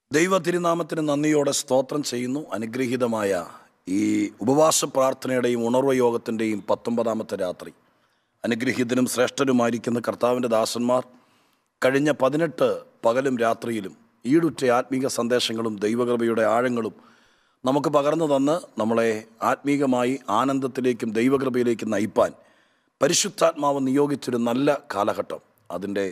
ദൈവ തിരുനാമത്തിന് നന്ദിയോടെ സ്തോത്രം ചെയ്യുന്നു അനുഗ്രഹീതമായ ഈ ഉപവാസ പ്രാർത്ഥനയുടെയും ഉണർവ യോഗത്തിൻ്റെയും പത്തൊമ്പതാമത്തെ രാത്രി അനുഗ്രഹീതനും ശ്രേഷ്ഠരുമായിരിക്കുന്ന കർത്താവിൻ്റെ ദാസന്മാർ കഴിഞ്ഞ പതിനെട്ട് പകലും രാത്രിയിലും ഈടുറ്റ ആത്മീക സന്ദേശങ്ങളും ദൈവകൃപയുടെ ആഴങ്ങളും നമുക്ക് പകർന്നു തന്ന് നമ്മളെ ആത്മീകമായി ആനന്ദത്തിലേക്കും ദൈവകൃപയിലേക്കും നയിപ്പാൻ പരിശുദ്ധാത്മാവ് നിയോഗിച്ചൊരു നല്ല കാലഘട്ടം അതിൻ്റെ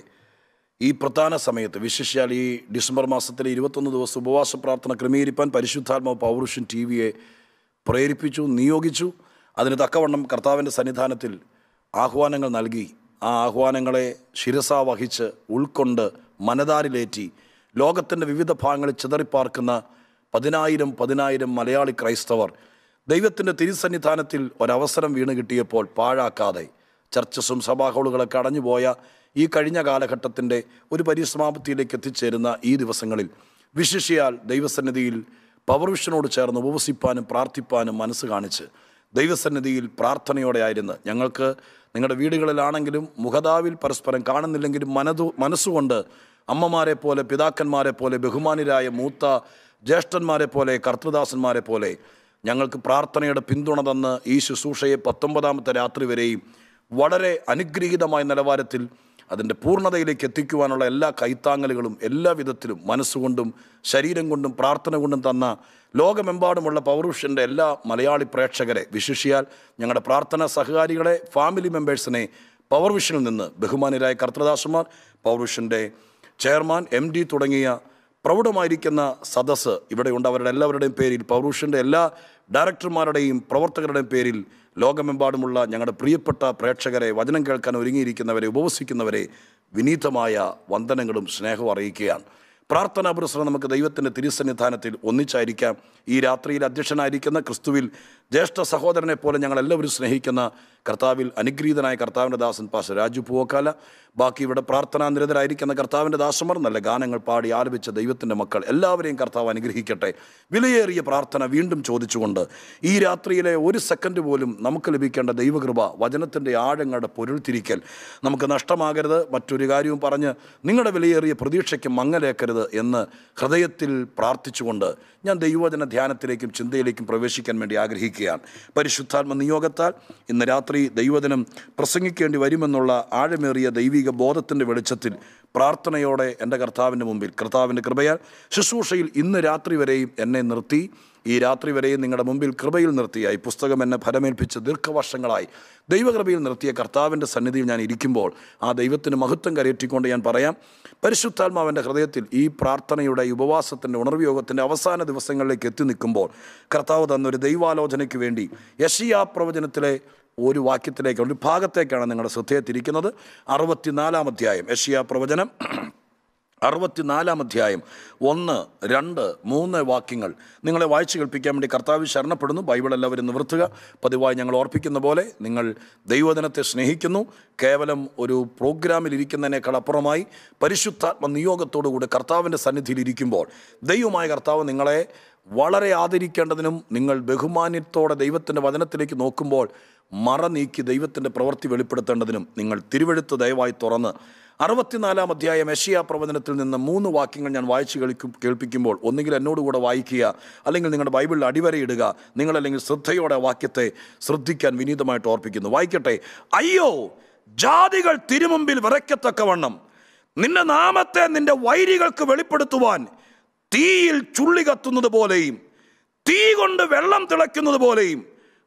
ഈ പ്രധാന സമയത്ത് വിശേഷിച്ചാൽ ഈ ഡിസംബർ മാസത്തിലെ ഇരുപത്തൊന്ന് ദിവസം ഉപവാസ പ്രാർത്ഥന ക്രമീകരിപ്പാൻ പരിശുദ്ധാത്മാവ് പൗരുഷൻ ടി വിയെ പ്രേരിപ്പിച്ചു നിയോഗിച്ചു അതിന് തക്കവണ്ണം കർത്താവിൻ്റെ സന്നിധാനത്തിൽ ആഹ്വാനങ്ങൾ നൽകി ആ ആഹ്വാനങ്ങളെ ശിരസ വഹിച്ച് ഉൾക്കൊണ്ട് മനതാരിലേറ്റി ലോകത്തിൻ്റെ വിവിധ ഭാഗങ്ങളിൽ ചിതറിപ്പാർക്കുന്ന പതിനായിരം പതിനായിരം മലയാളി ക്രൈസ്തവർ ദൈവത്തിൻ്റെ തിരുസന്നിധാനത്തിൽ ഒരവസരം വീണ് കിട്ടിയപ്പോൾ പാഴാക്കാതെ ചർച്ചസും സഭാഹോളുകളൊക്കെ അടഞ്ഞുപോയ ഈ കഴിഞ്ഞ കാലഘട്ടത്തിൻ്റെ ഒരു പരിസമാപ്തിയിലേക്ക് എത്തിച്ചേരുന്ന ഈ ദിവസങ്ങളിൽ വിശിഷ്യാൽ ദൈവസന്നിധിയിൽ പവർവിഷനോട് ചേർന്ന് ഉപവസിപ്പാനും പ്രാർത്ഥിപ്പാനും മനസ്സ് കാണിച്ച് ദൈവസന്നിധിയിൽ പ്രാർത്ഥനയോടെ ആയിരുന്നു ഞങ്ങൾക്ക് നിങ്ങളുടെ വീടുകളിലാണെങ്കിലും മുഖതാവിൽ പരസ്പരം കാണുന്നില്ലെങ്കിലും മനതു മനസ്സുകൊണ്ട് അമ്മമാരെ പോലെ പിതാക്കന്മാരെ പോലെ ബഹുമാനിരായ മൂത്ത ജ്യേഷ്ഠന്മാരെ പോലെ കർത്തൃദാസന്മാരെ പോലെ ഞങ്ങൾക്ക് പ്രാർത്ഥനയുടെ പിന്തുണ തന്ന് ഈ ശുശ്രൂഷയെ പത്തൊമ്പതാമത്തെ രാത്രി വരെയും വളരെ അനുഗ്രഹീതമായ നിലവാരത്തിൽ അതിൻ്റെ പൂർണ്ണതയിലേക്ക് എത്തിക്കുവാനുള്ള എല്ലാ കൈത്താങ്ങലുകളും എല്ലാ വിധത്തിലും മനസ്സുകൊണ്ടും ശരീരം കൊണ്ടും പ്രാർത്ഥന കൊണ്ടും തന്ന ലോകമെമ്പാടുമുള്ള പൗരുഷൻ്റെ എല്ലാ മലയാളി പ്രേക്ഷകരെ വിശിഷിയാൽ ഞങ്ങളുടെ പ്രാർത്ഥനാ സഹകാരികളെ ഫാമിലി മെമ്പേഴ്സിനെ പവർവിഷനിൽ നിന്ന് ബഹുമാനരായ കർത്തദാസന്മാർ പൗരുഷൻ്റെ ചെയർമാൻ എം ഡി തുടങ്ങിയ പ്രൗഢമായിരിക്കുന്ന സദസ്സ് ഇവിടെയുണ്ട് അവരുടെ എല്ലാവരുടെയും പേരിൽ പൗരുഷൻ്റെ എല്ലാ ഡയറക്ടർമാരുടെയും പ്രവർത്തകരുടെയും പേരിൽ ലോകമെമ്പാടുമുള്ള ഞങ്ങളുടെ പ്രിയപ്പെട്ട പ്രേക്ഷകരെ വചനം കേൾക്കാൻ ഒരുങ്ങിയിരിക്കുന്നവരെ ഉപവസിക്കുന്നവരെ വിനീതമായ വന്ദനങ്ങളും സ്നേഹവും അറിയിക്കുകയാണ് പ്രാർത്ഥനാ പുരസ്സരം നമുക്ക് ദൈവത്തിൻ്റെ തിരുസന്നിധാനത്തിൽ ഒന്നിച്ചായിരിക്കാം ഈ രാത്രിയിൽ അധ്യക്ഷനായിരിക്കുന്ന ക്രിസ്തുവിൽ ജ്യേഷ്ഠ സഹോദരനെ പോലെ ഞങ്ങളെല്ലാവരും സ്നേഹിക്കുന്ന കർത്താവിൽ അനുഗ്രഹീതനായ കർത്താവിൻ്റെ ദാസൻ പാസ് രാജു പൂവക്കാല ബാക്കി ഇവിടെ പ്രാർത്ഥനാ നിരതരായിരിക്കുന്ന കർത്താവിൻ്റെ ദാസന്മാർ നല്ല ഗാനങ്ങൾ പാടി ആലപിച്ച ദൈവത്തിൻ്റെ മക്കൾ എല്ലാവരെയും കർത്താവ് അനുഗ്രഹിക്കട്ടെ വിലയേറിയ പ്രാർത്ഥന വീണ്ടും ചോദിച്ചുകൊണ്ട് ഈ രാത്രിയിലെ ഒരു സെക്കൻഡ് പോലും നമുക്ക് ലഭിക്കേണ്ട ദൈവകൃപ വചനത്തിൻ്റെ ആഴങ്ങളുടെ പൊരുൾ തിരിക്കൽ നമുക്ക് നഷ്ടമാകരുത് മറ്റൊരു കാര്യവും പറഞ്ഞ് നിങ്ങളുടെ വിലയേറിയ പ്രതീക്ഷയ്ക്ക് മങ്ങലേക്കരുത് എന്ന് ഹൃദയത്തിൽ പ്രാർത്ഥിച്ചുകൊണ്ട് ഞാൻ ദൈവവചന ധ്യാനത്തിലേക്കും ചിന്തയിലേക്കും പ്രവേശിക്കാൻ വേണ്ടി ആഗ്രഹിക്കുകയാണ് പരിശുദ്ധാത്മ നിയോഗത്താൽ ഇന്ന് രാത്രി ദൈവദിനം പ്രസംഗിക്കേണ്ടി വരുമെന്നുള്ള ആഴമേറിയ ദൈവിക ബോധത്തിൻ്റെ വെളിച്ചത്തിൽ പ്രാർത്ഥനയോടെ എൻ്റെ കർത്താവിൻ്റെ മുമ്പിൽ കർത്താവിൻ്റെ കൃപയാൽ ശുശ്രൂഷയിൽ ഇന്ന് രാത്രി വരെയും എന്നെ നിർത്തി ഈ രാത്രി വരെയും നിങ്ങളുടെ മുമ്പിൽ കൃപയിൽ നിർത്തിയ ഈ പുസ്തകം എന്നെ ഫലമേൽപ്പിച്ച് ദീർഘവർഷങ്ങളായി ദൈവകൃപയിൽ നിർത്തിയ കർത്താവിൻ്റെ സന്നിധിയിൽ ഞാൻ ഇരിക്കുമ്പോൾ ആ ദൈവത്തിന് മഹത്വം കരയറ്റിക്കൊണ്ട് ഞാൻ പറയാം പരിശുദ്ധാത്മാവിൻ്റെ ഹൃദയത്തിൽ ഈ പ്രാർത്ഥനയുടെ ഈ ഉപവാസത്തിൻ്റെ ഉണർവയോഗത്തിൻ്റെ അവസാന ദിവസങ്ങളിലേക്ക് എത്തി നിൽക്കുമ്പോൾ കർത്താവ് തന്നൊരു ദൈവാലോചനയ്ക്ക് വേണ്ടി യഷിയാ പ്രവചനത്തിലെ ഒരു വാക്യത്തിലേക്ക് ഒരു ഭാഗത്തേക്കാണ് നിങ്ങളുടെ ശ്രദ്ധയെ തിരിക്കുന്നത് അറുപത്തിനാലാം അധ്യായം യഷിയാ പ്രവചനം അറുപത്തിനാലാം അധ്യായം ഒന്ന് രണ്ട് മൂന്ന് വാക്യങ്ങൾ നിങ്ങളെ വായിച്ചു കേൾപ്പിക്കാൻ വേണ്ടി കർത്താവ് ശരണപ്പെടുന്നു ബൈബിൾ എല്ലാവരും നിവർത്തുക പതിവായി ഞങ്ങൾ ഓർപ്പിക്കുന്ന പോലെ നിങ്ങൾ ദൈവദിനത്തെ സ്നേഹിക്കുന്നു കേവലം ഒരു പ്രോഗ്രാമിൽ ഇരിക്കുന്നതിനേക്കാൾ അപ്പുറമായി പരിശുദ്ധാത്മ നിയോഗത്തോടുകൂടി കർത്താവിൻ്റെ സന്നിധിയിൽ ഇരിക്കുമ്പോൾ ദൈവമായ കർത്താവ് നിങ്ങളെ വളരെ ആദരിക്കേണ്ടതിനും നിങ്ങൾ ബഹുമാന്യത്തോടെ ദൈവത്തിൻ്റെ വചനത്തിലേക്ക് നോക്കുമ്പോൾ മറ നീക്കി ദൈവത്തിൻ്റെ പ്രവൃത്തി വെളിപ്പെടുത്തേണ്ടതിനും നിങ്ങൾ തിരുവഴുത്ത് ദയവായി തുറന്ന് അറുപത്തിനാലാം അധ്യായം യഷിയ പ്രവചനത്തിൽ നിന്ന് മൂന്ന് വാക്യങ്ങൾ ഞാൻ വായിച്ചു കേൾക്കും കേൾപ്പിക്കുമ്പോൾ ഒന്നുകിൽ എന്നോടുകൂടെ വായിക്കുക അല്ലെങ്കിൽ നിങ്ങളുടെ ബൈബിളിൽ അടിവരയിടുക നിങ്ങളല്ലെങ്കിൽ ശ്രദ്ധയോടെ വാക്യത്തെ ശ്രദ്ധിക്കാൻ വിനീതമായിട്ട് ഓർപ്പിക്കുന്നു വായിക്കട്ടെ അയ്യോ ജാതികൾ തിരുമുമ്പിൽ വിറയ്ക്കത്തക്കവണ്ണം നിന്റെ നാമത്തെ നിന്റെ വൈരികൾക്ക് വെളിപ്പെടുത്തുവാൻ തീയിൽ ചുള്ളി കത്തുന്നത് പോലെയും തീ കൊണ്ട് വെള്ളം തിളയ്ക്കുന്നത് പോലെയും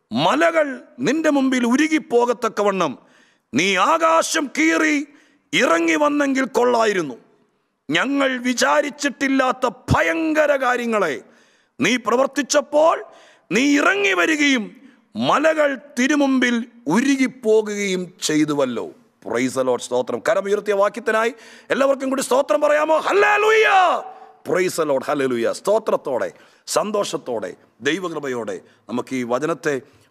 മലകൾ നിന്റെ മുമ്പിൽ ഉരുകിപ്പോകത്തക്കവണ്ണം നീ ആകാശം കീറി ഇറങ്ങി വന്നെങ്കിൽ കൊള്ളായിരുന്നു ഞങ്ങൾ വിചാരിച്ചിട്ടില്ലാത്ത ഭയങ്കര കാര്യങ്ങളെ നീ പ്രവർത്തിച്ചപ്പോൾ നീ ഇറങ്ങി വരികയും മലകൾ തിരുമുമ്പിൽ ഉരുകിപ്പോകുകയും ചെയ്തുവല്ലോ പ്രൈസലോട്ട് സ്തോത്രം കരമുയർത്തിയ വാക്യത്തിനായി എല്ലാവർക്കും കൂടി സ്തോത്രം പറയാമോ ഹല്ലേലൂയ പ്രൈസലോട്ട് ഹല്ലേലൂയ സ്തോത്രത്തോടെ സന്തോഷത്തോടെ ദൈവകൃപയോടെ നമുക്ക് ഈ വചനത്തെ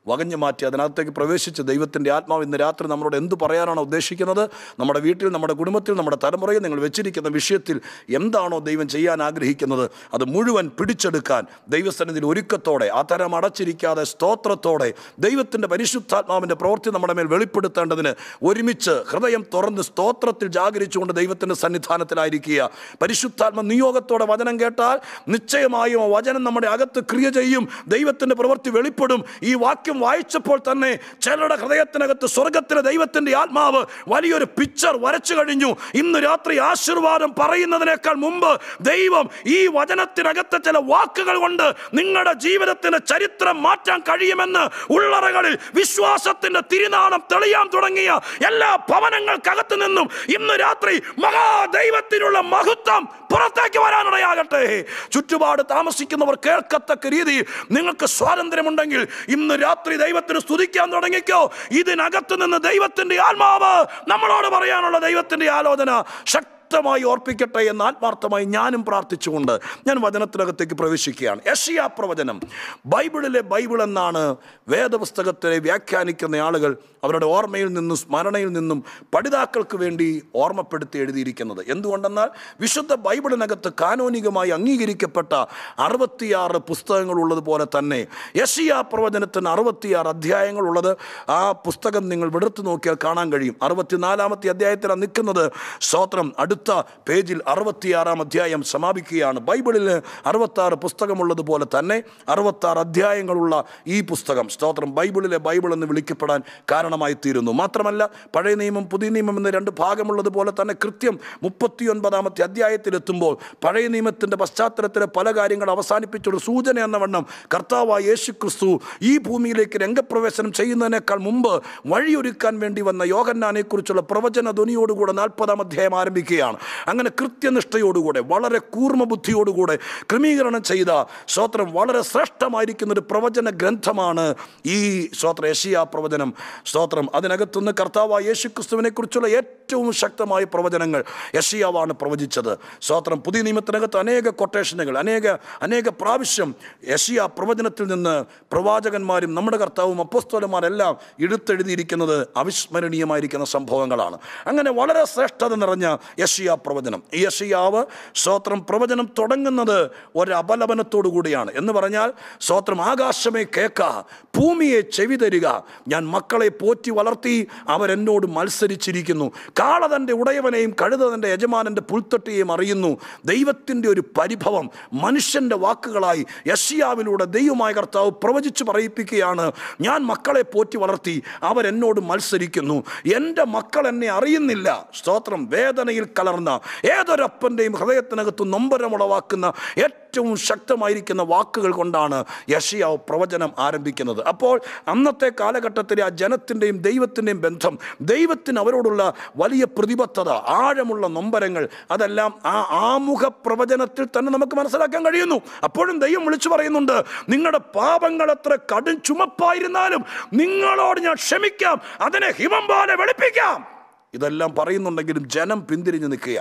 വകഞ്ഞു മാറ്റി അതിനകത്തേക്ക് പ്രവേശിച്ച് ദൈവത്തിൻ്റെ ആത്മാവ് ഇന്ന് രാത്രി നമ്മളോട് എന്ത് പറയാനാണ് ഉദ്ദേശിക്കുന്നത് നമ്മുടെ വീട്ടിൽ നമ്മുടെ കുടുംബത്തിൽ നമ്മുടെ തലമുറയിൽ നിങ്ങൾ വെച്ചിരിക്കുന്ന വിഷയത്തിൽ എന്താണോ ദൈവം ചെയ്യാൻ ആഗ്രഹിക്കുന്നത് അത് മുഴുവൻ പിടിച്ചെടുക്കാൻ ദൈവസന്നിധിയിൽ ഒരുക്കത്തോടെ ആ തരം അടച്ചിരിക്കാതെ സ്തോത്രത്തോടെ ദൈവത്തിൻ്റെ പരിശുദ്ധാത്മാവിൻ്റെ പ്രവൃത്തി നമ്മുടെ മേൽ വെളിപ്പെടുത്തേണ്ടതിന് ഒരുമിച്ച് ഹൃദയം തുറന്ന് സ്തോത്രത്തിൽ ജാഗരിച്ചുകൊണ്ട് ദൈവത്തിൻ്റെ സന്നിധാനത്തിലായിരിക്കുക പരിശുദ്ധാത്മ നിയോഗത്തോടെ വചനം കേട്ടാൽ നിശ്ചയമായും ആ വചനം നമ്മുടെ അകത്ത് ക്രിയ ചെയ്യും ദൈവത്തിൻ്റെ പ്രവൃത്തി വെളിപ്പെടും ഈ വാക്യം വായിച്ചപ്പോൾ തന്നെ ചിലരുടെ ഹൃദയത്തിനകത്ത് സ്വർഗത്തിലെ ദൈവത്തിൻ്റെ ആത്മാവ് വലിയൊരു പിക്ചർ വരച്ചു കഴിഞ്ഞു ഇന്ന് രാത്രി ആശീർവാദം പറയുന്നതിനേക്കാൾ മുമ്പ് ദൈവം ഈ വചനത്തിനകത്തെ ചില വാക്കുകൾ കൊണ്ട് നിങ്ങളുടെ ജീവിതത്തിന്റെ ചരിത്രം മാറ്റാൻ കഴിയുമെന്ന് ഉള്ളറകളിൽ വിശ്വാസത്തിന്റെ തിരുനാളം തെളിയാൻ തുടങ്ങിയ എല്ലാ ഭവനങ്ങൾക്കകത്ത് നിന്നും ഇന്ന് രാത്രി മഹാദൈവത്തിനുള്ള മഹത്വം പുറത്തേക്ക് വരാനിടയാകട്ടെ ചുറ്റുപാട് താമസിക്കുന്നവർ കേൾക്കത്തക്ക രീതിയിൽ നിങ്ങൾക്ക് സ്വാതന്ത്ര്യമുണ്ടെങ്കിൽ ഇന്ന് രാത്രി ദൈവത്തിന് സ്തുതിക്കാൻ തുടങ്ങിക്കോ ഇതിനകത്ത് നിന്ന് ദൈവത്തിന്റെ ആത്മാവ് നമ്മളോട് പറയാനുള്ള ദൈവത്തിന്റെ ആലോചന ശക്തമായി ഓർപ്പിക്കട്ടെ എന്ന് ആത്മാർത്ഥമായി ഞാനും പ്രാർത്ഥിച്ചുകൊണ്ട് ഞാൻ വചനത്തിനകത്തേക്ക് പ്രവേശിക്കുകയാണ് യഷിയ പ്രവചനം ബൈബിളിലെ ബൈബിൾ എന്നാണ് വേദപുസ്തകത്തെ വ്യാഖ്യാനിക്കുന്ന ആളുകൾ അവരുടെ ഓർമ്മയിൽ നിന്നും സ്മരണയിൽ നിന്നും പഠിതാക്കൾക്ക് വേണ്ടി ഓർമ്മപ്പെടുത്തി എഴുതിയിരിക്കുന്നത് എന്തുകൊണ്ടെന്നാൽ വിശുദ്ധ ബൈബിളിനകത്ത് കാനോനികമായി അംഗീകരിക്കപ്പെട്ട അറുപത്തിയാറ് പുസ്തകങ്ങളുള്ളതുപോലെ തന്നെ യഷിയ പ്രവചനത്തിന് അറുപത്തിയാറ് അധ്യായങ്ങളുള്ളത് ആ പുസ്തകം നിങ്ങൾ വെടുത്തു നോക്കിയാൽ കാണാൻ കഴിയും അറുപത്തിനാലാമത്തെ അധ്യായത്തിലാണ് നിൽക്കുന്നത് സ്തോത്രം അടുത്ത പേജിൽ അറുപത്തിയാറാം അധ്യായം സമാപിക്കുകയാണ് ബൈബിളിൽ അറുപത്താറ് പുസ്തകമുള്ളതുപോലെ തന്നെ അറുപത്താറ് അധ്യായങ്ങളുള്ള ഈ പുസ്തകം സ്തോത്രം ബൈബിളിലെ ബൈബിൾ എന്ന് വിളിക്കപ്പെടാൻ കാരണമായി തീരുന്നു മാത്രമല്ല പഴയ നിയമം പുതിയ നിയമം എന്ന രണ്ട് ഭാഗമുള്ളതുപോലെ തന്നെ കൃത്യം മുപ്പത്തിയൊൻപതാമത്തെ അധ്യായത്തിലെത്തുമ്പോൾ പഴയ നിയമത്തിൻ്റെ പശ്ചാത്തലത്തിലെ പല കാര്യങ്ങൾ അവസാനിപ്പിച്ചൊരു സൂചന എന്ന വണ്ണം കർത്താവായ യേശു ക്രിസ്തു ഈ ഭൂമിയിലേക്ക് രംഗപ്രവേശനം ചെയ്യുന്നതിനേക്കാൾ മുമ്പ് വഴിയൊരുക്കാൻ വേണ്ടി വന്ന യോഹന്നാനെക്കുറിച്ചുള്ള പ്രവചന ധ്വനിയോടുകൂടെ നാൽപ്പതാം അധ്യായം ആരംഭിക്കുകയാണ് അങ്ങനെ കൃത്യനിഷ്ഠയോടുകൂടെ വളരെ കൂർമ്മ ബുദ്ധിയോടുകൂടെ ക്രമീകരണം ചെയ്ത സ്തോത്രം വളരെ ശ്രേഷ്ഠമായിരിക്കുന്ന ഒരു പ്രവചന ഗ്രന്ഥമാണ് ഈ സ്തോത്ര യശിയ പ്രവചനം സ്തോത്രം അതിനകത്തുനിന്ന് കർത്താവായ യേശു ക്രിസ്തുവിനെ കുറിച്ചുള്ള ഏറ്റവും ശക്തമായ പ്രവചനങ്ങൾ യഷിയാവാണ് പ്രവചിച്ചത് സ്തോത്രം പുതിയ നിയമത്തിനകത്ത് അനേക കൊട്ടേഷനുകൾ അനേക അനേക പ്രാവശ്യം യഷിയ പ്രവചനത്തിൽ നിന്ന് പ്രവാചകന്മാരും നമ്മുടെ കർത്താവും അപ്പോസ്തോലന്മാരെല്ലാം എടുത്തെഴുതിയിരിക്കുന്നത് അവിസ്മരണീയമായിരിക്കുന്ന സംഭവങ്ങളാണ് അങ്ങനെ വളരെ ശ്രേഷ്ഠത നിറഞ്ഞ യഷിയ പ്രവചനം ഈ യഷിയാവ് സ്തോത്രം പ്രവചനം തുടങ്ങുന്നത് ഒരു അപലപനത്തോടു കൂടിയാണ് എന്ന് പറഞ്ഞാൽ സ്തോത്രം ആകാശമേ കേക്ക ഭൂമിയെ ചെവി തരിക ഞാൻ മക്കളെ പോറ്റി വളർത്തി അവരെന്നോട് മത്സരിച്ചിരിക്കുന്നു കാള തൻ്റെ ഉടയവനെയും കഴുത തൻ്റെ യജമാനൻ്റെ പുൽത്തൊട്ടിയെയും അറിയുന്നു ദൈവത്തിൻ്റെ ഒരു പരിഭവം മനുഷ്യൻ്റെ വാക്കുകളായി യഷിയാവിലൂടെ ദൈവമായ കർത്താവ് പ്രവചിച്ച് പറയിപ്പിക്കുകയാണ് ഞാൻ മക്കളെ പോറ്റി വളർത്തി അവരെന്നോട് മത്സരിക്കുന്നു എൻ്റെ മക്കൾ എന്നെ അറിയുന്നില്ല സ്തോത്രം വേദനയിൽ കലർന്ന ഏതൊരപ്പൻ്റെയും ഹൃദയത്തിനകത്ത് നൊമ്പരമുളവാക്കുന്ന ഏറ്റവും ശക്തമായിരിക്കുന്ന വാക്കുകൾ കൊണ്ടാണ് യഷിയാവ് പ്രവചനം ആരംഭിക്കുന്നത് അപ്പോൾ അന്നത്തെ കാലഘട്ടത്തിലെ ആ ജനത്തിൻ്റെയും ദൈവത്തിൻ്റെയും ബന്ധം ദൈവത്തിന് അവരോടുള്ള വലിയ പ്രതിബദ്ധത ആഴമുള്ള നൊമ്പരങ്ങൾ അതെല്ലാം ആ ആമുഖ പ്രവചനത്തിൽ തന്നെ നമുക്ക് മനസ്സിലാക്കാൻ കഴിയുന്നു അപ്പോഴും ദൈവം വിളിച്ചു പറയുന്നുണ്ട് നിങ്ങളുടെ പാപങ്ങൾ എത്ര കടും ചുമപ്പായിരുന്നാലും നിങ്ങളോട് ഞാൻ ക്ഷമിക്കാം അതിനെ ഹിമം പോലെ വെളുപ്പിക്കാം ഇതെല്ലാം പറയുന്നുണ്ടെങ്കിലും ജനം പിന്തിരിഞ്ഞു നിൽക്കുക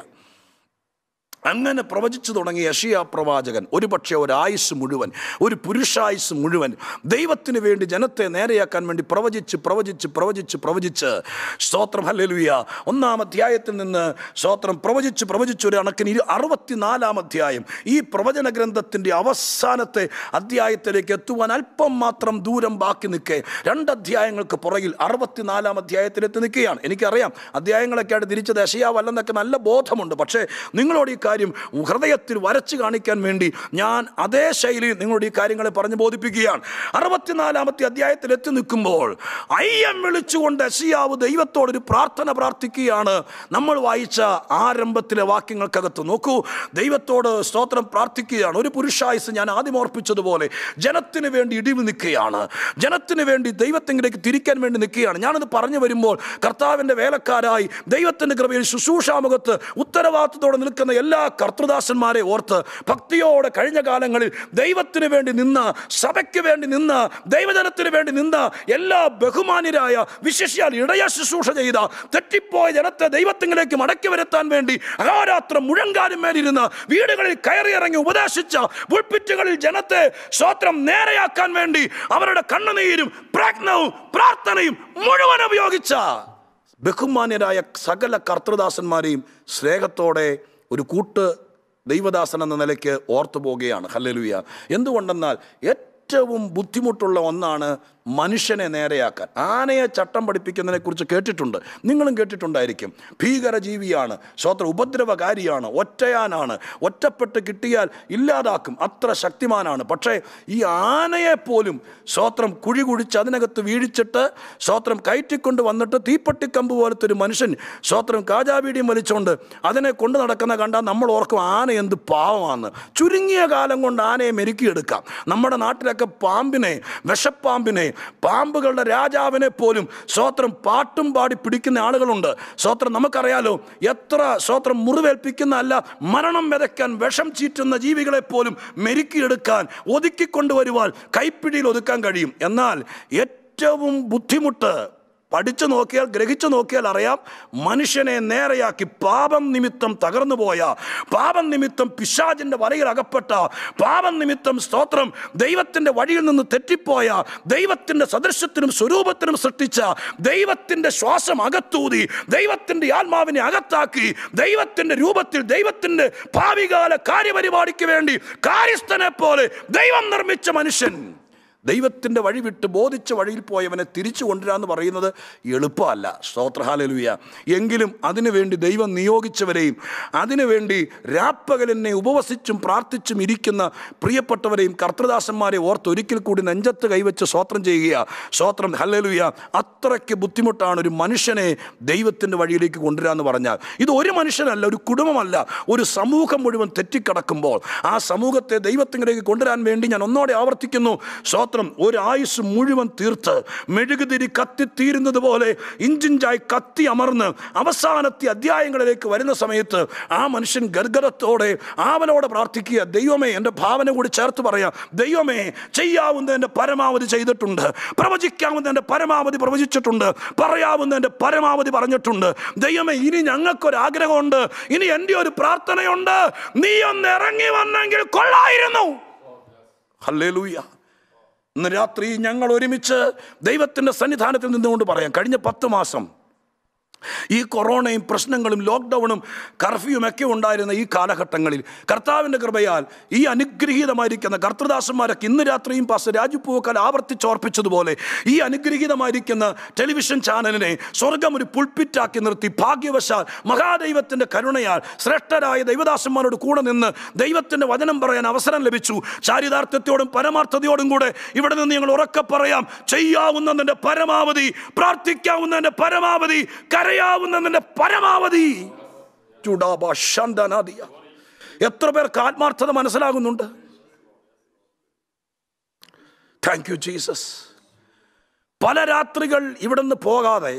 അങ്ങനെ പ്രവചിച്ചു തുടങ്ങിയ യഷിയ പ്രവാചകൻ ഒരുപക്ഷെ ഒരായുസ് മുഴുവൻ ഒരു പുരുഷായുസ് മുഴുവൻ ദൈവത്തിന് വേണ്ടി ജനത്തെ നേരെയാക്കാൻ വേണ്ടി പ്രവചിച്ച് പ്രവചിച്ച് പ്രവചിച്ച് പ്രവചിച്ച് സ്തോത്രം ഹല്ലേലൂയ ഒന്നാം അധ്യായത്തിൽ നിന്ന് സ്തോത്രം പ്രവചിച്ച് പ്രവചിച്ച് ഒരു കണക്കിന് ഇരു അറുപത്തിനാലാം അധ്യായം ഈ പ്രവചന ഗ്രന്ഥത്തിൻ്റെ അവസാനത്തെ അധ്യായത്തിലേക്ക് എത്തുവാൻ അല്പം മാത്രം ദൂരം ബാക്കി നിൽക്കെ രണ്ട് അധ്യായങ്ങൾക്ക് പുറകിൽ അറുപത്തിനാലാം അധ്യായത്തിലെത്തി നിൽക്കുകയാണ് എനിക്കറിയാം അധ്യായങ്ങളൊക്കെ ആയിട്ട് തിരിച്ചത് യശയാവല്ലെന്നൊക്കെ നല്ല ബോധമുണ്ട് പക്ഷേ നിങ്ങളോട് ഈ കാര്യം ഹൃദയത്തിൽ വരച്ച് കാണിക്കാൻ വേണ്ടി ഞാൻ അതേ ശൈലിയിൽ നിങ്ങളോട് ഈ കാര്യങ്ങളെ പറഞ്ഞ് ബോധിപ്പിക്കുകയാണ് അറുപത്തിനാലാമത്തെ അധ്യായത്തിൽ എത്തി നിൽക്കുമ്പോൾ അയ്യം വിളിച്ചുകൊണ്ട് യശയാവ് ദൈവത്തോടൊരു പ്രാർത്ഥന പ്രാർത്ഥിക്കുകയാണ് നമ്മൾ വായിച്ച ആരംഭത്തിലെ വാക്യങ്ങൾക്കകത്ത് നോക്കൂ ദൈവത്തോട് സ്തോത്രം പ്രാർത്ഥിക്കുകയാണ് ഒരു പുരുഷായുസ് ഞാൻ ആദ്യം ഓർപ്പിച്ചതുപോലെ ജനത്തിന് വേണ്ടി ഇടിവ് നിൽക്കുകയാണ് ജനത്തിന് വേണ്ടി ദൈവത്തെങ്കിലേക്ക് തിരിക്കാൻ വേണ്ടി നിൽക്കുകയാണ് ഞാനത് പറഞ്ഞു വരുമ്പോൾ കർത്താവിൻ്റെ വേലക്കാരായി ദൈവത്തിൻ്റെ കൃപയിൽ ശുശ്രൂഷാമുഖത്ത് ഉത്തരവാദിത്തത്തോടെ നിൽക്കുന്ന എല്ലാ കർത്തൃദാസന്മാരെ ഓർത്ത് ഭക്തിയോടെ കഴിഞ്ഞ കാലങ്ങളിൽ ദൈവത്തിന് വേണ്ടി നിന്ന സഭയ്ക്ക് വേണ്ടി നിന്ന ദൈവജനത്തിന് വേണ്ടി നിന്ന എല്ലാ ബഹുമാന്യരായ വിശേഷിയാൽ ഇടയ ശുശ്രൂഷ ചെയ്ത തെറ്റിപ്പോയ ജനത്തെ ദൈവത്തിങ്കിലേക്ക് മടക്കി വരുത്താൻ വേണ്ടി അഹോരാത്രം മുഴങ്കാലും മേലിരുന്ന വീടുകളിൽ കയറിയിറങ്ങി ഉപദേശിച്ച പുൽപ്പിറ്റുകളിൽ ജനത്തെ സ്വത്രം നേരെയാക്കാൻ വേണ്ടി അവരുടെ കണ്ണുനീരും പ്രജ്ഞവും പ്രാർത്ഥനയും മുഴുവൻ ഉപയോഗിച്ച ബഹുമാന്യരായ സകല കർത്തൃദാസന്മാരെയും സ്നേഹത്തോടെ ഒരു കൂട്ട് ദൈവദാസൻ എന്ന നിലയ്ക്ക് ഓർത്തു പോവുകയാണ് ഹല്ലലുയ എന്തുകൊണ്ടെന്നാൽ ഏറ്റവും ബുദ്ധിമുട്ടുള്ള ഒന്നാണ് മനുഷ്യനെ നേരെയാക്കാൻ ആനയെ ചട്ടം പഠിപ്പിക്കുന്നതിനെ കുറിച്ച് കേട്ടിട്ടുണ്ട് നിങ്ങളും കേട്ടിട്ടുണ്ടായിരിക്കും ഭീകരജീവിയാണ് സ്വത്ര ഉപദ്രവകാരിയാണ് ഒറ്റയാനാണ് ഒറ്റപ്പെട്ട് കിട്ടിയാൽ ഇല്ലാതാക്കും അത്ര ശക്തിമാനാണ് പക്ഷേ ഈ ആനയെ പോലും സ്വത്രം കുഴി കുഴിച്ച് അതിനകത്ത് വീഴിച്ചിട്ട് സ്വത്രം കയറ്റിക്കൊണ്ട് വന്നിട്ട് തീപ്പട്ടിക്കമ്പ് പോലത്തെ ഒരു മനുഷ്യൻ സ്വത്രം കാജാവീടിയും വലിച്ചുകൊണ്ട് അതിനെ കൊണ്ട് നടക്കുന്ന കണ്ടാൽ നമ്മൾ ഓർക്കും ആന എന്ത് പാവമാണ് ചുരുങ്ങിയ കാലം കൊണ്ട് ആനയെ മെരുക്കിയെടുക്കാം നമ്മുടെ നാട്ടിലൊക്കെ പാമ്പിനെ വിഷപ്പാമ്പിനെ പാമ്പുകളുടെ രാജാവിനെ പോലും സ്വത്രം പാട്ടും പാടി പിടിക്കുന്ന ആളുകളുണ്ട് സ്വത്രം നമുക്കറിയാലോ എത്ര സ്വത്രം മുറിവേൽപ്പിക്കുന്ന അല്ല മരണം വിതയ്ക്കാൻ വിഷം ചീറ്റുന്ന ജീവികളെ പോലും മെരുക്കിയെടുക്കാൻ ഒതുക്കിക്കൊണ്ടുവരുവാൻ കൈപ്പിടിയിൽ ഒതുക്കാൻ കഴിയും എന്നാൽ ഏറ്റവും ബുദ്ധിമുട്ട് പഠിച്ചു നോക്കിയാൽ ഗ്രഹിച്ചു നോക്കിയാൽ അറിയാം മനുഷ്യനെ നേരെയാക്കി പാപം നിമിത്തം തകർന്നു പോയ പാപം നിമിത്തം പിശാചിന്റെ വലയിൽ അകപ്പെട്ട പാപം നിമിത്തം സ്തോത്രം ദൈവത്തിന്റെ വഴിയിൽ നിന്ന് തെറ്റിപ്പോയ ദൈവത്തിന്റെ സദൃശ്യത്തിനും സ്വരൂപത്തിനും സൃഷ്ടിച്ച ദൈവത്തിന്റെ ശ്വാസം അകത്തൂതി ദൈവത്തിന്റെ ആത്മാവിനെ അകത്താക്കി ദൈവത്തിന്റെ രൂപത്തിൽ ദൈവത്തിന്റെ ഭാവികാല കാര്യപരിപാടിക്ക് വേണ്ടി കാര്യസ്ഥനെ പോലെ ദൈവം നിർമ്മിച്ച മനുഷ്യൻ ദൈവത്തിൻ്റെ വഴി വിട്ട് ബോധിച്ച വഴിയിൽ പോയവനെ തിരിച്ചു കൊണ്ടുവരാന്ന് പറയുന്നത് എളുപ്പമല്ല സ്തോത്രഹാലലുയ എങ്കിലും അതിനുവേണ്ടി ദൈവം നിയോഗിച്ചവരെയും അതിനുവേണ്ടി രാപ്പകലെന്നെ ഉപവസിച്ചും പ്രാർത്ഥിച്ചും ഇരിക്കുന്ന പ്രിയപ്പെട്ടവരെയും കർത്തൃദാസന്മാരെ ഓർത്ത് ഒരിക്കൽ കൂടി നെഞ്ചത്ത് കൈവച്ച് സ്വോത്രം ചെയ്യുക സ്വോത്രം ഹല്ലലുയ അത്രയ്ക്ക് ബുദ്ധിമുട്ടാണ് ഒരു മനുഷ്യനെ ദൈവത്തിൻ്റെ വഴിയിലേക്ക് കൊണ്ടുവരാന്ന് പറഞ്ഞാൽ ഇത് ഒരു മനുഷ്യനല്ല ഒരു കുടുംബമല്ല ഒരു സമൂഹം മുഴുവൻ തെറ്റിക്കിടക്കുമ്പോൾ ആ സമൂഹത്തെ ദൈവത്തിലേക്ക് കൊണ്ടുവരാൻ വേണ്ടി ഞാൻ ഒന്നോടെ ആവർത്തിക്കുന്നു സ്വോത്രം ഒരു ആയുസ് മുഴുവൻ തീർത്ത് മെഴുകുതിരി കത്തിത്തീരുന്നത് പോലെ ഇഞ്ചിഞ്ചായി കത്തി അമർന്ന് അവസാനത്തെ അധ്യായങ്ങളിലേക്ക് വരുന്ന സമയത്ത് ആ മനുഷ്യൻ ഗർഗരത്തോടെ ആവലോടെ പ്രാർത്ഥിക്കുക ദൈവമേ എൻ്റെ ഭാവന കൂടി ചേർത്ത് പറയാം ദൈവമേ ചെയ്യാവുന്നതിൻ്റെ പരമാവധി ചെയ്തിട്ടുണ്ട് പ്രവചിക്കാവുന്നതിൻ്റെ പരമാവധി പ്രവചിച്ചിട്ടുണ്ട് പറയാവുന്നതിൻ്റെ പരമാവധി പറഞ്ഞിട്ടുണ്ട് ദൈവമേ ഇനി ഞങ്ങൾക്കൊരാഗ്രഹമുണ്ട് ഇനി എൻ്റെ ഒരു പ്രാർത്ഥനയുണ്ട് നീ ഒന്ന് ഇറങ്ങി വന്നെങ്കിൽ കൊള്ളായിരുന്നു ഹല്ലേലൂയ ഇന്ന് രാത്രി ഞങ്ങൾ ഒരുമിച്ച് ദൈവത്തിൻ്റെ സന്നിധാനത്തിൽ നിന്നുകൊണ്ട് പറയാം കഴിഞ്ഞ പത്ത് മാസം ഈ കൊറോണയും പ്രശ്നങ്ങളും ലോക്ക്ഡൗണും കർഫ്യൂവും ഒക്കെ ഉണ്ടായിരുന്ന ഈ കാലഘട്ടങ്ങളിൽ കർത്താവിൻ്റെ കൃപയാൽ ഈ അനുഗ്രഹീതമായിരിക്കുന്ന കർത്തൃദാസന്മാരൊക്കെ ഇന്ന് രാത്രിയും പാസ് രാജുപ്പൂക്കാൽ ആവർത്തിച്ചോർപ്പിച്ചതുപോലെ ഈ അനുഗ്രഹീതമായിരിക്കുന്ന ടെലിവിഷൻ ചാനലിനെ സ്വർഗം ഒരു പുൾപ്പിറ്റാക്കി നിർത്തി ഭാഗ്യവശാൽ മഹാദൈവത്തിൻ്റെ കരുണയാൽ ശ്രേഷ്ഠരായ ദൈവദാസന്മാരോട് കൂടെ നിന്ന് ദൈവത്തിൻ്റെ വചനം പറയാൻ അവസരം ലഭിച്ചു ചാരിതാർത്ഥ്യത്തോടും പരമാർത്ഥതയോടും കൂടെ ഇവിടെ നിന്ന് ഞങ്ങൾ ഉറക്കെ പറയാം ചെയ്യാവുന്നതിൻ്റെ പരമാവധി പ്രാർത്ഥിക്കാവുന്നതിൻ്റെ പരമാവധി കരയാവുന്നതിൻ്റെ പരമാവധി ചുടാബ ശാന്തനാദിയ എത്ര പേർക്ക് ആത്മാർത്ഥത മനസ്സിലാകുന്നുണ്ട് താങ്ക് യു ജീസസ് പല രാത്രികൾ ഇവിടുന്ന് പോകാതെ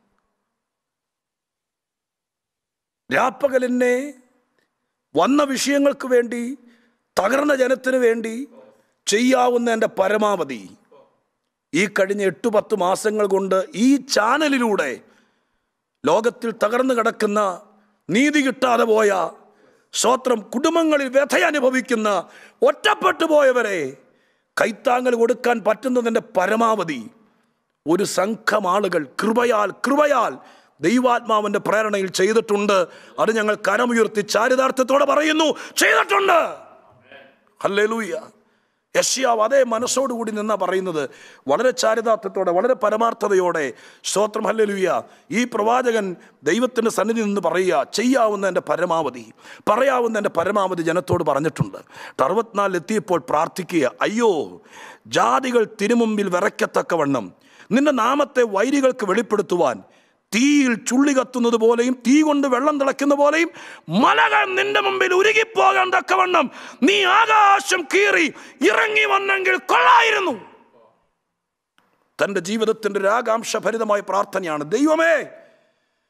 രാപ്പകലിനെ വന്ന വിഷയങ്ങൾക്ക് വേണ്ടി തകർന്ന ജനത്തിന് വേണ്ടി ചെയ്യാവുന്നതിൻ്റെ പരമാവധി ഈ കഴിഞ്ഞ എട്ട് പത്ത് മാസങ്ങൾ കൊണ്ട് ഈ ചാനലിലൂടെ ലോകത്തിൽ തകർന്നു കിടക്കുന്ന നീതി കിട്ടാതെ പോയ സ്വത്രം കുടുംബങ്ങളിൽ വ്യഥ അനുഭവിക്കുന്ന ഒറ്റപ്പെട്ടു പോയവരെ കൈത്താങ്ങൽ കൊടുക്കാൻ പറ്റുന്നതിൻ്റെ പരമാവധി ഒരു സംഘം ആളുകൾ കൃപയാൽ കൃപയാൽ ദൈവാത്മാവിൻ്റെ പ്രേരണയിൽ ചെയ്തിട്ടുണ്ട് അത് ഞങ്ങൾ കരമുയർത്തി ചാരിതാർത്ഥ്യത്തോടെ പറയുന്നു ചെയ്തിട്ടുണ്ട് ഹല്ലേലൂയ യഷ്യാവ് അതേ മനസ്സോടുകൂടി നിന്നാ പറയുന്നത് വളരെ ചാരിതാർത്ഥ്യത്തോടെ വളരെ പരമാർത്ഥതയോടെ സ്തോത്രം ഹല്ലേലൂയ ഈ പ്രവാചകൻ ദൈവത്തിൻ്റെ സന്നിധി നിന്ന് പറയുക ചെയ്യാവുന്നതിൻ്റെ പരമാവധി പറയാവുന്നതിൻ്റെ പരമാവധി ജനത്തോട് പറഞ്ഞിട്ടുണ്ട് അറുപത്തിനാലിലെത്തിയപ്പോൾ പ്രാർത്ഥിക്കുക അയ്യോ ജാതികൾ തിരുമുമ്പിൽ വിറയ്ക്കത്തക്കവണ്ണം നിന്റെ നാമത്തെ വൈരികൾക്ക് വെളിപ്പെടുത്തുവാൻ തീയിൽ ചുള്ളി കത്തുന്നത് പോലെയും തീ കൊണ്ട് വെള്ളം തിളയ്ക്കുന്ന പോലെയും മലകൾ നിന്റെ മുമ്പിൽ ഉരുകിപ്പോകാൻ തക്കവണ്ണം നീ ആകാശം കീറി ഇറങ്ങി വന്നെങ്കിൽ കൊള്ളായിരുന്നു തൻ്റെ ജീവിതത്തിൻ്റെ രാകാംക്ഷഭരിതമായ പ്രാർത്ഥനയാണ് ദൈവമേ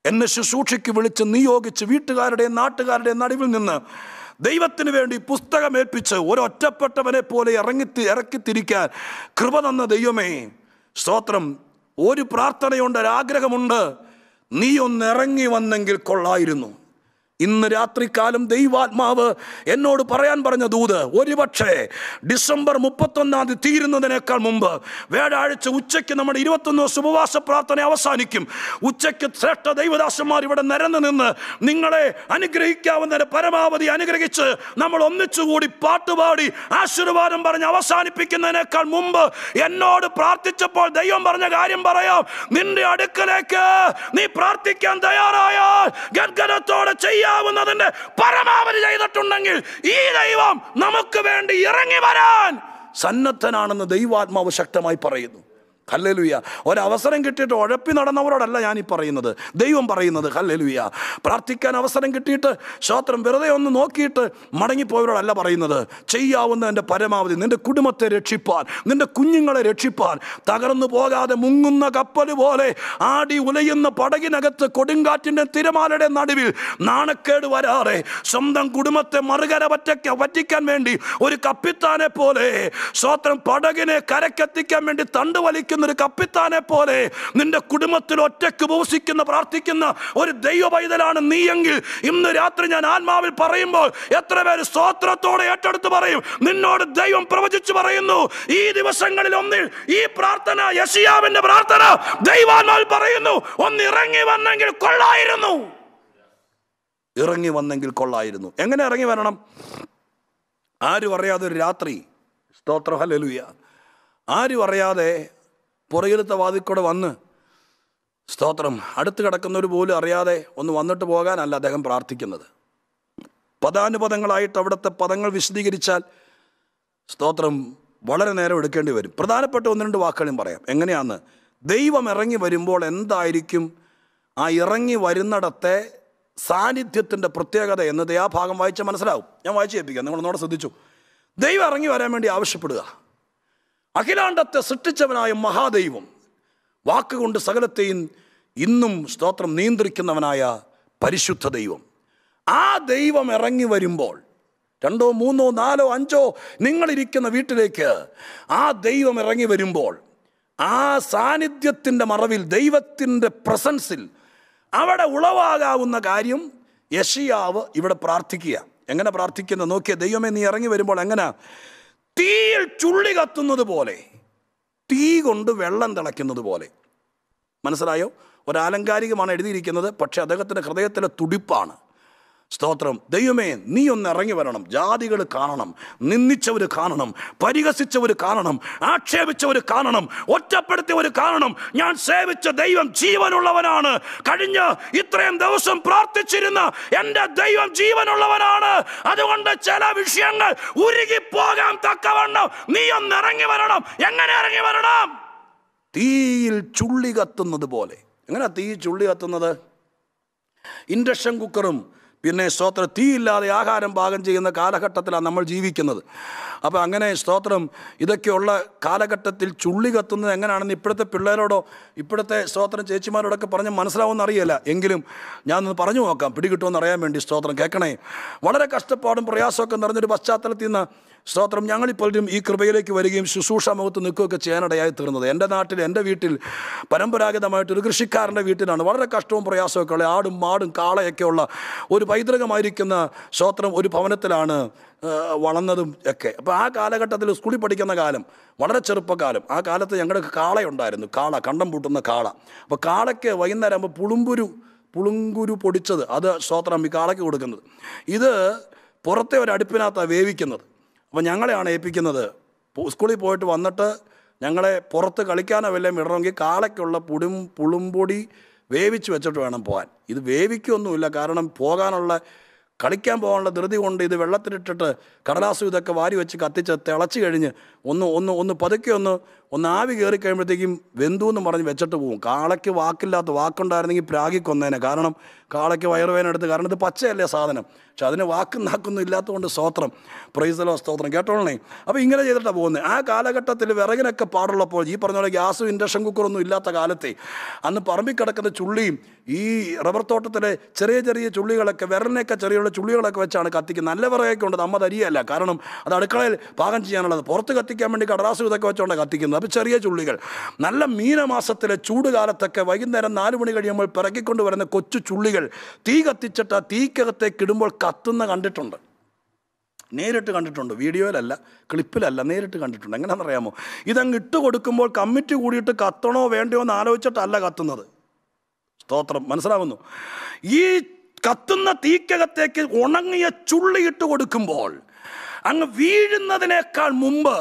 എന്നെ ശുശ്രൂഷയ്ക്ക് വിളിച്ച് നിയോഗിച്ച് വീട്ടുകാരുടെയും നാട്ടുകാരുടെയും നടുവിൽ നിന്ന് ദൈവത്തിന് വേണ്ടി പുസ്തകം ഏൽപ്പിച്ച് ഒരൊറ്റപ്പെട്ടവനെ പോലെ ഇറങ്ങി ഇറക്കിത്തിരിക്കാൻ കൃപ തന്ന ദൈവമേ സ്തോത്രം ഒരു പ്രാർത്ഥനയുണ്ട് ഒരാഗ്രഹമുണ്ട് നീ ഒന്ന് ഇറങ്ങി വന്നെങ്കിൽ കൊള്ളായിരുന്നു ഇന്ന് രാത്രികാലം ദൈവാത്മാവ് എന്നോട് പറയാൻ പറഞ്ഞ ദൂത് ഒരുപക്ഷെ ഡിസംബർ മുപ്പത്തൊന്നാം തീയതി തീരുന്നതിനേക്കാൾ മുമ്പ് വ്യാഴാഴ്ച ഉച്ചയ്ക്ക് നമ്മുടെ ഇരുപത്തൊന്ന് ദിവസം ഉപവാസ പ്രാർത്ഥന അവസാനിക്കും ഉച്ചയ്ക്ക് ശ്രേഷ്ഠ ദൈവദാസന്മാർ ഇവിടെ നിരന്ന് നിന്ന് നിങ്ങളെ അനുഗ്രഹിക്കാവുന്നതിന് പരമാവധി അനുഗ്രഹിച്ച് നമ്മൾ ഒന്നിച്ചുകൂടി പാട്ടുപാടി ആശീർവാദം പറഞ്ഞ് അവസാനിപ്പിക്കുന്നതിനേക്കാൾ മുമ്പ് എന്നോട് പ്രാർത്ഥിച്ചപ്പോൾ ദൈവം പറഞ്ഞ കാര്യം പറയാം നിന്റെ അടുക്കലേക്ക് നീ പ്രാർത്ഥിക്കാൻ തയ്യാറായാൽ ഗദ്ഗതത്തോടെ ചെയ്യാവുന്നതിന്റെ പരമാവധി ചെയ്തിട്ടുണ്ടെങ്കിൽ ഈ ദൈവം നമുക്ക് വേണ്ടി ഇറങ്ങി വരാൻ സന്നദ്ധനാണെന്ന് ദൈവാത്മാവ് ശക്തമായി പറയുന്നു ഹല്ലേലൂയ ഒരവസരം കിട്ടിയിട്ട് ഉഴപ്പി നടന്നവരോടല്ല ഞാൻ ഈ പറയുന്നത് ദൈവം പറയുന്നത് ഹല്ലേലൂയ പ്രാർത്ഥിക്കാൻ അവസരം കിട്ടിയിട്ട് ശ്രോത്രം വെറുതെ ഒന്ന് നോക്കിയിട്ട് മടങ്ങിപ്പോയവരോടല്ല പറയുന്നത് ചെയ്യാവുന്നതിൻ്റെ പരമാവധി നിന്റെ കുടുംബത്തെ രക്ഷിപ്പാൻ നിന്റെ കുഞ്ഞുങ്ങളെ രക്ഷിപ്പാൻ തകർന്നു പോകാതെ മുങ്ങുന്ന കപ്പൽ പോലെ ആടി ഉലയുന്ന പടകിനകത്ത് കൊടുങ്കാറ്റിൻ്റെ തിരമാലയുടെ നടുവിൽ നാണക്കേട് വരാതെ സ്വന്തം കുടുംബത്തെ മറുകര പറ്റ പറ്റിക്കാൻ വേണ്ടി ഒരു കപ്പിത്താനെ പോലെ സ്വത്രം പടകിനെ കരക്കെത്തിക്കാൻ വേണ്ടി തണ്ട് വലിക്കുന്ന ഒരു കപ്പിത്താനെ പോലെ നിന്റെ കുടുംബത്തിൽ ഒറ്റയ്ക്ക് ഉപവസിക്കുന്ന പ്രാർത്ഥിക്കുന്ന ഒരു ദൈവ പൈതലാണ് നീയെങ്കിൽ ഇന്ന് രാത്രി ഞാൻ ആത്മാവിൽ പറയുമ്പോൾ എത്ര പേര് സ്തോത്രത്തോടെ ഏറ്റെടുത്ത് പറയും നിന്നോട് ദൈവം പ്രവചിച്ചു പറയുന്നു ഈ ദിവസങ്ങളിൽ ഒന്നിൽ ഈ പ്രാർത്ഥന യശിയാവിന്റെ പ്രാർത്ഥന ദൈവാത്മാവിൽ പറയുന്നു ഒന്ന് ഇറങ്ങി വന്നെങ്കിൽ കൊള്ളായിരുന്നു ഇറങ്ങി വന്നെങ്കിൽ കൊള്ളായിരുന്നു എങ്ങനെ ഇറങ്ങി വരണം ആരും അറിയാതെ ഒരു രാത്രി സ്തോത്ര ഹലലുയ ആരും അറിയാതെ പുറകിലത്തെ വാതിൽക്കൂടെ വന്ന് സ്തോത്രം അടുത്ത് കിടക്കുന്നവർ പോലും അറിയാതെ ഒന്ന് വന്നിട്ട് പോകാനല്ല അദ്ദേഹം പ്രാർത്ഥിക്കുന്നത് പദാനുപദങ്ങളായിട്ട് അവിടുത്തെ പദങ്ങൾ വിശദീകരിച്ചാൽ സ്തോത്രം വളരെ നേരം എടുക്കേണ്ടി വരും പ്രധാനപ്പെട്ട ഒന്ന് രണ്ട് വാക്കുകളും പറയാം എങ്ങനെയാന്ന് ദൈവം ഇറങ്ങി വരുമ്പോൾ എന്തായിരിക്കും ആ ഇറങ്ങി വരുന്നിടത്തെ സാന്നിധ്യത്തിൻ്റെ പ്രത്യേകത എന്നത് ആ ഭാഗം വായിച്ചാൽ മനസ്സിലാവും ഞാൻ വായിച്ചു കേൾപ്പിക്കാം നിങ്ങളൊന്നോടെ ശ്രദ്ധിച്ചു ദൈവം ഇറങ്ങി വരാൻ വേണ്ടി ആവശ്യപ്പെടുക അഖിലാണ്ടത്തെ സൃഷ്ടിച്ചവനായ മഹാദൈവം വാക്കുകൊണ്ട് സകലത്തെയും ഇന്നും സ്തോത്രം നിയന്ത്രിക്കുന്നവനായ പരിശുദ്ധ ദൈവം ആ ദൈവം ഇറങ്ങി വരുമ്പോൾ രണ്ടോ മൂന്നോ നാലോ അഞ്ചോ നിങ്ങളിരിക്കുന്ന വീട്ടിലേക്ക് ആ ദൈവം ഇറങ്ങി വരുമ്പോൾ ആ സാന്നിധ്യത്തിൻ്റെ മറവിൽ ദൈവത്തിൻ്റെ പ്രസൻസിൽ അവിടെ ഉളവാകാവുന്ന കാര്യം യഷിയാവ് ഇവിടെ പ്രാർത്ഥിക്കുക എങ്ങനെ പ്രാർത്ഥിക്കുന്നത് നോക്കിയ ദൈവമേ നീ ഇറങ്ങി വരുമ്പോൾ എങ്ങനെ തീയിൽ ചുള്ളി കത്തുന്നത് പോലെ തീ കൊണ്ട് വെള്ളം തിളയ്ക്കുന്നത് പോലെ മനസ്സിലായോ ഒരാലങ്കാരികമാണ് എഴുതിയിരിക്കുന്നത് പക്ഷെ അദ്ദേഹത്തിൻ്റെ ഹൃദയത്തിലെ തുടിപ്പാണ് സ്തോത്രം ദൈവമേ നീ ഒന്ന് ഇറങ്ങി വരണം ജാതികൾ കാണണം നിന്ദിച്ചവർ കാണണം പരിഹസിച്ചവർ കാണണം ആക്ഷേപിച്ചവർ കാണണം ഒറ്റപ്പെടുത്തിയവർ കാണണം ഞാൻ സേവിച്ച ദൈവം ജീവനുള്ളവനാണ് കഴിഞ്ഞ ഇത്രയും ദിവസം പ്രാർത്ഥിച്ചിരുന്ന എൻ്റെ ദൈവം ജീവനുള്ളവനാണ് അതുകൊണ്ട് ചില വിഷയങ്ങൾ ഉരുകിപ്പോകാൻ തക്കവണ്ണം നീ ഒന്ന് ഇറങ്ങി വരണം എങ്ങനെ ഇറങ്ങി വരണം തീയിൽ ചുള്ളി കത്തുന്നത് പോലെ എങ്ങനെ തീ ചുള്ളി കത്തുന്നത് ഇൻഡക്ഷൻ കുക്കറും പിന്നെ സ്തോത്രം തീയില്ലാതെ ആഹാരം പാകം ചെയ്യുന്ന കാലഘട്ടത്തിലാണ് നമ്മൾ ജീവിക്കുന്നത് അപ്പോൾ അങ്ങനെ സ്തോത്രം ഇതൊക്കെയുള്ള കാലഘട്ടത്തിൽ ചുള്ളി കത്തുന്നത് എങ്ങനെയാണെന്ന് ഇപ്പോഴത്തെ പിള്ളേരോടോ ഇപ്പോഴത്തെ സ്തോത്രം ചേച്ചിമാരോടൊക്കെ പറഞ്ഞ് മനസ്സിലാവുമെന്ന് അറിയില്ല എങ്കിലും ഞാനൊന്ന് പറഞ്ഞു നോക്കാം പിടികിട്ടുമെന്ന് അറിയാൻ വേണ്ടി സ്തോത്രം കേൾക്കണേ വളരെ കഷ്ടപ്പാടും പ്രയാസമൊക്കെ നിറഞ്ഞൊരു പശ്ചാത്തലത്തിൽ നിന്ന് സ്തോത്രം ഞങ്ങളിപ്പോഴും ഈ കൃപയിലേക്ക് വരികയും ശുശ്രൂഷ മുഖത്ത് നിൽക്കുകയൊക്കെ ചെയ്യാനിടയായി തീർന്നത് എൻ്റെ നാട്ടിൽ എൻ്റെ വീട്ടിൽ പരമ്പരാഗതമായിട്ട് ഒരു കൃഷിക്കാരൻ്റെ വീട്ടിലാണ് വളരെ കഷ്ടവും പ്രയാസമൊക്കെ ഉള്ള ആടും മാടും കാളയൊക്കെയുള്ള ഒരു പൈതൃകമായിരിക്കുന്ന സ്തോത്രം ഒരു ഭവനത്തിലാണ് വളർന്നതും ഒക്കെ അപ്പോൾ ആ കാലഘട്ടത്തിൽ സ്കൂളിൽ പഠിക്കുന്ന കാലം വളരെ ചെറുപ്പകാലം ആ കാലത്ത് ഞങ്ങളുടെ കാളയുണ്ടായിരുന്നു കാള കണ്ടം പൂട്ടുന്ന കാള അപ്പോൾ കാളയ്ക്ക് വൈകുന്നേരം ആകുമ്പോൾ പുളുമ്പുരു പുളുങ്കുരു പൊടിച്ചത് അത് സ്തോത്രം ഈ കാളയ്ക്ക് കൊടുക്കുന്നത് ഇത് പുറത്തെ ഒരു അടുപ്പിനകത്താണ് വേവിക്കുന്നത് അപ്പോൾ ഞങ്ങളെയാണ് ഏൽപ്പിക്കുന്നത് സ്കൂളിൽ പോയിട്ട് വന്നിട്ട് ഞങ്ങളെ പുറത്ത് കളിക്കാനോ വല്ലതും ഇടണമെങ്കിൽ കാളയ്ക്കുള്ള പുടും പുളുംപൊടി വേവിച്ച് വെച്ചിട്ട് വേണം പോകാൻ ഇത് വേവിക്കൊന്നുമില്ല കാരണം പോകാനുള്ള കളിക്കാൻ പോകാനുള്ള ധൃതി കൊണ്ട് ഇത് വെള്ളത്തിലിട്ടിട്ട് കടലാസും ഇതൊക്കെ വാരി വെച്ച് കത്തിച്ച് തിളച്ച് കഴിഞ്ഞ് ഒന്ന് ഒന്ന് ഒന്ന് പതുക്കെ ഒന്ന് ഒന്ന് ആവി കയറി കഴിയുമ്പോഴത്തേക്കും വെന്തു എന്ന് പറഞ്ഞ് വെച്ചിട്ട് പോകും കാളയ്ക്ക് വാക്കില്ലാത്ത വാക്കുണ്ടായിരുന്നെങ്കിൽ പ്രാഗി കൊന്നേനെ കാരണം കാളയ്ക്ക് വയറുവേന എടുത്ത് കാരണം ഇത് പച്ചയല്ലേ സാധനം പക്ഷെ അതിന് വാക്കും നാക്കൊന്നും ഇല്ലാത്തതുകൊണ്ട് സ്തോത്രം പ്രൈസലോ സ്തോത്രം കേട്ടോളണേ അപ്പോൾ ഇങ്ങനെ ചെയ്തിട്ടാണ് പോകുന്നത് ആ കാലഘട്ടത്തിൽ വിറകിനൊക്കെ പാടുള്ളപ്പോൾ ഈ പറഞ്ഞ പോലെ ഗ്യാസും ഇൻഡക്ഷൻ കുക്കറൊന്നും ഇല്ലാത്ത കാലത്തെ അന്ന് പറമ്പിൽ കിടക്കുന്ന ചുള്ളിയും ഈ റബ്ബർ തോട്ടത്തിലെ ചെറിയ ചെറിയ ചുള്ളികളൊക്കെ വിരലിനൊക്കെ ചെറിയ ചുള്ളികളൊക്കെ വെച്ചാണ് കത്തിക്കുന്നത് നല്ല വിറകൊക്കെ ഉണ്ട് നമ്മ തരികയല്ല കാരണം അത് അടുക്കളയിൽ പാകം ചെയ്യാനുള്ളത് പുറത്ത് കത്തിക്കാൻ വേണ്ടി കടറാസ് ഇതൊക്കെ വെച്ചുകൊണ്ട് കത്തിക്കുന്നത് അപ്പോൾ ചെറിയ ചുള്ളികൾ നല്ല മീനമാസത്തിലെ ചൂട് കാലത്തൊക്കെ വൈകുന്നേരം നാല് മണി കഴിയുമ്പോൾ പിറക്കിക്കൊണ്ട് വരുന്ന കൊച്ചു ചുള്ളികൾ തീ കത്തിച്ചിട്ട് ആ തീക്കകത്തേക്ക് ഇടുമ്പോൾ കത്തുന്ന കണ്ടിട്ടുണ്ട് നേരിട്ട് കണ്ടിട്ടുണ്ട് വീഡിയോയിലല്ല ക്ലിപ്പിലല്ല നേരിട്ട് കണ്ടിട്ടുണ്ട് എങ്ങനെയാണെന്നറിയാമോ ഇതങ്ങ് ഇട്ട് കൊടുക്കുമ്പോൾ കമ്മിറ്റി കൂടിയിട്ട് കത്തണോ വേണ്ടയോ എന്ന് ആലോചിച്ചിട്ടല്ല കത്തുന്നത് സ്തോത്രം മനസ്സിലാവുന്നു ഈ കത്തുന്ന തീക്കകത്തേക്ക് ഉണങ്ങിയ ചുള്ളി ഇട്ട് കൊടുക്കുമ്പോൾ അങ്ങ് വീഴുന്നതിനേക്കാൾ മുമ്പ്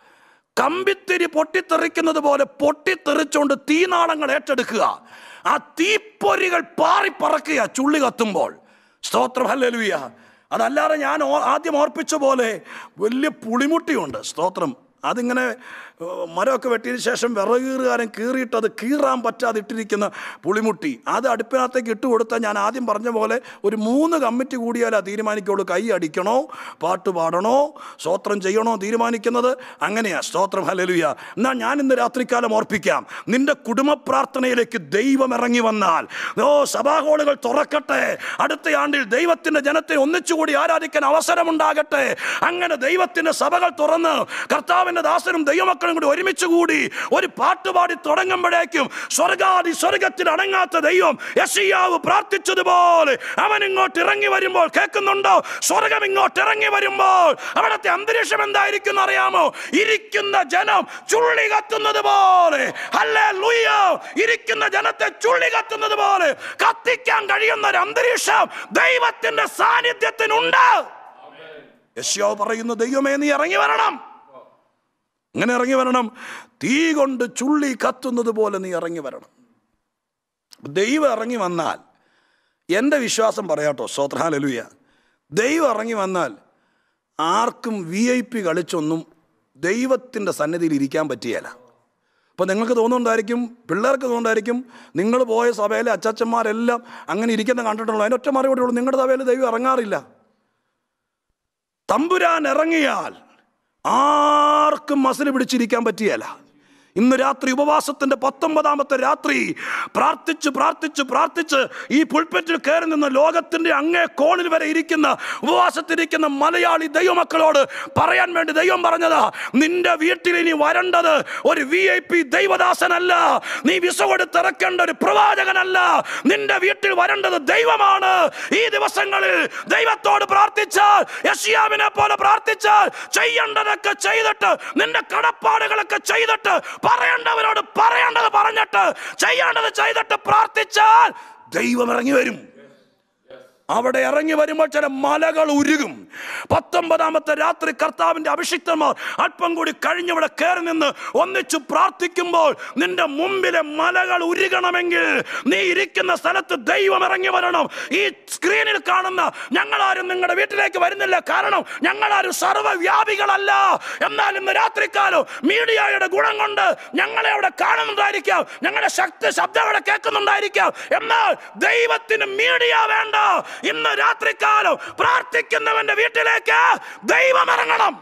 കമ്പിത്തിരി പൊട്ടിത്തെറിക്കുന്നത് പോലെ പൊട്ടിത്തെറിച്ചുകൊണ്ട് തീനാളങ്ങൾ ഏറ്റെടുക്കുക ആ തീപ്പൊരികൾ പാറിപ്പറക്കുക ചുള്ളി കത്തുമ്പോൾ സ്തോത്രം ഹല്ലേലൂയ അതല്ലാതെ ഞാൻ ഓ- ആദ്യം ഓർപ്പിച്ച പോലെ വലിയ പുളിമുട്ടിയുണ്ട് സ്തോത്രം അതിങ്ങനെ ഏഹ്, മരമൊക്കെ വെട്ടിയതിന് ശേഷം വിറകീറുകാരൻ കീറിയിട്ട് അത് കീറാൻ പറ്റാതെ ഇട്ടിരിക്കുന്ന പുളിമുട്ടി അത് അടുപ്പിനകത്തേക്ക് ഇട്ട് കൊടുത്താൽ ഞാൻ ആദ്യം പറഞ്ഞ പോലെ ഒരു മൂന്ന് കമ്മിറ്റി കൂടിയാലേ തീരുമാനിക്കുള്ളൂ കൈ അടിക്കണോ പാട്ട് പാടണോ സ്തോത്രം ചെയ്യണോ തീരുമാനിക്കുന്നത് അങ്ങനെയാ സ്തോത്രം ഹലലുയ എന്നാൽ ഞാൻ ഇന്ന് രാത്രികാലം ഓർപ്പിക്കാം നിന്റെ കുടുംബ പ്രാർത്ഥനയിലേക്ക് ദൈവം ഇറങ്ങി വന്നാൽ ഓ സഭാഹോളുകൾ തുറക്കട്ടെ അടുത്ത ആണ്ടിൽ ദൈവത്തിന്റെ ജനത്തെ ഒന്നിച്ചുകൂടി ആരാധിക്കാൻ അവസരമുണ്ടാകട്ടെ അങ്ങനെ ദൈവത്തിന്റെ സഭകൾ തുറന്ന് കർത്താവിന്റെ ദാസനും ദൈവമക്കളും കൂടി ഒരുമിച്ച് കൂടി ഒരു പാട്ടുപാടി തുടങ്ങുമ്പോഴേക്കും സ്വർഗാദി സ്വർഗത്തിൽ അടങ്ങാത്ത ദൈവം യശിയാവ് പ്രാർത്ഥിച്ചതുപോലെ അവൻ ഇങ്ങോട്ട് ഇറങ്ങി വരുമ്പോൾ കേൾക്കുന്നുണ്ടോ സ്വർഗം ഇങ്ങോട്ട് ഇറങ്ങി വരുമ്പോൾ അവിടുത്തെ അന്തരീക്ഷം എന്തായിരിക്കും എന്ന് അറിയാമോ ഇരിക്കുന്ന ജനം ചുള്ളി കത്തുന്നത് പോലെ അല്ലേ ഇരിക്കുന്ന ജനത്തെ ചുള്ളി കത്തുന്നത് പോലെ കത്തിക്കാൻ കഴിയുന്ന ഒരു അന്തരീക്ഷം ദൈവത്തിന്റെ സാന്നിധ്യത്തിനുണ്ട് യശ്യാവ് പറയുന്നു ദൈവമേ നീ ഇറങ്ങി വരണം ഇങ്ങനെ ഇറങ്ങി വരണം തീ കൊണ്ട് ചുള്ളി കത്തുന്നത് പോലെ നീ ഇറങ്ങി വരണം ദൈവം ഇറങ്ങി വന്നാൽ എൻ്റെ വിശ്വാസം പറയാട്ടോ സ്വത്രാലലുയ ദൈവം ഇറങ്ങി വന്നാൽ ആർക്കും വി ഐ പി കളിച്ചൊന്നും ദൈവത്തിൻ്റെ സന്നിധിയിൽ ഇരിക്കാൻ പറ്റിയല്ല അപ്പോൾ നിങ്ങൾക്ക് തോന്നുന്നുണ്ടായിരിക്കും പിള്ളേർക്ക് തോന്നുന്നുണ്ടായിരിക്കും നിങ്ങൾ പോയ സഭയിലെ അച്ചച്ചന്മാരെല്ലാം അങ്ങനെ ഇരിക്കുന്ന കണ്ടിട്ടുള്ളൂ അതിൻ്റെ ഒറ്റ മറുപടി ഉള്ളൂ നിങ്ങളുടെ സഭയിൽ ദൈവം ഇറങ്ങാറില്ല തമ്പുരാൻ ഇറങ്ങിയാൽ ആർക്കും മസിൽ പിടിച്ചിരിക്കാൻ പറ്റിയല്ല ഇന്ന് രാത്രി ഉപവാസത്തിന്റെ പത്തൊമ്പതാമത്തെ രാത്രി പ്രാർത്ഥിച്ച് പ്രാർത്ഥിച്ച് പ്രാർത്ഥിച്ച് ഈ പുൽപ്പറ്റിൽ കയറി നിന്ന് ലോകത്തിന്റെ അങ്ങേ കോണിൽ വരെ ഇരിക്കുന്ന ഉപവാസത്തിരിക്കുന്ന മലയാളി ദൈവമക്കളോട് പറയാൻ വേണ്ടി ദൈവം പറഞ്ഞതാ നിന്റെ വീട്ടിൽ ഇനി വരേണ്ടത് ഒരു വി ഐ പി ദൈവദാസനല്ല നീ വിസ കൊടുത്തിറക്കേണ്ട ഒരു പ്രവാചകനല്ല നിന്റെ വീട്ടിൽ വരേണ്ടത് ദൈവമാണ് ഈ ദിവസങ്ങളിൽ ദൈവത്തോട് പ്രാർത്ഥിച്ചാൽ യഷിയാവിനെ പോലെ പ്രാർത്ഥിച്ചാൽ ചെയ്യേണ്ടതൊക്കെ ചെയ്തിട്ട് നിന്റെ കടപ്പാടുകളൊക്കെ ചെയ്തിട്ട് പറയേണ്ടവരോട് പറയേണ്ടത് പറഞ്ഞിട്ട് ചെയ്യേണ്ടത് ചെയ്തിട്ട് പ്രാർത്ഥിച്ചാൽ ദൈവം ഇറങ്ങി വരും അവിടെ ഇറങ്ങി വരുമ്പോൾ ചില മലകൾ ഉരുകും പത്തൊമ്പതാമത്തെ രാത്രി കർത്താവിന്റെ അഭിഷിക്തന്മാർ അല്പം കൂടി കഴിഞ്ഞവിടെ കയറി നിന്ന് ഒന്നിച്ചു പ്രാർത്ഥിക്കുമ്പോൾ നിന്റെ മുമ്പിലെ മലകൾ ഉരുകണമെങ്കിൽ നീ ഇരിക്കുന്ന സ്ഥലത്ത് ദൈവം ഇറങ്ങി വരണം ഈ സ്ക്രീനിൽ കാണുന്ന ഞങ്ങളാരും നിങ്ങളുടെ വീട്ടിലേക്ക് വരുന്നില്ല കാരണം ഞങ്ങളാരും സർവ്വവ്യാപികളല്ല എന്നാൽ ഇന്ന് രാത്രിക്കാലം മീഡിയയുടെ ഗുണം കൊണ്ട് ഞങ്ങളെ അവിടെ കാണുന്നുണ്ടായിരിക്കാം ഞങ്ങളുടെ ശക്തി ശബ്ദം അവിടെ കേൾക്കുന്നുണ്ടായിരിക്കാം എന്നാൽ ദൈവത്തിന് മീഡിയ വേണ്ട ഇന്ന് രാത്രിക്കാലം പ്രാർത്ഥിക്കുന്നവന്റെ വീട്ടിലേക്ക് ദൈവം ഇറങ്ങണം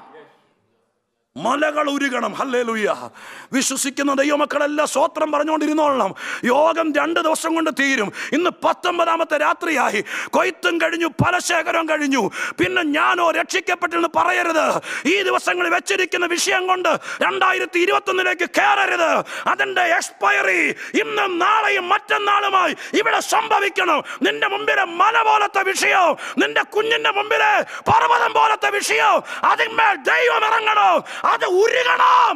മലകൾ ഉരുകണം ഹല്ലേ വിശ്വസിക്കുന്ന ദൈവമക്കളെല്ലാം സ്വോത്രം പറഞ്ഞുകൊണ്ടിരുന്നോളണം യോഗം രണ്ട് ദിവസം കൊണ്ട് തീരും ഇന്ന് പത്തൊമ്പതാമത്തെ രാത്രിയായി കൊയ്ത്തും കഴിഞ്ഞു ഫലശേഖരവും കഴിഞ്ഞു പിന്നെ ഞാനോ രക്ഷിക്കപ്പെട്ടെന്ന് പറയരുത് ഈ ദിവസങ്ങളിൽ വെച്ചിരിക്കുന്ന വിഷയം കൊണ്ട് രണ്ടായിരത്തി ഇരുപത്തൊന്നിലേക്ക് കയറരുത് അതിന്റെ എക്സ്പയറി ഇന്നും നാളെയും മറ്റന്നാളുമായി ഇവിടെ സംഭവിക്കണം നിന്റെ മുമ്പിലെ മല പോലത്തെ വിഷയം നിന്റെ കുഞ്ഞിന്റെ മുമ്പിലെ പർവ്വതം പോലത്തെ വിഷയം അതിന്മേൽ ദൈവം ഇറങ്ങണം അത് ഉരുകണം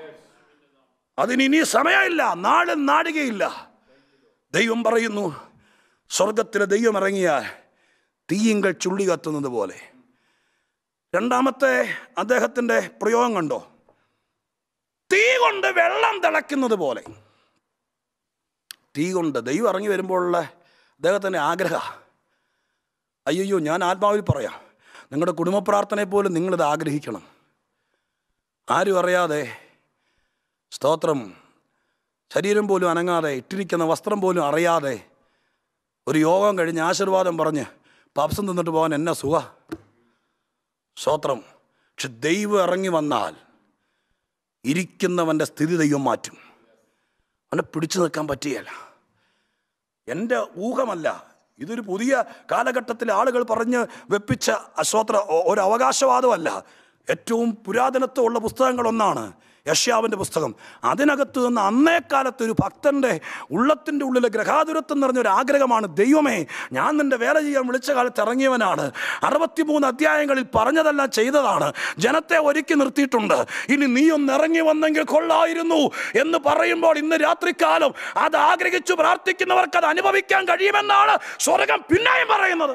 അതിന് ഇനി സമയമില്ല നാളെ നാടികയില്ല ദൈവം പറയുന്നു സ്വർഗത്തിലെ ദൈവം ഇറങ്ങിയാൽ തീയിങ്കൽ ചുള്ളി കത്തുന്നത് പോലെ രണ്ടാമത്തെ അദ്ദേഹത്തിൻ്റെ പ്രയോഗം കണ്ടോ തീ കൊണ്ട് വെള്ളം തിളയ്ക്കുന്നത് പോലെ തീ കൊണ്ട് ദൈവം ഇറങ്ങി വരുമ്പോഴുള്ള അദ്ദേഹത്തിൻ്റെ ആഗ്രഹ അയ്യോ ഞാൻ ആത്മാവിൽ പറയാം നിങ്ങളുടെ കുടുംബ പ്രാർത്ഥനയെ പോലും നിങ്ങളിത് ആഗ്രഹിക്കണം ആരും അറിയാതെ സ്തോത്രം ശരീരം പോലും അനങ്ങാതെ ഇട്ടിരിക്കുന്ന വസ്ത്രം പോലും അറിയാതെ ഒരു യോഗം കഴിഞ്ഞ് ആശീർവാദം പറഞ്ഞ് പാപ്സം തിന്നിട്ട് പോകാൻ എന്നാ സുഖ സ്തോത്രം പക്ഷെ ദൈവം ഇറങ്ങി വന്നാൽ ഇരിക്കുന്നവൻ്റെ സ്ഥിതി ദൈവം മാറ്റും അവനെ പിടിച്ചു നിൽക്കാൻ പറ്റുകയില്ല എൻ്റെ ഊഹമല്ല ഇതൊരു പുതിയ കാലഘട്ടത്തിൽ ആളുകൾ പറഞ്ഞ് വെപ്പിച്ച അസ്വത്ര ഒരു അവകാശവാദമല്ല ഏറ്റവും പുരാതനത്വമുള്ള പുസ്തകങ്ങളൊന്നാണ് യഷ്യാവിൻ്റെ പുസ്തകം അതിനകത്ത് നിന്ന് അന്നേ കാലത്ത് ഒരു ഭക്തൻ്റെ ഉള്ളത്തിൻ്റെ ഉള്ളിലെ ഗ്രഹാതുരത്വം നിറഞ്ഞൊരു ആഗ്രഹമാണ് ദൈവമേ ഞാൻ നിൻ്റെ വേല ചെയ്യാൻ വിളിച്ച കാലത്ത് ഇറങ്ങിയവനാണ് അറുപത്തിമൂന്ന് അധ്യായങ്ങളിൽ പറഞ്ഞതെല്ലാം ചെയ്തതാണ് ജനത്തെ ഒരുക്കി നിർത്തിയിട്ടുണ്ട് ഇനി നീ ഒന്ന് ഇറങ്ങി വന്നെങ്കിൽ കൊള്ളായിരുന്നു എന്ന് പറയുമ്പോൾ ഇന്ന് രാത്രികാലം അത് ആഗ്രഹിച്ചു പ്രാർത്ഥിക്കുന്നവർക്ക് അത് അനുഭവിക്കാൻ കഴിയുമെന്നാണ് സ്വർഗം പിന്നെയും പറയുന്നത്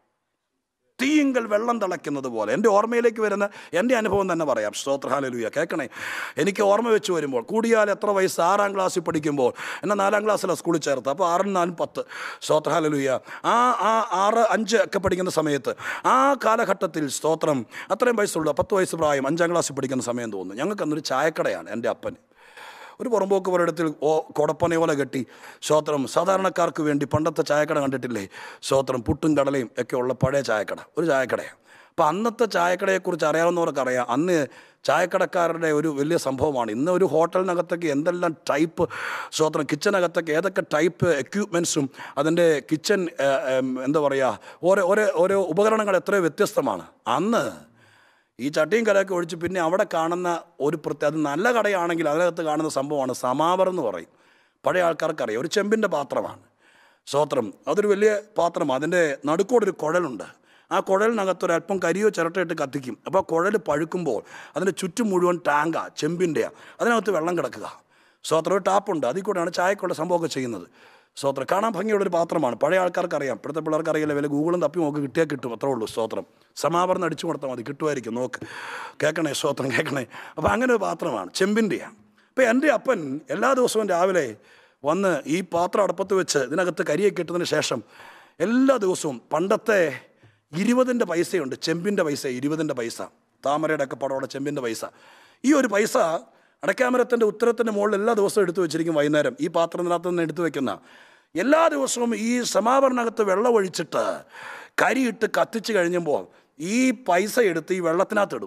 തീയിങ്കൽ വെള്ളം തിളയ്ക്കുന്നത് പോലെ എൻ്റെ ഓർമ്മയിലേക്ക് വരുന്ന എൻ്റെ അനുഭവം തന്നെ പറയാം സ്തോത്രഹാലലുയ കേൾക്കണേ എനിക്ക് ഓർമ്മ വെച്ച് വരുമ്പോൾ കൂടിയാൽ എത്ര വയസ്സ് ആറാം ക്ലാസ്സിൽ പഠിക്കുമ്പോൾ എന്നെ നാലാം ക്ലാസ്സിലാണ് സ്കൂളിൽ ചേർത്ത് അപ്പോൾ ആറും നാലും പത്ത് സ്തോത്രഹാലലുയ ആ ആ ആറ് അഞ്ച് ഒക്കെ പഠിക്കുന്ന സമയത്ത് ആ കാലഘട്ടത്തിൽ സ്തോത്രം അത്രയും വയസ്സുള്ള പത്ത് വയസ്സ് പ്രായം അഞ്ചാം ക്ലാസ്സിൽ പഠിക്കുന്ന സമയം തോന്നുന്നു ഞങ്ങൾക്ക് അന്നൊരു ചായക്കടയാണ് എൻ്റെ അപ്പൻ ഒരു പുറമ്പോക്ക് ഒരിടത്തിൽ ഓ കൊടപ്പനയോല കെട്ടി സ്തോത്രം സാധാരണക്കാർക്ക് വേണ്ടി പണ്ടത്തെ ചായക്കട കണ്ടിട്ടില്ലേ സ്തോത്രം പുട്ടും കടലയും ഒക്കെ ഉള്ള പഴയ ചായക്കട ഒരു ചായക്കടയാണ് അപ്പം അന്നത്തെ ചായക്കടയെക്കുറിച്ച് അറിയാവുന്നവർക്ക് അറിയാം അന്ന് ചായക്കടക്കാരുടെ ഒരു വലിയ സംഭവമാണ് ഇന്ന് ഒരു ഹോട്ടലിനകത്തൊക്കെ എന്തെല്ലാം ടൈപ്പ് സ്തോത്രം കിച്ചനകത്തൊക്കെ ഏതൊക്കെ ടൈപ്പ് എക്യുപ്മെൻസും അതിൻ്റെ കിച്ചൺ എന്താ പറയുക ഓരോ ഓരോ ഓരോ ഉപകരണങ്ങൾ എത്രയോ വ്യത്യസ്തമാണ് അന്ന് ഈ ചട്ടിയും കലയൊക്കെ ഒഴിച്ച് പിന്നെ അവിടെ കാണുന്ന ഒരു പ്രത്യേക അത് നല്ല കടയാണെങ്കിൽ അതിനകത്ത് കാണുന്ന സംഭവമാണ് സമാവർ എന്ന് പറയും പഴയ ആൾക്കാർക്കറിയാം ഒരു ചെമ്പിൻ്റെ പാത്രമാണ് സ്തോത്രം അതൊരു വലിയ പാത്രമാണ് അതിൻ്റെ നടുക്കോടൊരു കുഴലുണ്ട് ആ കുഴലിനകത്ത് ഒരല്പം കരിയോ ചിരട്ടയിട്ട് കത്തിക്കും അപ്പോൾ കുഴൽ പഴുക്കുമ്പോൾ അതിൻ്റെ ചുറ്റും മുഴുവൻ ടാങ്കാ ചെമ്പിൻ്റെയാണ് അതിനകത്ത് വെള്ളം കിടക്കുക സ്തോത്രം ഒരു ടാപ്പുണ്ട് അതിൽ കൂടെയാണ് ചായക്കുള്ള സംഭവമൊക്കെ ചെയ്യുന്നത് സ്തോത്രം കാണാൻ ഭംഗിയുള്ളൊരു പാത്രമാണ് പഴയ ആൾക്കാർക്ക് അറിയാം ഇപ്പോഴത്തെ പിള്ളേർക്ക് അറിയില്ല വില ഗൂഗിളും തപ്പി നോക്ക് കിട്ടിയാൽ കിട്ടും അത്രേ ഉള്ളൂ സ്തോത്രം സമാപരണം അടിച്ചു കൊടുത്താൽ മതി കിട്ടുമായിരിക്കും നോക്ക് കേൾക്കണേ സ്തോത്രം കേൾക്കണേ അപ്പോൾ അങ്ങനെ ഒരു പാത്രമാണ് ചെമ്പിൻ്റെയാണ് അപ്പോൾ എൻ്റെ അപ്പൻ എല്ലാ ദിവസവും രാവിലെ വന്ന് ഈ പാത്രം അടുപ്പത്ത് വെച്ച് ഇതിനകത്ത് കരിയൊക്കെ ഇട്ടതിന് ശേഷം എല്ലാ ദിവസവും പണ്ടത്തെ ഇരുപതിൻ്റെ പൈസയുണ്ട് ചെമ്പിൻ്റെ പൈസ ഇരുപതിൻ്റെ പൈസ താമരയുടെ ഒക്കെ പടമുള്ള ചെമ്പിൻ്റെ പൈസ ഈ ഒരു പൈസ അടക്കാമരത്തിൻ്റെ ഉത്തരത്തിൻ്റെ മുകളിൽ എല്ലാ ദിവസവും എടുത്തു വെച്ചിരിക്കും വൈകുന്നേരം ഈ പാത്രത്തിനകത്ത് നിന്ന് എടുത്തു വെക്കുന്ന എല്ലാ ദിവസവും ഈ സമാവരണകത്ത് വെള്ളം ഒഴിച്ചിട്ട് കരിയിട്ട് കത്തിച്ച് കഴിഞ്ഞപ്പോൾ ഈ പൈസ എടുത്ത് ഈ വെള്ളത്തിനകത്തിടും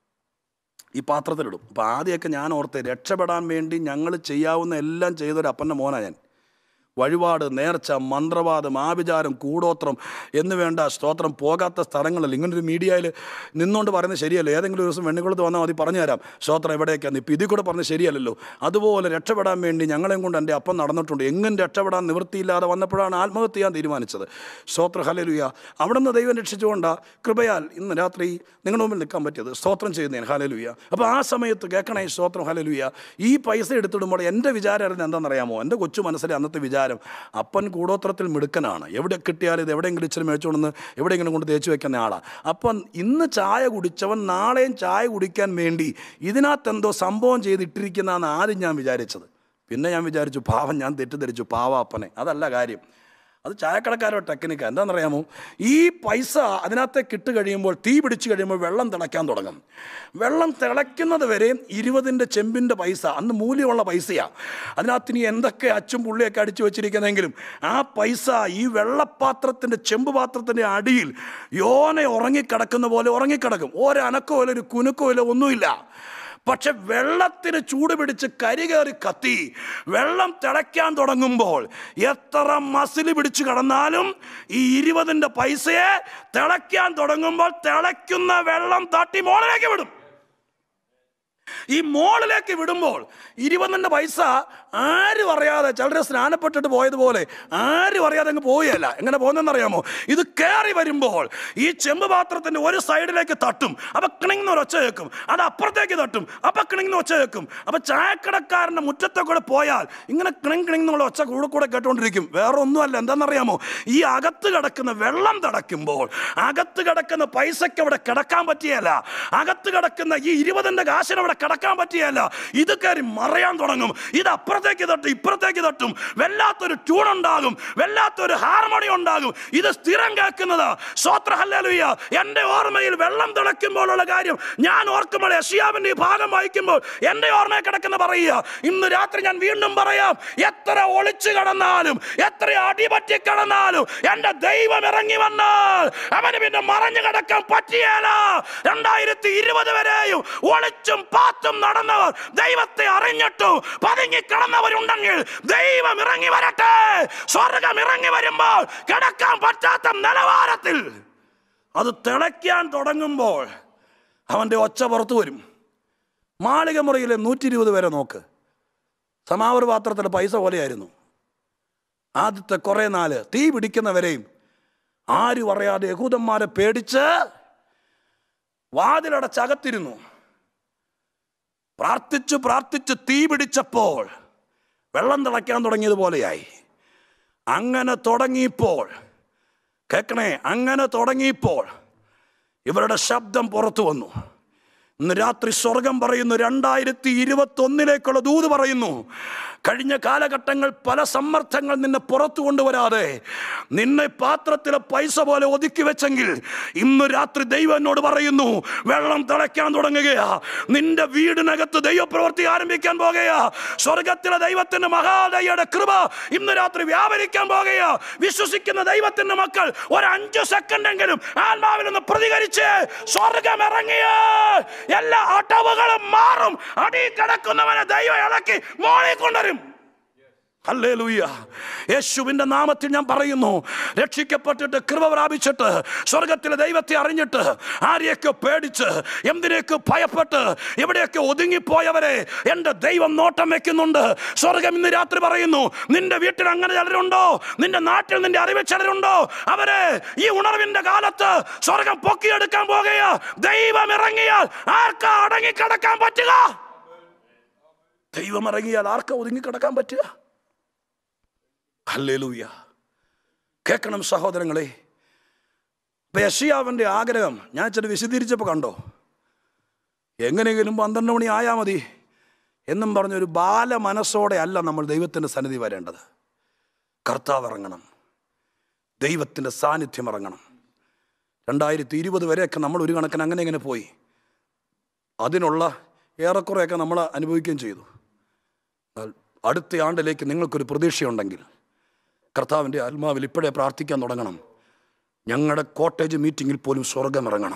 ഈ പാത്രത്തിലിടും അപ്പോൾ ആദ്യമൊക്കെ ഞാൻ ഓർത്ത് രക്ഷപ്പെടാൻ വേണ്ടി ഞങ്ങൾ ചെയ്യാവുന്ന എല്ലാം ചെയ്തൊരു അപ്പൻ്റെ മോനാ ഞാൻ വഴിപാട് നേർച്ച മന്ത്രവാദം ആഭിചാരം കൂടോത്രം എന്ന് വേണ്ട സ്തോത്രം പോകാത്ത സ്ഥലങ്ങളിൽ ഇങ്ങനൊരു മീഡിയയിൽ നിന്നുകൊണ്ട് പറയുന്നത് ശരിയല്ല ഏതെങ്കിലും ഒരു ദിവസം വെണ്ണിക്കുളത്ത് വന്നാൽ മതി പറഞ്ഞു തരാം സ്തോത്രം എവിടേക്കാണ് ഇപ്പം ഇതിൽ കൂടെ പറഞ്ഞത് ശരിയല്ലല്ലോ അതുപോലെ രക്ഷപ്പെടാൻ വേണ്ടി ഞങ്ങളെയും കൊണ്ട് എൻ്റെ അപ്പം നടന്നിട്ടുണ്ട് എങ്ങും രക്ഷപ്പെടാൻ നിവൃത്തിയില്ലാതെ വന്നപ്പോഴാണ് ആത്മഹത്യ ചെയ്യാൻ തീരുമാനിച്ചത് സ്തോത്ര ഹലലുയ അവിടെ നിന്ന് ദൈവം രക്ഷിച്ചുകൊണ്ടാ കൃപയാൽ ഇന്ന് രാത്രി നിങ്ങളുടെ മുമ്പിൽ നിൽക്കാൻ പറ്റിയത് സ്തോത്രം ചെയ്യുന്നതിന് ഹലലുയ അപ്പോൾ ആ സമയത്ത് കേൾക്കണേ സ്തോത്രം ഹലലുയ ഈ പൈസ എടുത്തിടുമ്പോൾ എൻ്റെ വിചാരം എന്താണെന്നറിയാമോ എൻ്റെ കൊച്ചു മനസ്സിലെ അന്നത്തെ വിചാരം അപ്പൻ കൂടോത്രത്തിൽ മിടുക്കനാണ് എവിടെ കിട്ടിയാലും ഇത് എവിടെയെങ്കിലും ഇച്ചിരി മേടിച്ചുകൊണ്ടെന്ന് എവിടെയെങ്കിലും കൊണ്ട് തേച്ച് വെക്കുന്ന ആളാണ് അപ്പം ഇന്ന് ചായ കുടിച്ചവൻ നാളെയും ചായ കുടിക്കാൻ വേണ്ടി ഇതിനകത്ത് എന്തോ സംഭവം ചെയ്തിട്ടിരിക്കുന്നതാണ് ആദ്യം ഞാൻ വിചാരിച്ചത് പിന്നെ ഞാൻ വിചാരിച്ചു പാവം ഞാൻ തെറ്റിദ്ധരിച്ചു പാവ അപ്പനെ അതല്ല കാര്യം അത് ചായക്കടക്കാരുടെ ടെക്നിക്കാണ് എന്താണെന്നറിയാമോ ഈ പൈസ അതിനകത്തേക്ക് ഇട്ട് കഴിയുമ്പോൾ തീ പിടിച്ച് കഴിയുമ്പോൾ വെള്ളം തിളയ്ക്കാൻ തുടങ്ങും വെള്ളം തിളയ്ക്കുന്നത് വരെ ഇരുപതിൻ്റെ ചെമ്പിൻ്റെ പൈസ അന്ന് മൂല്യമുള്ള പൈസയാണ് അതിനകത്ത് ഇനി എന്തൊക്കെ അച്ചും പുള്ളിയൊക്കെ അടിച്ചു വെച്ചിരിക്കുന്നെങ്കിലും ആ പൈസ ഈ വെള്ളപ്പാത്രത്തിൻ്റെ ചെമ്പ് പാത്രത്തിൻ്റെ അടിയിൽ യോനെ ഉറങ്ങിക്കിടക്കുന്ന പോലെ ഉറങ്ങിക്കിടക്കും ഒരനക്കോ ഇല്ല ഒരു കുനുക്കോ ഇല്ല ഒന്നുമില്ല പക്ഷെ വെള്ളത്തിന് ചൂട് പിടിച്ച് കരി കയറി കത്തി വെള്ളം തിളയ്ക്കാൻ തുടങ്ങുമ്പോൾ എത്ര മസിൽ പിടിച്ച് കിടന്നാലും ഈ ഇരുപതിൻ്റെ പൈസയെ തിളയ്ക്കാൻ തുടങ്ങുമ്പോൾ തിളയ്ക്കുന്ന വെള്ളം തട്ടി മോളിലേക്ക് വിടും ഈ മോളിലേക്ക് വിടുമ്പോൾ ഇരുപതിൻ്റെ പൈസ ആരും അറിയാതെ ചിലരെ സ്നാനപ്പെട്ടിട്ട് പോയതുപോലെ ആരും അറിയാതെ അങ്ങ് പോവുകയല്ല എങ്ങനെ പോകുന്നതെന്നറിയാമോ ഇത് കയറി വരുമ്പോൾ ഈ ചെമ്പ് പാത്രത്തിൻ്റെ ഒരു സൈഡിലേക്ക് തട്ടും അപ്പം കിണിങ്ങുന്ന ഒരു ഒച്ച കേൾക്കും അത് അപ്പുറത്തേക്ക് തട്ടും അപ്പം കിണിങ്ങുന്ന ഒച്ച കേൾക്കും അപ്പം ചായക്കടക്കാരൻ്റെ മുറ്റത്തെ കൂടെ പോയാൽ ഇങ്ങനെ കിണിങ് കിണിങ്ങുന്നുള്ള ഒച്ച കൂടെ കൂടെ കേട്ടുകൊണ്ടിരിക്കും വേറെ ഒന്നുമല്ല എന്താണെന്നറിയാമോ ഈ അകത്ത് കിടക്കുന്ന വെള്ളം തടക്കുമ്പോൾ അകത്ത് കിടക്കുന്ന പൈസയ്ക്ക് അവിടെ കിടക്കാൻ പറ്റിയല്ല അകത്ത് കിടക്കുന്ന ഈ ഇരുപതിൻ്റെ കാശിന് അവിടെ കിടക്കാൻ കടക്കാൻ പറ്റിയല്ല ഇത് കയറി മറയാൻ തുടങ്ങും ഇത് അപ്പുറത്തേക്ക് തട്ടും ഇപ്പുറത്തേക്ക് തട്ടും വല്ലാത്തൊരു ട്യൂൺ ഉണ്ടാകും വല്ലാത്തൊരു ഹാർമോണി ഉണ്ടാകും ഇത് സ്ഥിരം കേൾക്കുന്നത് സ്വോത്ര ഹല്ലേലൂയ എൻ്റെ ഓർമ്മയിൽ വെള്ളം തിളയ്ക്കുമ്പോഴുള്ള കാര്യം ഞാൻ ഓർക്കുമ്പോൾ യഷിയാവിൻ്റെ ഈ ഭാഗം വായിക്കുമ്പോൾ എൻ്റെ ഓർമ്മയിൽ കിടക്കുന്ന പറയുക ഇന്ന് രാത്രി ഞാൻ വീണ്ടും പറയാം എത്ര ഒളിച്ചു കടന്നാലും എത്ര അടിപറ്റി കടന്നാലും എൻ്റെ ദൈവം ഇറങ്ങി വന്നാൽ അവന് പിന്നെ മറഞ്ഞു കിടക്കാൻ പറ്റിയല്ല രണ്ടായിരത്തി ഇരുപത് വരെയും ഒളിച്ചും പാത്തും നടന്നവർ ദൈവത്തെ അറിഞ്ഞിട്ടും പതുങ്ങി കിടന്നവരുണ്ടെങ്കിൽ ദൈവം ഇറങ്ങി വരട്ടെ സ്വർഗം ഇറങ്ങി വരുമ്പോൾ കിടക്കാൻ പറ്റാത്ത നിലവാരത്തിൽ അത് തിളയ്ക്കാൻ തുടങ്ങുമ്പോൾ അവൻ്റെ ഒച്ച പുറത്തു വരും മാളിക മുറിയിലെ നൂറ്റി ഇരുപത് വരെ നോക്ക് സമാവർ പാത്രത്തിൽ പൈസ പോലെയായിരുന്നു ആദ്യത്തെ കുറേ നാല് തീ പിടിക്കുന്നവരെയും ആരും അറിയാതെ യഹൂദന്മാരെ പേടിച്ച് വാതിലടച്ചകത്തിരുന്നു പ്രാർത്ഥിച്ചു പ്രാർത്ഥിച്ച് തീ പിടിച്ചപ്പോൾ വെള്ളം തിളയ്ക്കാൻ തുടങ്ങിയതുപോലെയായി അങ്ങനെ തുടങ്ങിയപ്പോൾ കേൾക്കണേ അങ്ങനെ തുടങ്ങിയപ്പോൾ ഇവരുടെ ശബ്ദം പുറത്തു വന്നു ഇന്ന് രാത്രി സ്വർഗം പറയുന്നു രണ്ടായിരത്തി ഇരുപത്തി ഒന്നിലേക്കുള്ള ദൂത് പറയുന്നു കഴിഞ്ഞ കാലഘട്ടങ്ങൾ പല സമ്മർദ്ദങ്ങൾ നിന്നെ പുറത്തു കൊണ്ടുവരാതെ നിന്നെ പാത്രത്തിലെ പൈസ പോലെ ഒതുക്കി വെച്ചെങ്കിൽ ഇന്ന് രാത്രി ദൈവം എന്നോട് പറയുന്നു വെള്ളം തിളയ്ക്കാൻ തുടങ്ങുകയാ നിന്റെ വീടിനകത്ത് ദൈവപ്രവൃത്തി ആരംഭിക്കാൻ പോകുകയാ സ്വർഗത്തിലെ ദൈവത്തിന്റെ മഹാദയുടെ കൃപ ഇന്ന് രാത്രി വ്യാപരിക്കാൻ പോകുകയാ വിശ്വസിക്കുന്ന ദൈവത്തിന്റെ മക്കൾ ഒരു അഞ്ചു സെക്കൻഡെങ്കിലും ആത്മാവിൽ നിന്ന് പ്രതികരിച്ച് സ്വർഗം ഇറങ്ങിയ എല്ലാ അടവുകളും മാറും അടി കിടക്കുന്നവനെ ദൈവം ഇളക്കി മോളിൽ കൊണ്ടുവരും ഹല്ലേലൂയ യേശുവിൻ്റെ നാമത്തിൽ ഞാൻ പറയുന്നു രക്ഷിക്കപ്പെട്ടിട്ട് കൃപ പ്രാപിച്ചിട്ട് സ്വർഗത്തിലെ ദൈവത്തെ അറിഞ്ഞിട്ട് ആരെയൊക്കെ പേടിച്ച് എന്തിനെയൊക്കെ ഭയപ്പെട്ട് എവിടെയൊക്കെ ഒതുങ്ങിപ്പോയവരെ എൻ്റെ ദൈവം നോട്ടം വെക്കുന്നുണ്ട് സ്വർഗം ഇന്ന് രാത്രി പറയുന്നു നിന്റെ വീട്ടിൽ അങ്ങനെ ചിലരുണ്ടോ നിന്റെ നാട്ടിൽ നിന്റെ അറിവിൽ ചിലരുണ്ടോ അവരെ ഈ ഉണർവിന്റെ കാലത്ത് സ്വർഗം പൊക്കിയെടുക്കാൻ പോകുകയാ ദൈവം ഇറങ്ങിയാൽ ആർക്കാ അടങ്ങിക്കിടക്കാൻ പറ്റുക ദൈവം ഇറങ്ങിയാൽ ആർക്കാ ഒതുങ്ങിക്കിടക്കാൻ പറ്റുക ഹല്ലേലൂയ കേൾക്കണം സഹോദരങ്ങളെ ഇപ്പൊ യഷിയാവിൻ്റെ ആഗ്രഹം ഞാൻ ഇച്ചിരി വിശദീകരിച്ചപ്പോൾ കണ്ടോ എങ്ങനെയെങ്കിലും പന്ത്രണ്ട് മണി ആയാൽ മതി എന്നും പറഞ്ഞൊരു ബാല മനസ്സോടെ അല്ല നമ്മൾ ദൈവത്തിൻ്റെ സന്നിധി വരേണ്ടത് കർത്താവ് ഇറങ്ങണം ദൈവത്തിൻ്റെ സാന്നിധ്യം ഇറങ്ങണം രണ്ടായിരത്തി ഇരുപത് വരെയൊക്കെ നമ്മൾ ഒരു കണക്കിന് അങ്ങനെ ഇങ്ങനെ പോയി അതിനുള്ള ഏറെക്കുറെയൊക്കെ നമ്മൾ അനുഭവിക്കുകയും ചെയ്തു എന്നാൽ അടുത്ത ആണ്ടിലേക്ക് നിങ്ങൾക്കൊരു പ്രതീക്ഷയുണ്ടെങ്കിൽ കർത്താവിൻ്റെ ആത്മാവിൽ ഇപ്പോഴേ പ്രാർത്ഥിക്കാൻ തുടങ്ങണം ഞങ്ങളുടെ കോട്ടേജ് മീറ്റിങ്ങിൽ പോലും സ്വർഗം ഇറങ്ങണം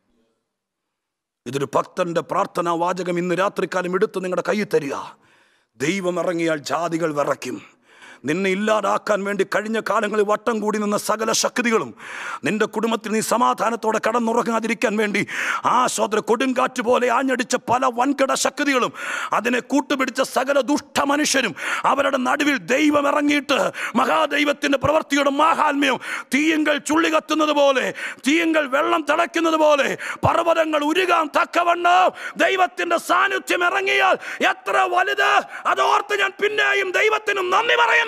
ഇതൊരു ഭക്തന്റെ പ്രാർത്ഥനാ വാചകം ഇന്ന് രാത്രിക്കാലം എടുത്ത് നിങ്ങളുടെ കയ്യിൽ തരിക ദൈവം ഇറങ്ങിയാൽ ജാതികൾ വിറയ്ക്കും നിന്നെ ഇല്ലാതാക്കാൻ വേണ്ടി കഴിഞ്ഞ കാലങ്ങളിൽ വട്ടം കൂടി നിന്ന സകല ശക്തികളും നിന്റെ കുടുംബത്തിൽ നീ സമാധാനത്തോടെ കടന്നുറങ്ങാതിരിക്കാൻ വേണ്ടി ആ സോദര കൊടുങ്കാറ്റ് പോലെ ആഞ്ഞടിച്ച പല വൻകിട ശക്തികളും അതിനെ കൂട്ടുപിടിച്ച സകല ദുഷ്ട മനുഷ്യരും അവരുടെ നടുവിൽ ദൈവം ഇറങ്ങിയിട്ട് മഹാദൈവത്തിന്റെ പ്രവൃത്തിയുടെ മാഹാത്മ്യം തീയങ്കൽ ചുള്ളി കത്തുന്നത് പോലെ തീയങ്കൽ വെള്ളം തിളയ്ക്കുന്നത് പോലെ പർവ്വതങ്ങൾ ഉരുകാൻ തക്കവണ്ണം ദൈവത്തിന്റെ സാന്നിധ്യം ഇറങ്ങിയാൽ എത്ര വലുത് അതോർത്ത് ഞാൻ പിന്നെയും ദൈവത്തിനും നന്ദി പറയുന്നു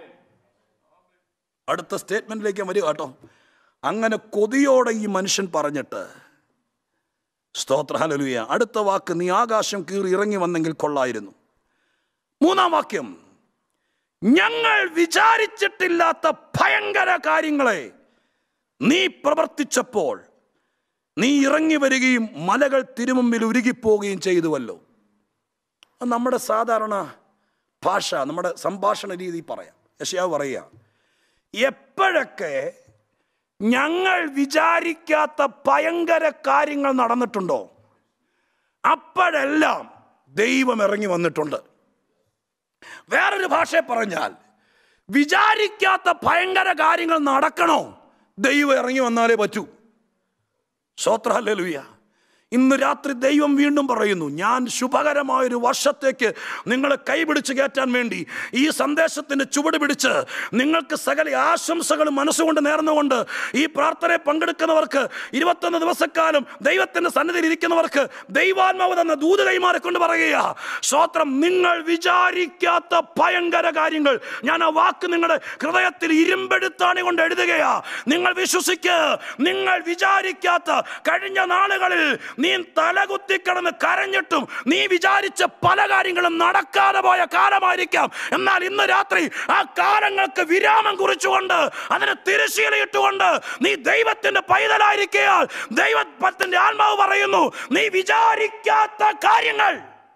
അടുത്ത സ്റ്റേറ്റ്മെന്റിലേക്ക് വരിക കേട്ടോ അങ്ങനെ കൊതിയോടെ ഈ മനുഷ്യൻ പറഞ്ഞിട്ട് സ്തോത്രഹലലുയ അടുത്ത വാക്ക് നീ ആകാശം കീറി ഇറങ്ങി വന്നെങ്കിൽ കൊള്ളായിരുന്നു മൂന്നാം വാക്യം ഞങ്ങൾ വിചാരിച്ചിട്ടില്ലാത്ത ഭയങ്കര കാര്യങ്ങളെ നീ പ്രവർത്തിച്ചപ്പോൾ നീ ഇറങ്ങി വരികയും മലകൾ തിരുമുമ്പിൽ ഉരുകിപ്പോവുകയും ചെയ്തുവല്ലോ അത് നമ്മുടെ സാധാരണ ഭാഷ നമ്മുടെ സംഭാഷണ രീതി പറയാം യശയാവ് പറയുക എപ്പോഴൊക്കെ ഞങ്ങൾ വിചാരിക്കാത്ത ഭയങ്കര കാര്യങ്ങൾ നടന്നിട്ടുണ്ടോ അപ്പോഴെല്ലാം ദൈവം ഇറങ്ങി വന്നിട്ടുണ്ട് വേറൊരു ഭാഷയെ പറഞ്ഞാൽ വിചാരിക്കാത്ത ഭയങ്കര കാര്യങ്ങൾ നടക്കണോ ദൈവം ഇറങ്ങി വന്നാലേ പറ്റൂ സ്വത്രഹല്ലുയ ഇന്ന് രാത്രി ദൈവം വീണ്ടും പറയുന്നു ഞാൻ ശുഭകരമായൊരു വർഷത്തേക്ക് നിങ്ങളെ കൈപിടിച്ച് കയറ്റാൻ വേണ്ടി ഈ സന്ദേശത്തിൻ്റെ ചുവട് പിടിച്ച് നിങ്ങൾക്ക് സകല ആശംസകളും മനസ്സുകൊണ്ട് നേർന്നുകൊണ്ട് ഈ പ്രാർത്ഥനയെ പങ്കെടുക്കുന്നവർക്ക് ഇരുപത്തൊന്ന് ദിവസക്കാലം ദൈവത്തിൻ്റെ സന്നിധിയിൽ ഇരിക്കുന്നവർക്ക് ദൈവാത്മാവ് തന്ന ദൂത് കൈമാറിക്കൊണ്ട് പറയുക സ്വത്രം നിങ്ങൾ വിചാരിക്കാത്ത ഭയങ്കര കാര്യങ്ങൾ ഞാൻ ആ വാക്ക് നിങ്ങളുടെ ഹൃദയത്തിൽ ഇരുമ്പെടുത്താണ് കൊണ്ട് എഴുതുകയാ നിങ്ങൾ വിശ്വസിക്ക് നിങ്ങൾ വിചാരിക്കാത്ത കഴിഞ്ഞ നാളുകളിൽ നീ തലകുത്തിക്കിടന്ന് കരഞ്ഞിട്ടും നീ വിചാരിച്ച പല കാര്യങ്ങളും നടക്കാതെ പോയ കാലമായിരിക്കാം എന്നാൽ ഇന്ന് രാത്രി ആ കാലങ്ങൾക്ക് വിരാമം കുറിച്ചുകൊണ്ട് അതിന് തിരശീലയിട്ടുകൊണ്ട് നീ ദൈവത്തിന്റെ പൈതലായിരിക്കയാൽ ദൈവത്തിന്റെ ആത്മാവ് പറയുന്നു നീ വിചാരിക്കാത്ത കാര്യങ്ങൾ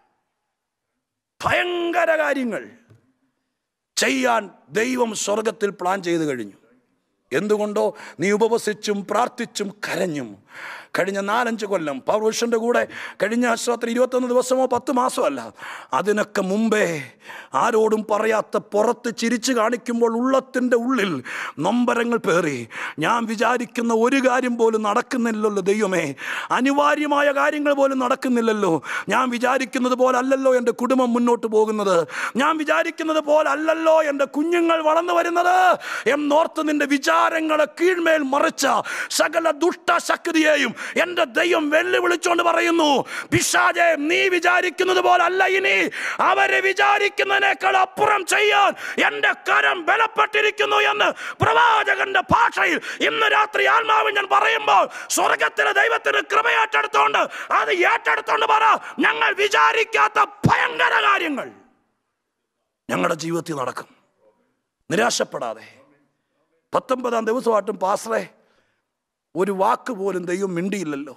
ഭയങ്കര കാര്യങ്ങൾ ചെയ്യാൻ ദൈവം സ്വർഗത്തിൽ പ്ലാൻ ചെയ്തു കഴിഞ്ഞു എന്തുകൊണ്ടോ നീ ഉപവസിച്ചും പ്രാർത്ഥിച്ചും കരഞ്ഞും കഴിഞ്ഞ നാലഞ്ച് കൊല്ലം പൗരുഷൻ്റെ കൂടെ കഴിഞ്ഞ ആശ്വാസത്തിൽ ഇരുപത്തൊന്ന് ദിവസമോ പത്ത് മാസമോ അല്ല അതിനൊക്കെ മുമ്പേ ആരോടും പറയാത്ത പുറത്ത് ചിരിച്ചു കാണിക്കുമ്പോൾ ഉള്ളത്തിൻ്റെ ഉള്ളിൽ നൊമ്പരങ്ങൾ പേറി ഞാൻ വിചാരിക്കുന്ന ഒരു കാര്യം പോലും നടക്കുന്നില്ലല്ലോ ദൈവമേ അനിവാര്യമായ കാര്യങ്ങൾ പോലും നടക്കുന്നില്ലല്ലോ ഞാൻ വിചാരിക്കുന്നത് പോലെ അല്ലല്ലോ എൻ്റെ കുടുംബം മുന്നോട്ട് പോകുന്നത് ഞാൻ വിചാരിക്കുന്നത് പോലെ അല്ലല്ലോ എൻ്റെ കുഞ്ഞുങ്ങൾ വളർന്നു വരുന്നത് എന്നോർത്ത് നിന്റെ വിചാരങ്ങളെ കീഴ്മേൽ മറിച്ച സകല ദുഷ്ടശക്തിയെയും എൻ്റെ ദൈവം വെല്ലുവിളിച്ചുകൊണ്ട് പറയുന്നു പിശാജെ നീ വിചാരിക്കുന്നത് പോലെ അല്ല ഇനി അവരെ വിചാരിക്കുന്നതിനേക്കാൾ അപ്പുറം ചെയ്യാൻ എൻ്റെ കരം ബലപ്പെട്ടിരിക്കുന്നു എന്ന് പ്രവാചകന്റെ ഭാഷയിൽ ഇന്ന് രാത്രി ആത്മാവ് ഞാൻ പറയുമ്പോൾ സ്വർഗത്തിലെ ദൈവത്തിന് കൃപ ഏറ്റെടുത്തോണ്ട് അത് ഏറ്റെടുത്തോണ്ട് പറ ഞങ്ങൾ വിചാരിക്കാത്ത ഭയങ്കര കാര്യങ്ങൾ ഞങ്ങളുടെ ജീവിതത്തിൽ നടക്കും നിരാശപ്പെടാതെ പത്തൊമ്പതാം ദിവസമായിട്ടും പാസ്രേ ഒരു വാക്ക് പോലും ദൈവം മിണ്ടിയില്ലല്ലോ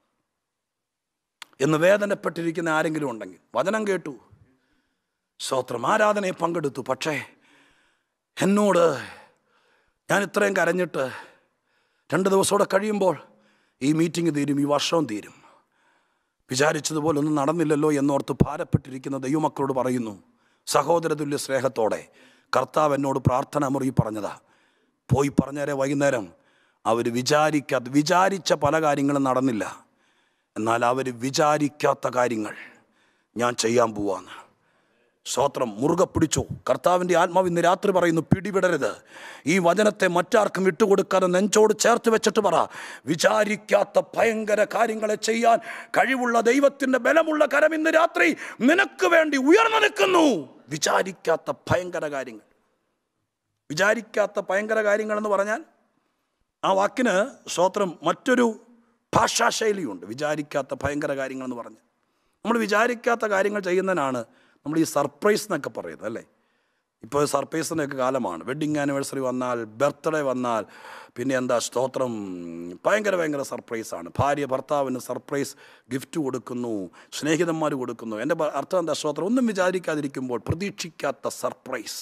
എന്ന് വേദനപ്പെട്ടിരിക്കുന്ന ആരെങ്കിലും ഉണ്ടെങ്കിൽ വചനം കേട്ടു സ്തോത്രം ആരാധനയെ പങ്കെടുത്തു പക്ഷേ എന്നോട് ഞാൻ ഇത്രയും കരഞ്ഞിട്ട് രണ്ട് ദിവസത്തോടെ കഴിയുമ്പോൾ ഈ മീറ്റിംഗ് തീരും ഈ വർഷവും തീരും വിചാരിച്ചതുപോലെ ഒന്നും നടന്നില്ലല്ലോ എന്നോർത്ത് ഭാരപ്പെട്ടിരിക്കുന്ന ദൈവമക്കളോട് പറയുന്നു സഹോദരതുല്യ സ്നേഹത്തോടെ കർത്താവ് എന്നോട് പ്രാർത്ഥന മുറി പറഞ്ഞതാ പോയി പറഞ്ഞേരെ വൈകുന്നേരം അവർ വിചാരിക്കാത്ത വിചാരിച്ച പല കാര്യങ്ങളും നടന്നില്ല എന്നാൽ അവർ വിചാരിക്കാത്ത കാര്യങ്ങൾ ഞാൻ ചെയ്യാൻ പോവാന്ന് സ്തോത്രം മുറുകെ പിടിച്ചോ കർത്താവിൻ്റെ ആത്മാവ് ഇന്ന് രാത്രി പറയുന്നു പിടിവിടരുത് ഈ വചനത്തെ മറ്റാർക്കും വിട്ടുകൊടുക്കാതെ നെഞ്ചോട് ചേർത്ത് വെച്ചിട്ട് പറ വിചാരിക്കാത്ത ഭയങ്കര കാര്യങ്ങളെ ചെയ്യാൻ കഴിവുള്ള ദൈവത്തിൻ്റെ ബലമുള്ള കരം ഇന്ന് രാത്രി നിനക്ക് വേണ്ടി ഉയർന്നു നിൽക്കുന്നു വിചാരിക്കാത്ത ഭയങ്കര കാര്യങ്ങൾ വിചാരിക്കാത്ത ഭയങ്കര കാര്യങ്ങൾ എന്ന് പറഞ്ഞാൽ ആ വാക്കിന് സ്തോത്രം മറ്റൊരു ഭാഷാശൈലിയുണ്ട് വിചാരിക്കാത്ത ഭയങ്കര കാര്യങ്ങൾ എന്ന് പറഞ്ഞ് നമ്മൾ വിചാരിക്കാത്ത കാര്യങ്ങൾ ചെയ്യുന്നതിനാണ് നമ്മൾ ഈ സർപ്രൈസ് എന്നൊക്കെ പറയുന്നത് അല്ലേ ഇപ്പോൾ സർപ്രൈസിൻ്റെയൊക്കെ കാലമാണ് വെഡിങ് ആനിവേഴ്സറി വന്നാൽ ബർത്ത്ഡേ വന്നാൽ പിന്നെ എന്താ സ്തോത്രം ഭയങ്കര ഭയങ്കര സർപ്രൈസാണ് ഭാര്യ ഭർത്താവിന് സർപ്രൈസ് ഗിഫ്റ്റ് കൊടുക്കുന്നു സ്നേഹിതന്മാർ കൊടുക്കുന്നു എൻ്റെ ഭ- അർത്ഥം എന്താ സ്തോത്രം ഒന്നും വിചാരിക്കാതിരിക്കുമ്പോൾ പ്രതീക്ഷിക്കാത്ത സർപ്രൈസ്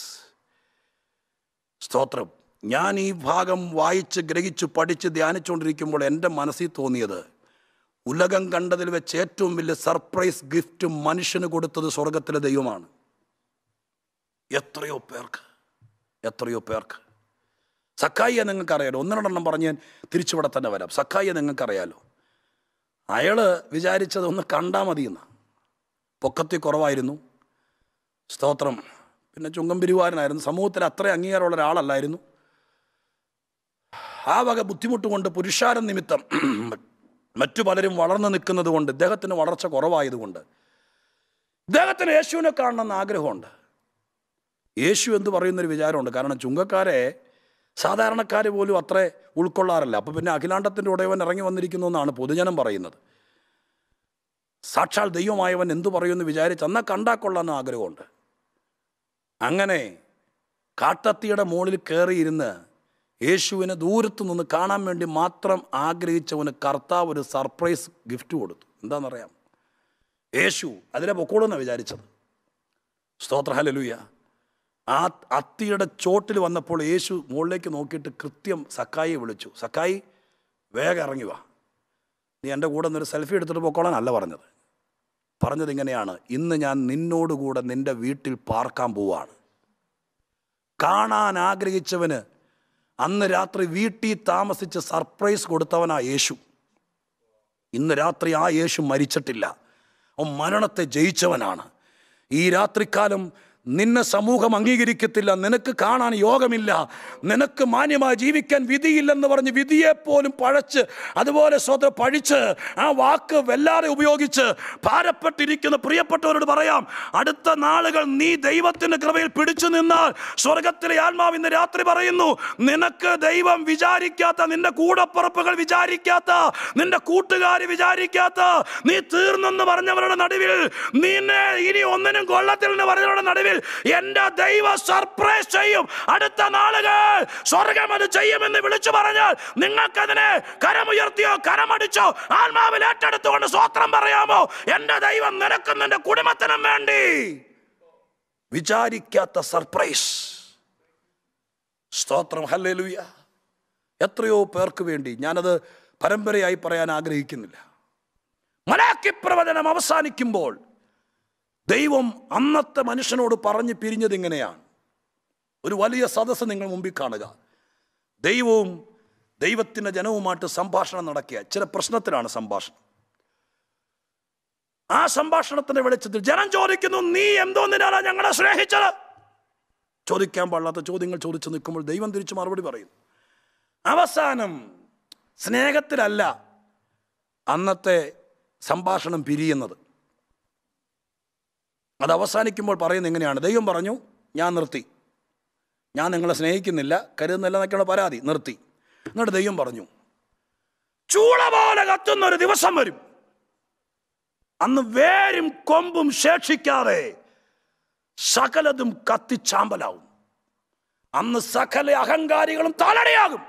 സ്തോത്രം ഞാൻ ഈ ഭാഗം വായിച്ച് ഗ്രഹിച്ച് പഠിച്ച് ധ്യാനിച്ചുകൊണ്ടിരിക്കുമ്പോൾ എൻ്റെ മനസ്സിൽ തോന്നിയത് ഉലകം കണ്ടതിൽ വെച്ച് ഏറ്റവും വലിയ സർപ്രൈസ് ഗിഫ്റ്റ് മനുഷ്യന് കൊടുത്തത് സ്വർഗത്തിലെ ദൈവമാണ് എത്രയോ പേർക്ക് എത്രയോ പേർക്ക് സക്കായിയെ നിങ്ങൾക്കറിയാലോ ഒന്ന് രണ്ടെണ്ണം പറഞ്ഞ് ഞാൻ തിരിച്ചിവിടെ തന്നെ വരാം സക്കായിയെ നിങ്ങൾക്കറിയാലോ അയാള് വിചാരിച്ചത് ഒന്ന് കണ്ടാൽ മതിയെന്ന് പൊക്കത്തിൽ കുറവായിരുന്നു സ്തോത്രം പിന്നെ ചുങ്കം പിരിവാരനായിരുന്നു സമൂഹത്തിൽ അത്ര അംഗീകാരമുള്ള ഒരാളല്ലായിരുന്നു ആ വക ബുദ്ധിമുട്ട് കൊണ്ട് പുരുഷാരം നിമിത്തം മറ്റു പലരും വളർന്നു നിൽക്കുന്നത് കൊണ്ട് ഇദ്ദേഹത്തിന് വളർച്ച കുറവായതുകൊണ്ട് ഇദ്ദേഹത്തിന് യേശുവിനെ കാണണമെന്ന് ആഗ്രഹമുണ്ട് യേശു എന്ന് പറയുന്നൊരു വിചാരമുണ്ട് കാരണം ചുങ്കക്കാരെ സാധാരണക്കാർ പോലും അത്ര ഉൾക്കൊള്ളാറില്ല അപ്പോൾ പിന്നെ അഖിലാണ്ടത്തിൻ്റെ ഉടയവൻ ഇറങ്ങി വന്നിരിക്കുന്നു എന്നാണ് പൊതുജനം പറയുന്നത് സാക്ഷാൽ ദൈവമായവൻ എന്തു പറയുമെന്ന് വിചാരിച്ച് എന്നാൽ കണ്ടാൽ കൊള്ളാമെന്ന് ആഗ്രഹമുണ്ട് അങ്ങനെ കാട്ടത്തിയുടെ മുകളിൽ കയറിയിരുന്ന് യേശുവിനെ ദൂരത്തു നിന്ന് കാണാൻ വേണ്ടി മാത്രം ആഗ്രഹിച്ചവന് കർത്താവ് ഒരു സർപ്രൈസ് ഗിഫ്റ്റ് കൊടുത്തു എന്താണെന്നറിയാം യേശു അതിലെ പൊക്കോളെന്നാണ് വിചാരിച്ചത് സ്തോത്ര ഹലലുയ ആ അത്തിയുടെ ചോട്ടിൽ വന്നപ്പോൾ യേശു മുകളിലേക്ക് നോക്കിയിട്ട് കൃത്യം സക്കായിയെ വിളിച്ചു സക്കായി വേഗം ഇറങ്ങി വാ നീ എൻ്റെ കൂടെ നിന്നൊരു സെൽഫി എടുത്തിട്ട് പൊക്കോളാനല്ല പറഞ്ഞത് പറഞ്ഞത് ഇങ്ങനെയാണ് ഇന്ന് ഞാൻ നിന്നോടുകൂടെ നിന്റെ വീട്ടിൽ പാർക്കാൻ പോവാണ് കാണാൻ ആഗ്രഹിച്ചവന് അന്ന് രാത്രി വീട്ടിൽ താമസിച്ച് സർപ്രൈസ് കൊടുത്തവനാ യേശു ഇന്ന് രാത്രി ആ യേശു മരിച്ചിട്ടില്ല അവൻ മരണത്തെ ജയിച്ചവനാണ് ഈ രാത്രിക്കാലം നിന്നെ സമൂഹം അംഗീകരിക്കത്തില്ല നിനക്ക് കാണാൻ യോഗമില്ല നിനക്ക് മാന്യമായി ജീവിക്കാൻ വിധിയില്ലെന്ന് പറഞ്ഞ് വിധിയെപ്പോലും പഴച്ച് അതുപോലെ സ്വത പഴിച്ച് ആ വാക്ക് വല്ലാതെ ഉപയോഗിച്ച് ഭാരപ്പെട്ടിരിക്കുന്ന പ്രിയപ്പെട്ടവരോട് പറയാം അടുത്ത നാളുകൾ നീ ദൈവത്തിന്റെ കൃപയിൽ പിടിച്ചു നിന്നാൽ സ്വർഗത്തിലെ ആത്മാവ് ഇന്ന് രാത്രി പറയുന്നു നിനക്ക് ദൈവം വിചാരിക്കാത്ത നിന്റെ കൂടപ്പുറപ്പുകൾ വിചാരിക്കാത്ത നിന്റെ കൂട്ടുകാർ വിചാരിക്കാത്ത നീ തീർന്നെന്ന് പറഞ്ഞവരുടെ നടുവിൽ നിന്നെ ഇനി ഒന്നിനും കൊള്ളത്തിൽ എന്ന് പറഞ്ഞവരുടെ നടുവിൽ എന്റെ ദൈവ സർപ്രൈസ് ചെയ്യും അടുത്ത നാളുകൾ സ്വർഗം അത് ചെയ്യുമെന്ന് വിളിച്ചു പറഞ്ഞാൽ നിങ്ങൾക്കതിനെ കരമുയർത്തിയോ കരമടിച്ചോ ആത്മാവിൽ ഏറ്റെടുത്തുകൊണ്ട് സ്വത്രം പറയാമോ എന്റെ ദൈവം നിനക്കും നിന്റെ കുടുംബത്തിനും വേണ്ടി വിചാരിക്കാത്ത സർപ്രൈസ് സ്തോത്രം ഹല്ലേലൂയ എത്രയോ പേർക്ക് വേണ്ടി ഞാനത് പരമ്പരയായി പറയാൻ ആഗ്രഹിക്കുന്നില്ല മലാക്കി പ്രവചനം അവസാനിക്കുമ്പോൾ ദൈവം അന്നത്തെ മനുഷ്യനോട് പറഞ്ഞു പിരിഞ്ഞത് ഇങ്ങനെയാണ് ഒരു വലിയ സദസ്സ് നിങ്ങൾ മുമ്പിൽ കാണുക ദൈവവും ദൈവത്തിൻ്റെ ജനവുമായിട്ട് സംഭാഷണം നടക്കുക ചില പ്രശ്നത്തിലാണ് സംഭാഷണം ആ സംഭാഷണത്തിന്റെ വെളിച്ചത്തിൽ ജനം ചോദിക്കുന്നു നീ എന്തോന്നിനാണ് ഞങ്ങളെ സ്നേഹിച്ചത് ചോദിക്കാൻ പാടില്ലാത്ത ചോദ്യങ്ങൾ ചോദിച്ചു നിൽക്കുമ്പോൾ ദൈവം തിരിച്ചു മറുപടി പറയുന്നു അവസാനം സ്നേഹത്തിലല്ല അന്നത്തെ സംഭാഷണം പിരിയുന്നത് അത് അവസാനിക്കുമ്പോൾ പറയുന്നത് എങ്ങനെയാണ് ദൈവം പറഞ്ഞു ഞാൻ നിർത്തി ഞാൻ നിങ്ങളെ സ്നേഹിക്കുന്നില്ല കരുതുന്നില്ല എന്നൊക്കെയുള്ള പരാതി നിർത്തി എന്നിട്ട് ദൈവം പറഞ്ഞു ചൂള പോലെ കത്തുന്ന ഒരു ദിവസം വരും അന്ന് വേരും കൊമ്പും ശേഷിക്കാതെ സകലതും കത്തിച്ചാമ്പലാവും അന്ന് സകല അഹങ്കാരികളും തലടയാകും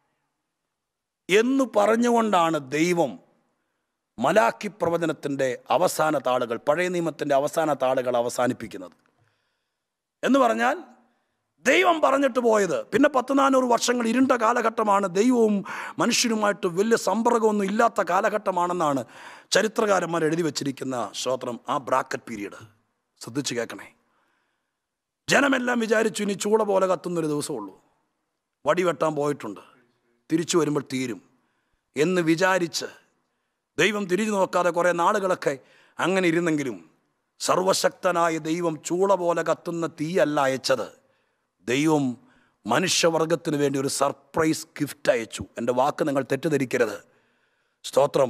എന്ന് പറഞ്ഞുകൊണ്ടാണ് ദൈവം മലാക്കി പ്രവചനത്തിൻ്റെ അവസാന താളുകൾ പഴയ നിയമത്തിൻ്റെ അവസാന താളുകൾ അവസാനിപ്പിക്കുന്നത് എന്ന് പറഞ്ഞാൽ ദൈവം പറഞ്ഞിട്ട് പോയത് പിന്നെ പത്ത് നാനൂറ് വർഷങ്ങൾ ഇരുണ്ട കാലഘട്ടമാണ് ദൈവവും മനുഷ്യനുമായിട്ട് വലിയ സമ്പർക്കമൊന്നും ഇല്ലാത്ത കാലഘട്ടമാണെന്നാണ് ചരിത്രകാരന്മാർ എഴുതി വച്ചിരിക്കുന്ന സ്തോത്രം ആ ബ്രാക്കറ്റ് പീരീഡ് ശ്രദ്ധിച്ച് കേൾക്കണേ ജനമെല്ലാം വിചാരിച്ചു ഇനി ചൂള പോലെ കത്തുന്നൊരു ദിവസമുള്ളൂ വടി വെട്ടാൻ പോയിട്ടുണ്ട് തിരിച്ചു വരുമ്പോൾ തീരും എന്ന് വിചാരിച്ച് ദൈവം തിരിഞ്ഞു നോക്കാതെ കുറേ നാളുകളൊക്കെ അങ്ങനെ ഇരുന്നെങ്കിലും സർവശക്തനായ ദൈവം ചൂള പോലെ കത്തുന്ന തീയല്ല അയച്ചത് ദൈവം മനുഷ്യവർഗത്തിന് വേണ്ടി ഒരു സർപ്രൈസ് ഗിഫ്റ്റ് അയച്ചു എൻ്റെ വാക്ക് നിങ്ങൾ തെറ്റിദ്ധരിക്കരുത് സ്തോത്രം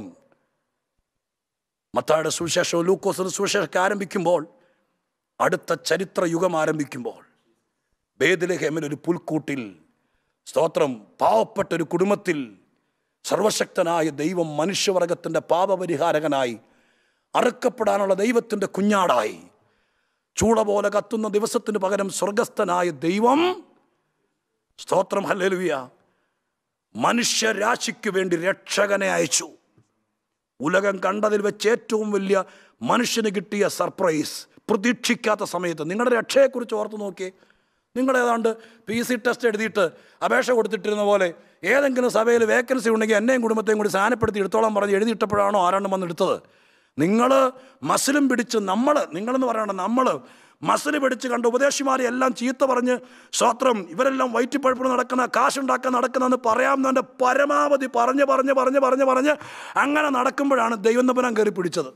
മത്തായുടെ സുവിശേഷവും ലൂക്കോസിന്റെ സുവിശേഷമൊക്കെ ആരംഭിക്കുമ്പോൾ അടുത്ത ചരിത്ര യുഗം ആരംഭിക്കുമ്പോൾ ബേദലഹേമിൽ ഒരു പുൽക്കൂട്ടിൽ സ്തോത്രം പാവപ്പെട്ട ഒരു കുടുംബത്തിൽ സർവശക്തനായ ദൈവം മനുഷ്യവർഗത്തിൻ്റെ പാപപരിഹാരകനായി അറുക്കപ്പെടാനുള്ള ദൈവത്തിൻ്റെ കുഞ്ഞാടായി ചൂള പോലെ കത്തുന്ന ദിവസത്തിന് പകരം സ്വർഗസ്ഥനായ ദൈവം സ്തോത്രം ഹല്ലേലൂയ മനുഷ്യരാശിക്ക് വേണ്ടി രക്ഷകനെ അയച്ചു ഉലകം കണ്ടതിൽ വെച്ച് ഏറ്റവും വലിയ മനുഷ്യന് കിട്ടിയ സർപ്രൈസ് പ്രതീക്ഷിക്കാത്ത സമയത്ത് നിങ്ങളുടെ രക്ഷയെക്കുറിച്ച് ഓർത്ത് നോക്കിയേ നിങ്ങൾ ഏതാണ്ട് പി സി ടെസ്റ്റ് എഴുതിയിട്ട് അപേക്ഷ കൊടുത്തിട്ടിരുന്ന പോലെ ഏതെങ്കിലും സഭയിൽ വേക്കൻസി ഉണ്ടെങ്കിൽ എന്നെയും കുടുംബത്തെയും കൂടി സാധനപ്പെടുത്തി എടുത്തോളം പറഞ്ഞ് എഴുതിയിട്ടപ്പോഴാണോ ആരാണ്ട് വന്ന് എടുത്തത് നിങ്ങൾ മസിലും പിടിച്ച് നമ്മൾ നിങ്ങളെന്ന് പറയണ്ട നമ്മൾ മസിൽ പിടിച്ച് കണ്ട ഉപദേശിമാരെ എല്ലാം ചീത്ത പറഞ്ഞ് സ്വത്രം ഇവരെല്ലാം വയറ്റിപ്പഴുപ്പിന് നടക്കുന്ന കാശുണ്ടാക്കാൻ നടക്കുന്നതെന്ന് പറയാമെന്നതിൻ്റെ പരമാവധി പറഞ്ഞ് പറഞ്ഞ് പറഞ്ഞ് പറഞ്ഞ് പറഞ്ഞ് അങ്ങനെ നടക്കുമ്പോഴാണ് ദൈവം തമ്പുരാൻ കയറി പിടിച്ചത്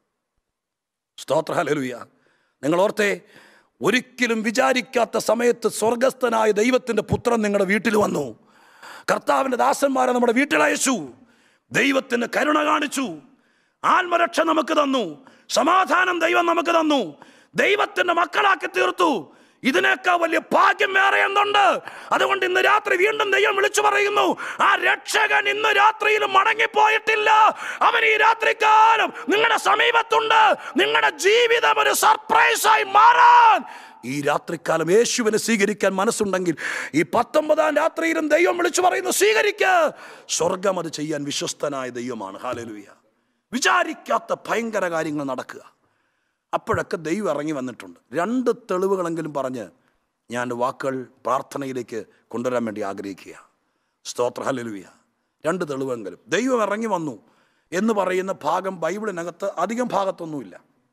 സ്തോത്ര ഹല്ലേലൂയ നിങ്ങൾ ഓർത്തേ ഒരിക്കലും വിചാരിക്കാത്ത സമയത്ത് സ്വർഗസ്ഥനായ ദൈവത്തിൻ്റെ പുത്രൻ നിങ്ങളുടെ വീട്ടിൽ വന്നു കർത്താവിൻ്റെ ദാസന്മാരെ നമ്മുടെ വീട്ടിൽ അയച്ചു ദൈവത്തിന് കരുണ കാണിച്ചു ആത്മരക്ഷ നമുക്ക് തന്നു സമാധാനം ദൈവം നമുക്ക് തന്നു ദൈവത്തിന്റെ മക്കളാക്കി തീർത്തു ഇതിനേക്കാൾ വലിയ ഭാഗ്യം വേറെ എന്തുണ്ട് അതുകൊണ്ട് ഇന്ന് രാത്രി വീണ്ടും ദൈവം വിളിച്ചു പറയുന്നു ആ രക്ഷകൻ ഇന്ന് രാത്രിയിൽ മടങ്ങിപ്പോയിട്ടില്ല അവൻ ഈ രാത്രികാലം നിങ്ങളുടെ സമീപത്തുണ്ട് നിങ്ങളുടെ ജീവിതം ഒരു സർപ്രൈസായി മാറാൻ ഈ രാത്രിക്കാലം യേശുവിനെ സ്വീകരിക്കാൻ മനസ്സുണ്ടെങ്കിൽ ഈ പത്തൊമ്പതാം രാത്രിയിലും ദൈവം വിളിച്ചു പറയുന്നു സ്വീകരിക്ക സ്വർഗം അത് ചെയ്യാൻ വിശ്വസ്തനായ ദൈവമാണ് ഹാലലുയ വിചാരിക്കാത്ത ഭയങ്കര കാര്യങ്ങൾ നടക്കുക അപ്പോഴൊക്കെ ദൈവം ഇറങ്ങി വന്നിട്ടുണ്ട് രണ്ട് തെളിവുകളെങ്കിലും പറഞ്ഞ് ഞാൻ വാക്കുകൾ പ്രാർത്ഥനയിലേക്ക് കൊണ്ടുവരാൻ വേണ്ടി ആഗ്രഹിക്കുക സ്തോത്ര ഹലലുവിയ രണ്ട് തെളിവെങ്കിലും ദൈവം ഇറങ്ങി വന്നു എന്ന് പറയുന്ന ഭാഗം ബൈബിളിനകത്ത് അധികം ഭാഗത്തൊന്നുമില്ല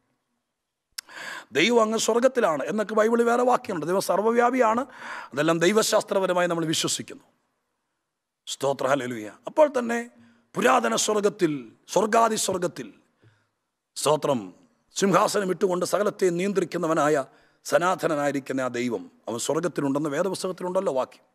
ദൈവം അങ്ങ് സ്വർഗത്തിലാണ് എന്നൊക്കെ ബൈബിളിൽ വേറെ വാക്യമുണ്ട് ദൈവം സർവ്വവ്യാപിയാണ് അതെല്ലാം ദൈവശാസ്ത്രപരമായി നമ്മൾ വിശ്വസിക്കുന്നു സ്തോത്ര ഹലലുയ അപ്പോൾ തന്നെ പുരാതന സ്വർഗത്തിൽ സ്വർഗാദി സ്വർഗത്തിൽ സ്തോത്രം സിംഹാസനം ഇട്ടുകൊണ്ട് സകലത്തെ നിയന്ത്രിക്കുന്നവനായ സനാതനനായിരിക്കുന്ന ആ ദൈവം അവൻ സ്വർഗത്തിലുണ്ടെന്ന് വേദപുസ്തകത്തിലുണ്ടല്ലോ വാക്യം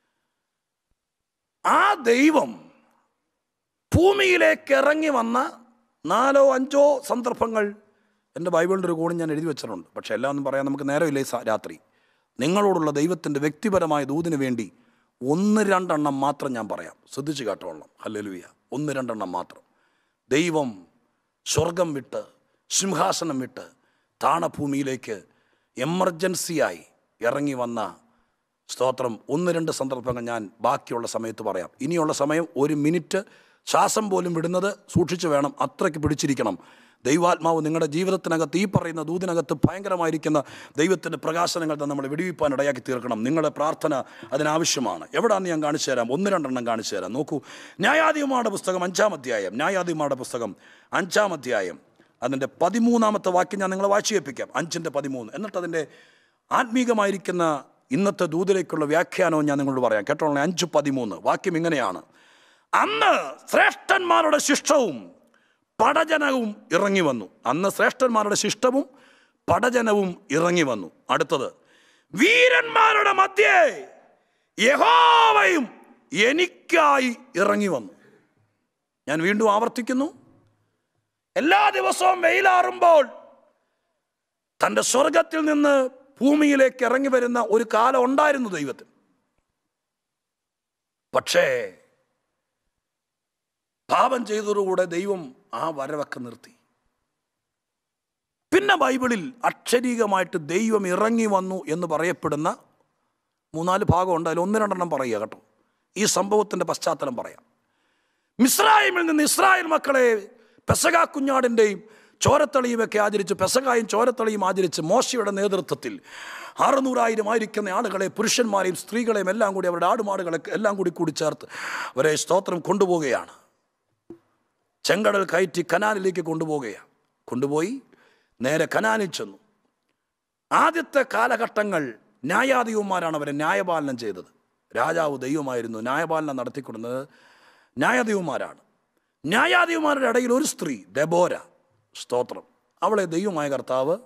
ആ ദൈവം ഭൂമിയിലേക്ക് ഇറങ്ങി വന്ന നാലോ അഞ്ചോ സന്ദർഭങ്ങൾ എൻ്റെ ബൈബിളിൻ്റെ ഒരു കോണി ഞാൻ എഴുതി വെച്ചിട്ടുണ്ട് പക്ഷേ എല്ലാം ഒന്നും പറയാൻ നമുക്ക് നേരമില്ല ഈ സ- രാത്രി നിങ്ങളോടുള്ള ദൈവത്തിൻ്റെ വ്യക്തിപരമായ ദൂതിന് വേണ്ടി ഒന്ന് രണ്ടെണ്ണം മാത്രം ഞാൻ പറയാം ശ്രദ്ധിച്ച് കേട്ടോളാം ഹല്ലേലൂയ ഒന്ന് രണ്ടെണ്ണം മാത്രം ദൈവം സ്വർഗം വിട്ട് സിംഹാസനം വിട്ട് താണഭൂമിയിലേക്ക് എമർജൻസിയായി ഇറങ്ങി വന്ന സ്തോത്രം ഒന്ന് രണ്ട് സന്ദർഭങ്ങൾ ഞാൻ ബാക്കിയുള്ള സമയത്ത് പറയാം ഇനിയുള്ള സമയം ഒരു മിനിറ്റ് ശ്വാസം പോലും വിടുന്നത് സൂക്ഷിച്ചു വേണം അത്രയ്ക്ക് പിടിച്ചിരിക്കണം ദൈവാത്മാവ് നിങ്ങളുടെ ജീവിതത്തിനകത്ത് ഈ പറയുന്ന ദൂതിനകത്ത് ഭയങ്കരമായിരിക്കുന്ന ദൈവത്തിൻ്റെ പ്രകാശനങ്ങൾ തന്നെ നമ്മൾ വെടിവയ്പ്പാൻ ഇടയാക്കി തീർക്കണം നിങ്ങളുടെ പ്രാർത്ഥന അതിനാവശ്യമാണ് എവിടെയാണെന്ന് ഞാൻ കാണിച്ചു തരാം ഒന്ന് രണ്ടെണ്ണം കാണിച്ചു തരാം നോക്കൂ ന്യായാധിപമാരുടെ പുസ്തകം അഞ്ചാം അധ്യായം ന്യായാധിപമാരുടെ പുസ്തകം അഞ്ചാം അധ്യായം അതിൻ്റെ പതിമൂന്നാമത്തെ വാക്യം ഞാൻ നിങ്ങളെ വായിച്ചു കേൾപ്പിക്കാം അഞ്ചിൻ്റെ പതിമൂന്ന് എന്നിട്ട് അതിൻ്റെ ആത്മീകമായിരിക്കുന്ന ഇന്നത്തെ ദൂതിലേക്കുള്ള വ്യാഖ്യാനവും ഞാൻ നിങ്ങളോട് പറയാം കേട്ടോളെ അഞ്ച് പതിമൂന്ന് വാക്യം ഇങ്ങനെയാണ് അന്ന് ശ്രേഷ്ഠന്മാരുടെ ശിഷ്ടവും പടജനവും ഇറങ്ങി വന്നു അന്ന് ശ്രേഷ്ഠന്മാരുടെ ശിഷ്ടവും പടജനവും ഇറങ്ങി വന്നു അടുത്തത് വീരന്മാരുടെ മധ്യേ യഹോവയും എനിക്കായി ഇറങ്ങി വന്നു ഞാൻ വീണ്ടും ആവർത്തിക്കുന്നു എല്ലാ ദിവസവും വെയിലാറുമ്പോൾ തൻ്റെ സ്വർഗത്തിൽ നിന്ന് ഭൂമിയിലേക്ക് ഇറങ്ങി വരുന്ന ഒരു കാലം ഉണ്ടായിരുന്നു ദൈവത്തിന് പക്ഷേ പാപം ചെയ്തതോടുകൂടെ ദൈവം ആ വരവൊക്കെ നിർത്തി പിന്നെ ബൈബിളിൽ അക്ഷരീകമായിട്ട് ദൈവം ഇറങ്ങി വന്നു എന്ന് പറയപ്പെടുന്ന മൂന്നാല് ഭാഗമുണ്ട് അതിൽ ഒന്ന് രണ്ടെണ്ണം പറയുക കേട്ടോ ഈ സംഭവത്തിൻ്റെ പശ്ചാത്തലം പറയാം മിസ്രായിമിൽ നിന്ന് ഇസ്രായേൽ മക്കളെ പെസക കുഞ്ഞാടിൻ്റെയും ചോരത്തളിയുമൊക്കെ ആചരിച്ച് പെസകായും ചോരത്തളിയും ആചരിച്ച് മോശയുടെ നേതൃത്വത്തിൽ അറുന്നൂറായിരം ആയിരിക്കുന്ന ആളുകളെ പുരുഷന്മാരെയും സ്ത്രീകളെയും എല്ലാം കൂടി അവരുടെ ആടുമാടുകളെ എല്ലാം കൂടി കൂടി ചേർത്ത് അവരെ സ്തോത്രം കൊണ്ടുപോവുകയാണ് ചെങ്കടൽ കയറ്റി കനാലിലേക്ക് കൊണ്ടുപോവുകയാണ് കൊണ്ടുപോയി നേരെ കനാലിൽ ചെന്നു ആദ്യത്തെ കാലഘട്ടങ്ങൾ ന്യായാധിപന്മാരാണ് അവരെ ന്യായപാലനം ചെയ്തത് രാജാവ് ദൈവമായിരുന്നു ന്യായപാലനം നടത്തിക്കൊടുന്നത് ന്യായാധിപന്മാരാണ് ന്യായാധിപന്മാരുടെ ഇടയിൽ ഒരു സ്ത്രീ ദബോര സ്തോത്രം അവളെ ദൈവമായ കർത്താവ്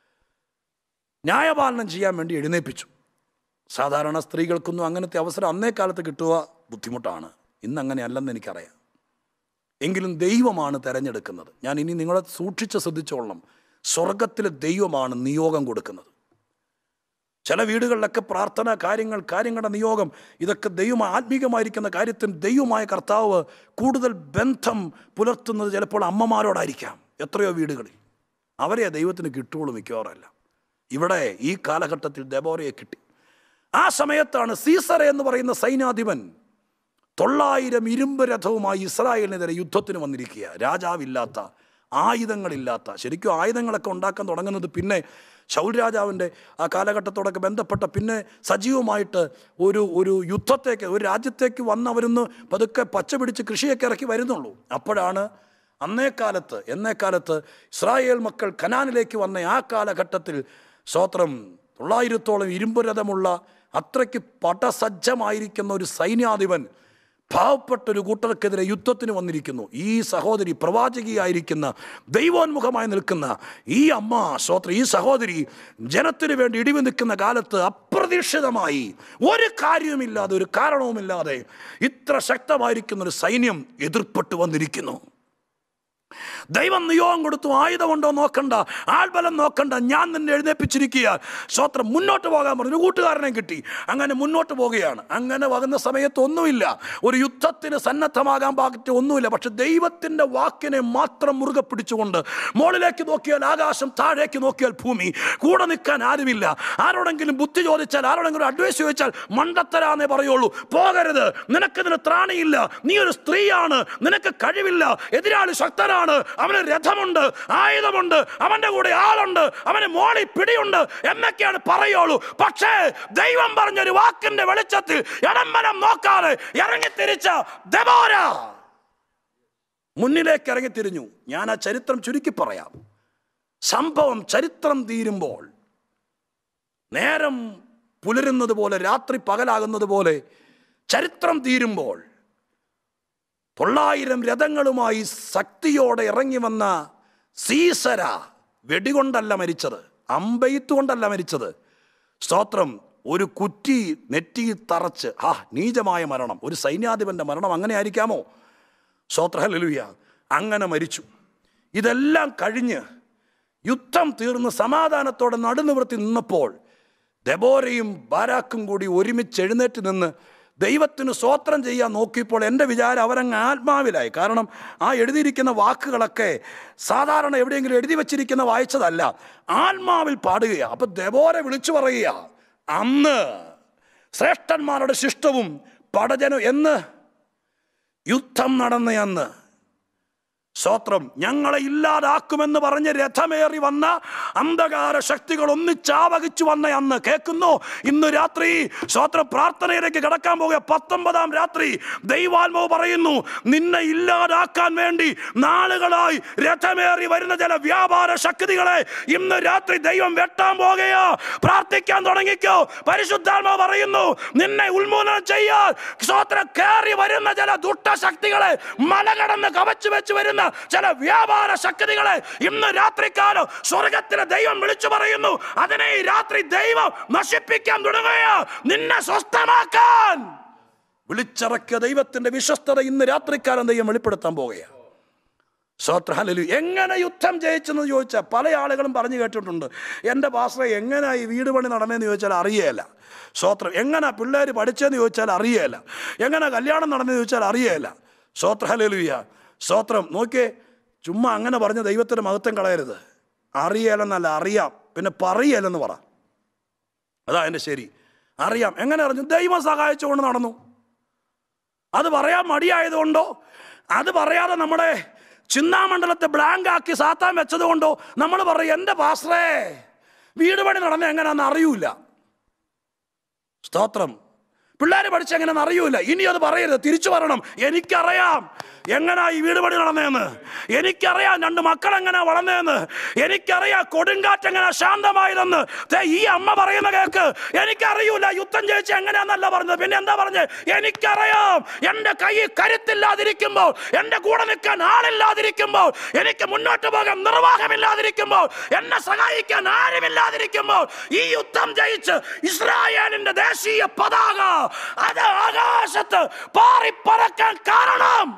ന്യായപാലനം ചെയ്യാൻ വേണ്ടി എഴുന്നേൽപ്പിച്ചു സാധാരണ സ്ത്രീകൾക്കൊന്നും അങ്ങനത്തെ അവസരം അന്നേ കാലത്ത് കിട്ടുക ബുദ്ധിമുട്ടാണ് ഇന്ന് അങ്ങനെ അല്ലെന്ന് എനിക്കറിയാം എങ്കിലും ദൈവമാണ് തിരഞ്ഞെടുക്കുന്നത് ഞാൻ ഇനി നിങ്ങളെ സൂക്ഷിച്ച് ശ്രദ്ധിച്ചോളണം സ്വർഗത്തിലെ ദൈവമാണ് നിയോഗം കൊടുക്കുന്നത് ചില വീടുകളിലൊക്കെ പ്രാർത്ഥന കാര്യങ്ങൾ കാര്യങ്ങളുടെ നിയോഗം ഇതൊക്കെ ദൈവം ആത്മീകമായിരിക്കുന്ന കാര്യത്തിൽ ദൈവമായ കർത്താവ് കൂടുതൽ ബന്ധം പുലർത്തുന്നത് ചിലപ്പോൾ അമ്മമാരോടായിരിക്കാം എത്രയോ വീടുകളിൽ അവരെ ദൈവത്തിന് കിട്ടുള്ളൂ മിക്കവാറല്ല ഇവിടെ ഈ കാലഘട്ടത്തിൽ ദബോരയെ കിട്ടി ആ സമയത്താണ് സീസർ എന്ന് പറയുന്ന സൈന്യാധിപൻ തൊള്ളായിരം ഇരുമ്പ് രഥവുമായി ഇസ്രായേലിനെതിരെ യുദ്ധത്തിന് വന്നിരിക്കുക രാജാവില്ലാത്ത ആയുധങ്ങളില്ലാത്ത ശരിക്കും ആയുധങ്ങളൊക്കെ ഉണ്ടാക്കാൻ തുടങ്ങുന്നത് പിന്നെ ശൗൽ രാജാവിൻ്റെ ആ കാലഘട്ടത്തോടൊക്കെ ബന്ധപ്പെട്ട പിന്നെ സജീവമായിട്ട് ഒരു ഒരു യുദ്ധത്തേക്ക് ഒരു രാജ്യത്തേക്ക് വന്നവരൊന്ന് പതുക്കെ പച്ച പിടിച്ച് കൃഷിയൊക്കെ ഇറക്കി വരുന്നുള്ളൂ അപ്പോഴാണ് അന്നേ കാലത്ത് എന്നേ കാലത്ത് ഇസ്രായേൽ മക്കൾ കനാനിലേക്ക് വന്ന ആ കാലഘട്ടത്തിൽ സ്വോത്രം തൊള്ളായിരത്തോളം ഇരുമ്പ് രഥമുള്ള അത്രയ്ക്ക് പടസജ്ജമായിരിക്കുന്ന ഒരു സൈന്യാധിപൻ പാവപ്പെട്ട ഒരു കൂട്ടർക്കെതിരെ യുദ്ധത്തിന് വന്നിരിക്കുന്നു ഈ സഹോദരി പ്രവാചകിയായിരിക്കുന്ന ദൈവോന്മുഖമായി നിൽക്കുന്ന ഈ അമ്മ സ്വോത്ര ഈ സഹോദരി ജനത്തിന് വേണ്ടി ഇടിവ് നിൽക്കുന്ന കാലത്ത് അപ്രതീക്ഷിതമായി ഒരു കാര്യവുമില്ലാതെ ഒരു കാരണവുമില്ലാതെ ഇത്ര ശക്തമായിരിക്കുന്ന ഒരു സൈന്യം എതിർപ്പെട്ട് വന്നിരിക്കുന്നു ദൈവം നിയോഗം കൊടുത്തു ആയുധമുണ്ടോ നോക്കണ്ട ആൾബലം നോക്കണ്ട ഞാൻ നിന്നെ എഴുന്നേപ്പിച്ചിരിക്കുക സ്വത്രം മുന്നോട്ട് പോകാൻ പറഞ്ഞു ഒരു കൂട്ടുകാരനെ കിട്ടി അങ്ങനെ മുന്നോട്ട് പോവുകയാണ് അങ്ങനെ വകുന്ന സമയത്ത് ഒന്നുമില്ല ഒരു യുദ്ധത്തിന് സന്നദ്ധമാകാൻ പാകറ്റ് ഒന്നുമില്ല പക്ഷെ ദൈവത്തിൻ്റെ വാക്കിനെ മാത്രം മുറുകെ പിടിച്ചുകൊണ്ട് മുകളിലേക്ക് നോക്കിയാൽ ആകാശം താഴേക്ക് നോക്കിയാൽ ഭൂമി കൂടെ നിൽക്കാൻ ആരുമില്ല ആരോടെങ്കിലും ബുദ്ധി ചോദിച്ചാൽ ആരോടെങ്കിലും അഡ്വൈസ് ചോദിച്ചാൽ മണ്ടത്തരാന്നേ പറയുള്ളൂ പോകരുത് നിനക്കിതിന് ത്രാണിയില്ല നീ ഒരു സ്ത്രീയാണ് നിനക്ക് കഴിവില്ല എതിരാളി ശക്തനാണ് അവന് രഥമുണ്ട് ആയുധമുണ്ട് അവന്റെ കൂടെ ആളുണ്ട് അവന് മോളി പിടിയുണ്ട് എന്നൊക്കെയാണ് പറയുള്ളൂ പക്ഷേ ദൈവം പറഞ്ഞൊരു വാക്കിന്റെ വെളിച്ചത്തിൽ ഇടംബലം നോക്കാതെ ഇറങ്ങി തിരിച്ച ദബോര മുന്നിലേക്ക് ഇറങ്ങി തിരിഞ്ഞു ഞാൻ ആ ചരിത്രം ചുരുക്കി പറയാം സംഭവം ചരിത്രം തീരുമ്പോൾ നേരം പുലരുന്നത് പോലെ രാത്രി പകലാകുന്നത് പോലെ ചരിത്രം തീരുമ്പോൾ തൊള്ളായിരം രഥങ്ങളുമായി ശക്തിയോടെ ഇറങ്ങി വന്ന സീസര വെടികൊണ്ടല്ല മരിച്ചത് അമ്പെയ്ത്ത് കൊണ്ടല്ല മരിച്ചത് സ്തോത്രം ഒരു കുറ്റി നെറ്റി തറച്ച് ആ നീചമായ മരണം ഒരു സൈന്യാധിപന്റെ മരണം അങ്ങനെ ആയിരിക്കാമോ സ്തോത്രഹലലുയ അങ്ങനെ മരിച്ചു ഇതെല്ലാം കഴിഞ്ഞ് യുദ്ധം തീർന്ന് സമാധാനത്തോടെ നടുനിവൃത്തി നിന്നപ്പോൾ ദബോരയും ബാരാക്കും കൂടി ഒരുമിച്ച് എഴുന്നേറ്റ് നിന്ന് ദൈവത്തിന് സ്വോത്രം ചെയ്യാൻ നോക്കിയപ്പോൾ എൻ്റെ വിചാരം അവരങ്ങ് ആത്മാവിലായി കാരണം ആ എഴുതിയിരിക്കുന്ന വാക്കുകളൊക്കെ സാധാരണ എവിടെയെങ്കിലും എഴുതി വച്ചിരിക്കുന്ന വായിച്ചതല്ല ആത്മാവിൽ പാടുകയാണ് അപ്പം ദബോര വിളിച്ചു പറയുക അന്ന് ശ്രേഷ്ഠന്മാരുടെ ശിഷ്ടവും പടജനും എന്ന് യുദ്ധം നടന്ന അന്ന് സ്തോത്രം ഞങ്ങളെ ഇല്ലാതാക്കുമെന്ന് പറഞ്ഞ് രഥമേറി വന്ന അന്ധകാര ശക്തികൾ ഒന്നിച്ചാവകിച്ചു വന്ന അന്ന് കേൾക്കുന്നു ഇന്ന് രാത്രി സ്തോത്ര പ്രാർത്ഥനയിലേക്ക് കടക്കാൻ പോകുക പത്തൊമ്പതാം രാത്രി ദൈവാത്മാവ് പറയുന്നു നിന്നെ ഇല്ലാതാക്കാൻ വേണ്ടി നാളുകളായി രഥമേറി വരുന്ന ചില വ്യാപാര ശക്തികളെ ഇന്ന് രാത്രി ദൈവം വെട്ടാൻ പോകുകയോ പ്രാർത്ഥിക്കാൻ തുടങ്ങിക്കോ പരിശുദ്ധാത്മാവ് പറയുന്നു നിന്നെ ഉന്മൂലനം ചെയ്യാൻ സ്തോത്ര കയറി വരുന്ന ചില ദുഷ്ടശക്തികളെ മലകടന്ന് കവച്ചു വെച്ച് വരുന്ന ചില വ്യാപാര ശക്തികളെ ഇന്ന് രാത്രിക്കാലം സ്വർഗത്തിലെ ദൈവം വിളിച്ചു പറയുന്നു അതിനെ ഈ രാത്രി ദൈവം നശിപ്പിക്കാൻ തുടങ്ങുകയോ നിന്നെ സ്വസ്ഥമാക്കാൻ വിളിച്ചിറക്കിയ ദൈവത്തിന്റെ വിശ്വസ്തത ഇന്ന് രാത്രിക്കാലം ദൈവം വെളിപ്പെടുത്താൻ പോകുകയാണ് സ്വത്രഹലു എങ്ങനെ യുദ്ധം ജയിച്ചെന്ന് ചോദിച്ചാൽ പല ആളുകളും പറഞ്ഞു കേട്ടിട്ടുണ്ട് എൻ്റെ പാസ്റ്ററെ എങ്ങനെ ഈ വീട് പണി നടന്നതെന്ന് ചോദിച്ചാൽ അറിയേല സ്വത്രം എങ്ങനെ പിള്ളേർ പഠിച്ചതെന്ന് ചോദിച്ചാൽ അറിയേല എങ്ങനെ കല്യാണം നടന്നതെന്ന് ചോദിച്ചാൽ അറിയേല സ്വത്രഹലുയ സ്വത്രം നോക്കിയേ ചുമ്മാ അങ്ങനെ പറഞ്ഞ ദൈവത്തിൻ്റെ മഹത്വം കളയരുത് അറിയേലെന്നല്ല അറിയാം പിന്നെ പറയേലെന്ന് പറ അതാ എൻ്റെ ശരി അറിയാം എങ്ങനെ അറിഞ്ഞു ദൈവം സഹായിച്ചുകൊണ്ട് നടന്നു അത് പറയാൻ മടിയായതുകൊണ്ടോ അത് പറയാതെ നമ്മുടെ ചിന്താമണ്ഡലത്തെ ബ്ലാങ്ക് ആക്കി സാത്താൻ വെച്ചത് കൊണ്ടോ നമ്മൾ പറയും എൻ്റെ പാസ്റ്ററേ വീട് പണി നടന്ന എങ്ങനെയാണെന്ന് അറിയൂല സ്തോത്രം പിള്ളേർ പഠിച്ച എങ്ങനെയാണെന്ന് അറിയൂല ഇനി അത് പറയരുത് തിരിച്ചു പറയണം എനിക്കറിയാം എങ്ങനാ ഈ വീട് പണി നടന്നതെന്ന് എനിക്കറിയാം രണ്ട് മക്കൾ എങ്ങനെ വളർന്നതെന്ന് എനിക്കറിയാം കൊടുങ്കാറ്റ് എങ്ങനെ ശാന്തമായതെന്ന് ദേ ഈ അമ്മ പറയുന്ന കേക്ക് എനിക്കറിയൂല യുദ്ധം ജയിച്ച് എങ്ങനെയാന്നല്ല പറഞ്ഞത് പിന്നെ എന്താ പറഞ്ഞത് എനിക്കറിയാം എൻ്റെ കൈ കരുത്തില്ലാതിരിക്കുമ്പോൾ എൻ്റെ കൂടെ നിൽക്കാൻ ആളില്ലാതിരിക്കുമ്പോൾ എനിക്ക് മുന്നോട്ട് പോകാൻ നിർവാഹമില്ലാതിരിക്കുമ്പോൾ എന്നെ സഹായിക്കാൻ ആരുമില്ലാതിരിക്കുമ്പോൾ ഈ യുദ്ധം ജയിച്ച് ഇസ്രായേലിന്റെ ദേശീയ പതാക അത് ആകാശത്ത് പാറിപ്പറക്കാൻ കാരണം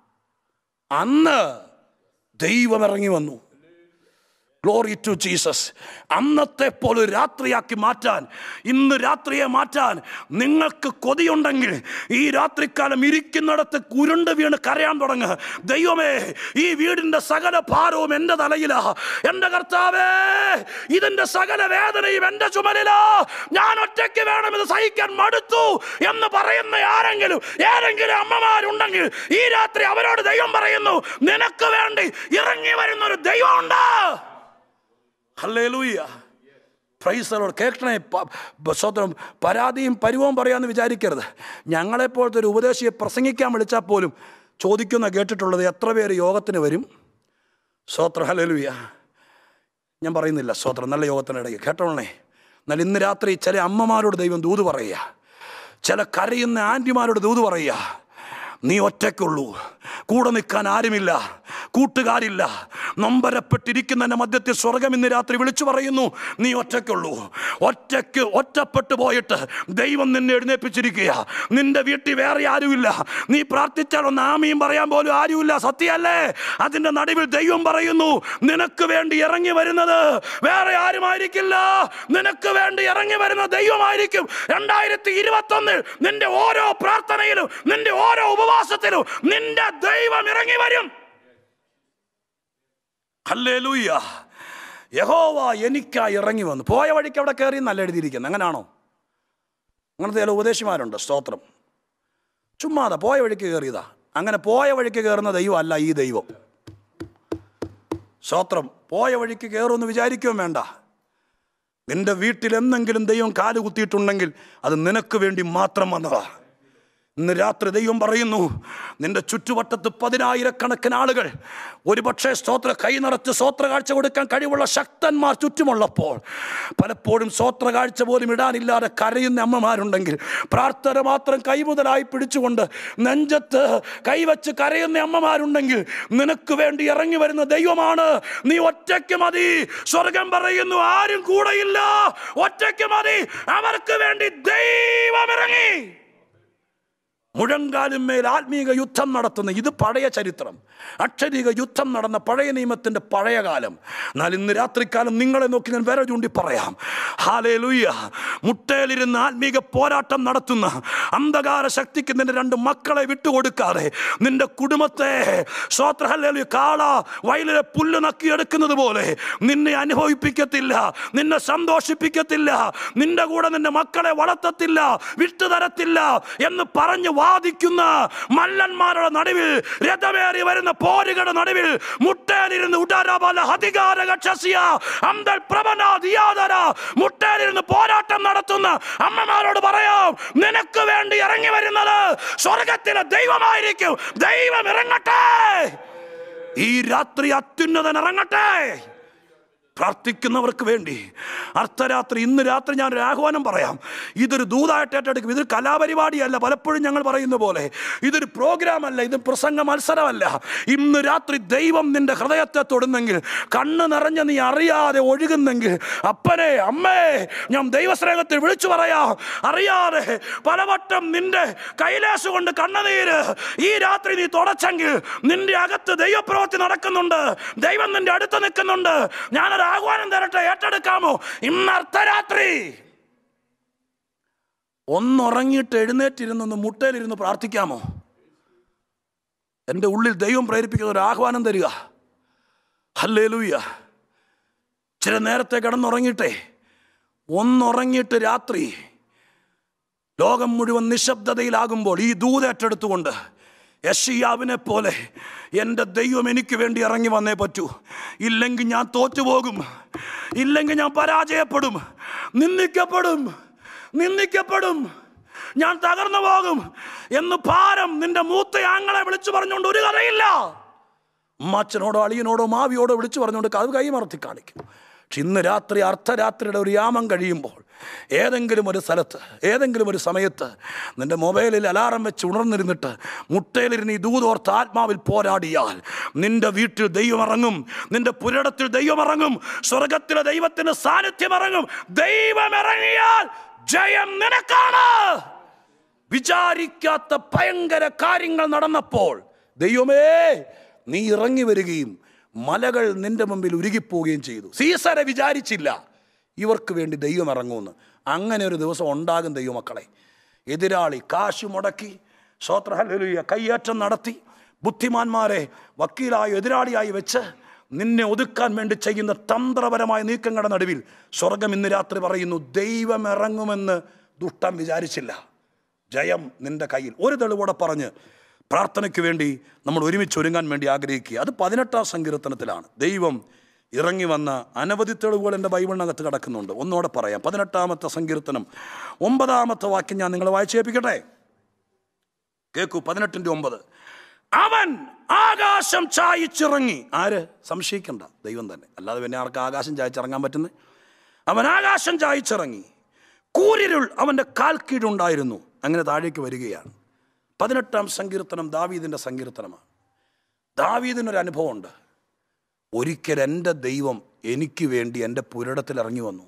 അന്ന് ദൈവം ഇറങ്ങി വന്നു ഗ്ലോറി ടു ജീസസ് അന്നത്തെ പോലെ ഒരു രാത്രിയാക്കി മാറ്റാൻ ഇന്ന് രാത്രിയെ മാറ്റാൻ നിങ്ങൾക്ക് കൊതിയുണ്ടെങ്കിൽ ഈ രാത്രിക്കാലം ഇരിക്കുന്നിടത്ത് കുരുണ്ട് വീണ് കരയാൻ തുടങ്ങുക ദൈവമേ ഈ വീടിന്റെ സകല ഭാരവും എൻ്റെ തലയിലാ എൻ്റെ കർത്താവേ ഇതിന്റെ സകല വേദനയും എൻ്റെ ചുമലിലാ ഞാൻ ഒറ്റയ്ക്ക് വേണം ഇത് സഹിക്കാൻ മടുത്തു എന്ന് പറയുന്ന ആരെങ്കിലും ഏതെങ്കിലും അമ്മമാരുണ്ടെങ്കിൽ ഈ രാത്രി അവരോട് ദൈവം പറയുന്നു നിനക്ക് വേണ്ടി ഇറങ്ങി വരുന്ന ഒരു ദൈവമുണ്ട് ഹല്ലേലൂയ പ്രൈസലോട് കേൾക്കണേ പ- ബ- സ്വന്തം പരാതിയും പരിവവും പറയാമെന്ന് വിചാരിക്കരുത് ഞങ്ങളെപ്പോലത്തെ ഒരു ഉപദേശിയെ പ്രസംഗിക്കാൻ വിളിച്ചാൽ പോലും ചോദിക്കുന്ന കേട്ടിട്ടുള്ളത് എത്ര പേര് യോഗത്തിന് വരും സ്വത്ര ഹല്ലേലൂയ ഞാൻ പറയുന്നില്ല സ്വത്രം നല്ല യോഗത്തിനിടയിൽ കേട്ടോളണേ എന്നാൽ ഇന്ന് രാത്രി ചില അമ്മമാരോട് ദൈവം ദൂത് പറയുക ചില കരയുന്ന ആൻറ്റിമാരോട് ദൂത് പറയുക നീ ഒറ്റയ്ക്കുള്ളൂ കൂടെ നിൽക്കാൻ ആരുമില്ല കൂട്ടുകാരില്ല നൊമ്പരപ്പെട്ടിരിക്കുന്നതിൻ്റെ മധ്യത്തിൽ സ്വർഗം ഇന്ന് രാത്രി വിളിച്ചു പറയുന്നു നീ ഒറ്റയ്ക്കുള്ളൂ ഒറ്റയ്ക്ക് ഒറ്റപ്പെട്ടു പോയിട്ട് ദൈവം നിന്നെ എഴുന്നേൽപ്പിച്ചിരിക്കുക നിന്റെ വീട്ടിൽ വേറെ ആരുമില്ല നീ പ്രാർത്ഥിച്ചാൽ ഒന്ന് ആമിയും പറയാൻ പോലും ആരുമില്ല സത്യമല്ലേ അതിൻ്റെ നടുവിൽ ദൈവം പറയുന്നു നിനക്ക് വേണ്ടി ഇറങ്ങി വരുന്നത് വേറെ ആരുമായിരിക്കില്ല നിനക്ക് വേണ്ടി ഇറങ്ങി വരുന്ന ദൈവമായിരിക്കും രണ്ടായിരത്തി ഇരുപത്തി ഒന്നിൽ നിന്റെ ഓരോ പ്രാർത്ഥനയിലും നിന്റെ ഓരോ ഉപവാസത്തിലും നിന്റെ ദൈവം ഇറങ്ങി വരും ഹല്ലേലൂയ യഹോവ എനിക്കായി ഇറങ്ങി വന്നു പോയ വഴിക്ക് അവിടെ കയറി നല്ല എഴുതിയിരിക്കുന്നത് അങ്ങനാണോ അങ്ങനത്തെ ചില ഉപദേശിമാരുണ്ട് സ്തോത്രം ചുമ്മാതാ പോയ വഴിക്ക് കയറിയതാ അങ്ങനെ പോയ വഴിക്ക് കയറുന്ന ദൈവം അല്ല ഈ ദൈവം സ്തോത്രം പോയ വഴിക്ക് കയറുമെന്ന് വിചാരിക്കുകയും വേണ്ട നിന്റെ വീട്ടിൽ എന്തെങ്കിലും ദൈവം കാല് കുത്തിയിട്ടുണ്ടെങ്കിൽ അത് നിനക്ക് വേണ്ടി മാത്രം വന്നതാ ഇന്ന് രാത്രി ദൈവം പറയുന്നു നിന്റെ ചുറ്റുവട്ടത്ത് പതിനായിരക്കണക്കിന് ആളുകൾ ഒരുപക്ഷെ സ്തോത്ര കൈ നിറച്ച് സ്തോത്ര കാഴ്ച കൊടുക്കാൻ കഴിവുള്ള ശക്തന്മാർ ചുറ്റുമുള്ളപ്പോൾ പലപ്പോഴും സ്തോത്ര കാഴ്ച പോലും ഇടാനില്ലാതെ കരയുന്ന അമ്മമാരുണ്ടെങ്കിൽ പ്രാർത്ഥന മാത്രം കൈമുതലായി പിടിച്ചുകൊണ്ട് നെഞ്ചത്ത് കൈവച്ച് കരയുന്ന അമ്മമാരുണ്ടെങ്കിൽ നിനക്ക് വേണ്ടി ഇറങ്ങി വരുന്ന ദൈവമാണ് നീ ഒറ്റയ്ക്ക് മതി സ്വർഗം പറയുന്നു ആരും കൂടെയില്ല ഒറ്റയ്ക്ക് മതി അവർക്ക് വേണ്ടി ദൈവം ഇറങ്ങി മുഴങ്കാലും മേൽ ആത്മീക യുദ്ധം നടത്തുന്ന ഇത് പഴയ ചരിത്രം അക്ഷരീക യുദ്ധം നടന്ന പഴയ നിയമത്തിന്റെ പഴയ കാലം എന്നാൽ ഇന്ന് രാത്രിക്കാലം നിങ്ങളെ നോക്കി ഞാൻ വേറെ ചൂണ്ടി പറയാം ഹാലേ ലുയ്യ മുട്ടയിലിരുന്ന് ആത്മീക പോരാട്ടം നടത്തുന്ന അന്ധകാര ശക്തിക്ക് നിന്റെ രണ്ട് മക്കളെ വിട്ടുകൊടുക്കാതെ നിന്റെ കുടുംബത്തെ സ്വോത്ര ഹല്ലേലൂയ കാള വയലിലെ പുല്ല് നക്കിയെടുക്കുന്നത് പോലെ നിന്നെ അനുഭവിപ്പിക്കത്തില്ല നിന്നെ സന്തോഷിപ്പിക്കത്തില്ല നിന്റെ കൂടെ നിന്റെ മക്കളെ വളർത്തത്തില്ല വിട്ടുതരത്തില്ല എന്ന് പറഞ്ഞ് വാദിക്കുന്ന മല്ലന്മാരുടെ നടുവിൽ രഥമേറി വരുന്ന പോരുകളുടെ നടുവിൽ മുട്ടയിലിരുന്ന് ഉടാരബല അധികാര കക്ഷസിയ അന്തൽ പ്രബന ദിയാദര മുട്ടയിലിരുന്ന് പോരാട്ടം നടത്തുന്ന അമ്മമാരോട് പറയാം നിനക്ക് വേണ്ടി ഇറങ്ങി വരുന്നത് സ്വർഗത്തിലെ ദൈവമായിരിക്കും ദൈവം ഇറങ്ങട്ടെ ഈ രാത്രി അത്യുന്നതൻ ഇറങ്ങട്ടെ പ്രാർത്ഥിക്കുന്നവർക്ക് വേണ്ടി അർദ്ധരാത്രി ഇന്ന് രാത്രി ഞാൻ ഒരു ആഹ്വാനം പറയാം ഇതൊരു ദൂതായിട്ട് ഏറ്റെടുക്കും ഇതൊരു കലാപരിപാടിയല്ല പലപ്പോഴും ഞങ്ങൾ പറയുന്ന പോലെ ഇതൊരു പ്രോഗ്രാം അല്ല ഇത് പ്രസംഗ മത്സരമല്ല ഇന്ന് രാത്രി ദൈവം നിന്റെ ഹൃദയത്തെ തൊടുന്നെങ്കിൽ കണ്ണ് നിറഞ്ഞ നീ അറിയാതെ ഒഴുകുന്നെങ്കിൽ അപ്പനെ അമ്മേ ഞാൻ ദൈവസ്നേഹത്തിൽ വിളിച്ചു പറയാം അറിയാതെ പലവട്ടം നിന്റെ കൈലാസ് കൊണ്ട് കണ്ണുനീര് ഈ രാത്രി നീ തുടച്ചെങ്കിൽ നിന്റെ അകത്ത് ദൈവപ്രവൃത്തി നടക്കുന്നുണ്ട് ദൈവം നിന്റെ അടുത്ത് നിൽക്കുന്നുണ്ട് ഞാനൊരു ആഹ്വാനം തരട്ടെ ഏറ്റെടുക്കാമോ ഇന്ന് അർദ്ധരാത്രി ഒന്നുറങ്ങിയിട്ട് എഴുന്നേറ്റിരുന്നൊന്ന് മുട്ടയിലിരുന്ന് പ്രാർത്ഥിക്കാമോ എൻ്റെ ഉള്ളിൽ ദൈവം പ്രേരിപ്പിക്കുന്ന ഒരു ആഹ്വാനം തരിക ഹല്ലേ ലൂയ്യ ചില നേരത്തെ കിടന്നുറങ്ങിയിട്ടെ ഒന്നുറങ്ങിയിട്ട് രാത്രി ലോകം മുഴുവൻ നിശബ്ദതയിലാകുമ്പോൾ ഈ ദൂതേറ്റെടുത്തുകൊണ്ട് യഷിയാവിനെ പോലെ എൻ്റെ ദൈവം എനിക്ക് വേണ്ടി ഇറങ്ങി വന്നേ പറ്റൂ ഇല്ലെങ്കിൽ ഞാൻ തോറ്റുപോകും ഇല്ലെങ്കിൽ ഞാൻ പരാജയപ്പെടും നിന്ദിക്കപ്പെടും നിന്ദിക്കപ്പെടും ഞാൻ തകർന്നു പോകും എന്ന് ഭാരം നിന്റെ മൂത്ത ആങ്ങളെ വിളിച്ചു പറഞ്ഞുകൊണ്ട് ഒരു കഥയില്ല അമ്മാച്ചനോടോ അളിയനോടോ മാവിയോടോ വിളിച്ചു പറഞ്ഞുകൊണ്ട് അത് കൈമറത്തി കാണിക്കും പക്ഷെ ഇന്ന് രാത്രി അർദ്ധരാത്രിയുടെ ഒരു യാമം കഴിയുമ്പോൾ ഏതെങ്കിലും ഒരു സ്ഥലത്ത് ഏതെങ്കിലും ഒരു സമയത്ത് നിന്റെ മൊബൈലിൽ അലാറം വെച്ച് ഉണർന്നിരുന്നിട്ട് മുട്ടയിലിരുന്ന് ഈ ദൂതോർത്ത് ആത്മാവിൽ പോരാടിയാൽ നിന്റെ വീട്ടിൽ ദൈവം ഇറങ്ങും നിന്റെ പുരടത്തിൽ ദൈവം ഇറങ്ങും സ്വർഗത്തിലെ ദൈവത്തിന്റെ സാന്നിധ്യം ഇറങ്ങും ദൈവം ഇറങ്ങിയാൽ ജയം നിനക്കാണ് വിചാരിക്കാത്ത ഭയങ്കര കാര്യങ്ങൾ നടന്നപ്പോൾ ദൈവമേ നീ ഇറങ്ങി വരികയും മലകൾ നിന്റെ മുമ്പിൽ ഉരുകിപ്പോവുകയും ചെയ്തു സീസരെ വിചാരിച്ചില്ല ഇവർക്ക് വേണ്ടി ദൈവം ഇറങ്ങുമെന്ന് അങ്ങനെ ഒരു ദിവസം ഉണ്ടാകും ദൈവമക്കളെ എതിരാളി കാശ് മുടക്കി സ്വത്രഹല്ലുയ കയ്യേറ്റം നടത്തി ബുദ്ധിമാന്മാരെ വക്കീലായി എതിരാളിയായി വെച്ച് നിന്നെ ഒതുക്കാൻ വേണ്ടി ചെയ്യുന്ന തന്ത്രപരമായ നീക്കങ്ങളുടെ നടുവിൽ സ്വർഗം ഇന്ന് രാത്രി പറയുന്നു ദൈവം ഇറങ്ങുമെന്ന് ദുഷ്ടം വിചാരിച്ചില്ല ജയം നിന്റെ കയ്യിൽ ഒരു തെളിവോടെ പറഞ്ഞ് പ്രാർത്ഥനയ്ക്ക് വേണ്ടി നമ്മൾ ഒരുമിച്ച് ഒരുങ്ങാൻ വേണ്ടി ആഗ്രഹിക്കുക അത് പതിനെട്ടാം സങ്കീർത്തനത്തിലാണ് ദൈവം ഇറങ്ങി വന്ന അനവധി തെളിവുകൾ എൻ്റെ ബൈബിളിനകത്ത് കിടക്കുന്നുണ്ട് ഒന്നോടെ പറയാം പതിനെട്ടാമത്തെ സങ്കീർത്തനം ഒമ്പതാമത്തെ വാക്യം ഞാൻ നിങ്ങളെ വായിച്ചേൽപ്പിക്കട്ടെ കേക്കൂ പതിനെട്ടിൻ്റെ ഒമ്പത് അവൻ ആകാശം ചായച്ചിറങ്ങി ആര് സംശയിക്കണ്ട ദൈവം തന്നെ അല്ലാതെ പിന്നെ ആർക്ക് ആകാശം ചായച്ചിറങ്ങാൻ പറ്റുന്നത് അവൻ ആകാശം ചായച്ചിറങ്ങി കൂരിരുൾ അവൻ്റെ കാൽ കീഴുണ്ടായിരുന്നു അങ്ങനെ താഴേക്ക് വരികയാണ് പതിനെട്ടാം സങ്കീർത്തനം ദാവീദിൻ്റെ സങ്കീർത്തനമാണ് ദാവീദിനൊരു അനുഭവമുണ്ട് ഒരിക്കൽ എൻ്റെ ദൈവം എനിക്ക് വേണ്ടി എൻ്റെ പുരടത്തിൽ ഇറങ്ങി വന്നു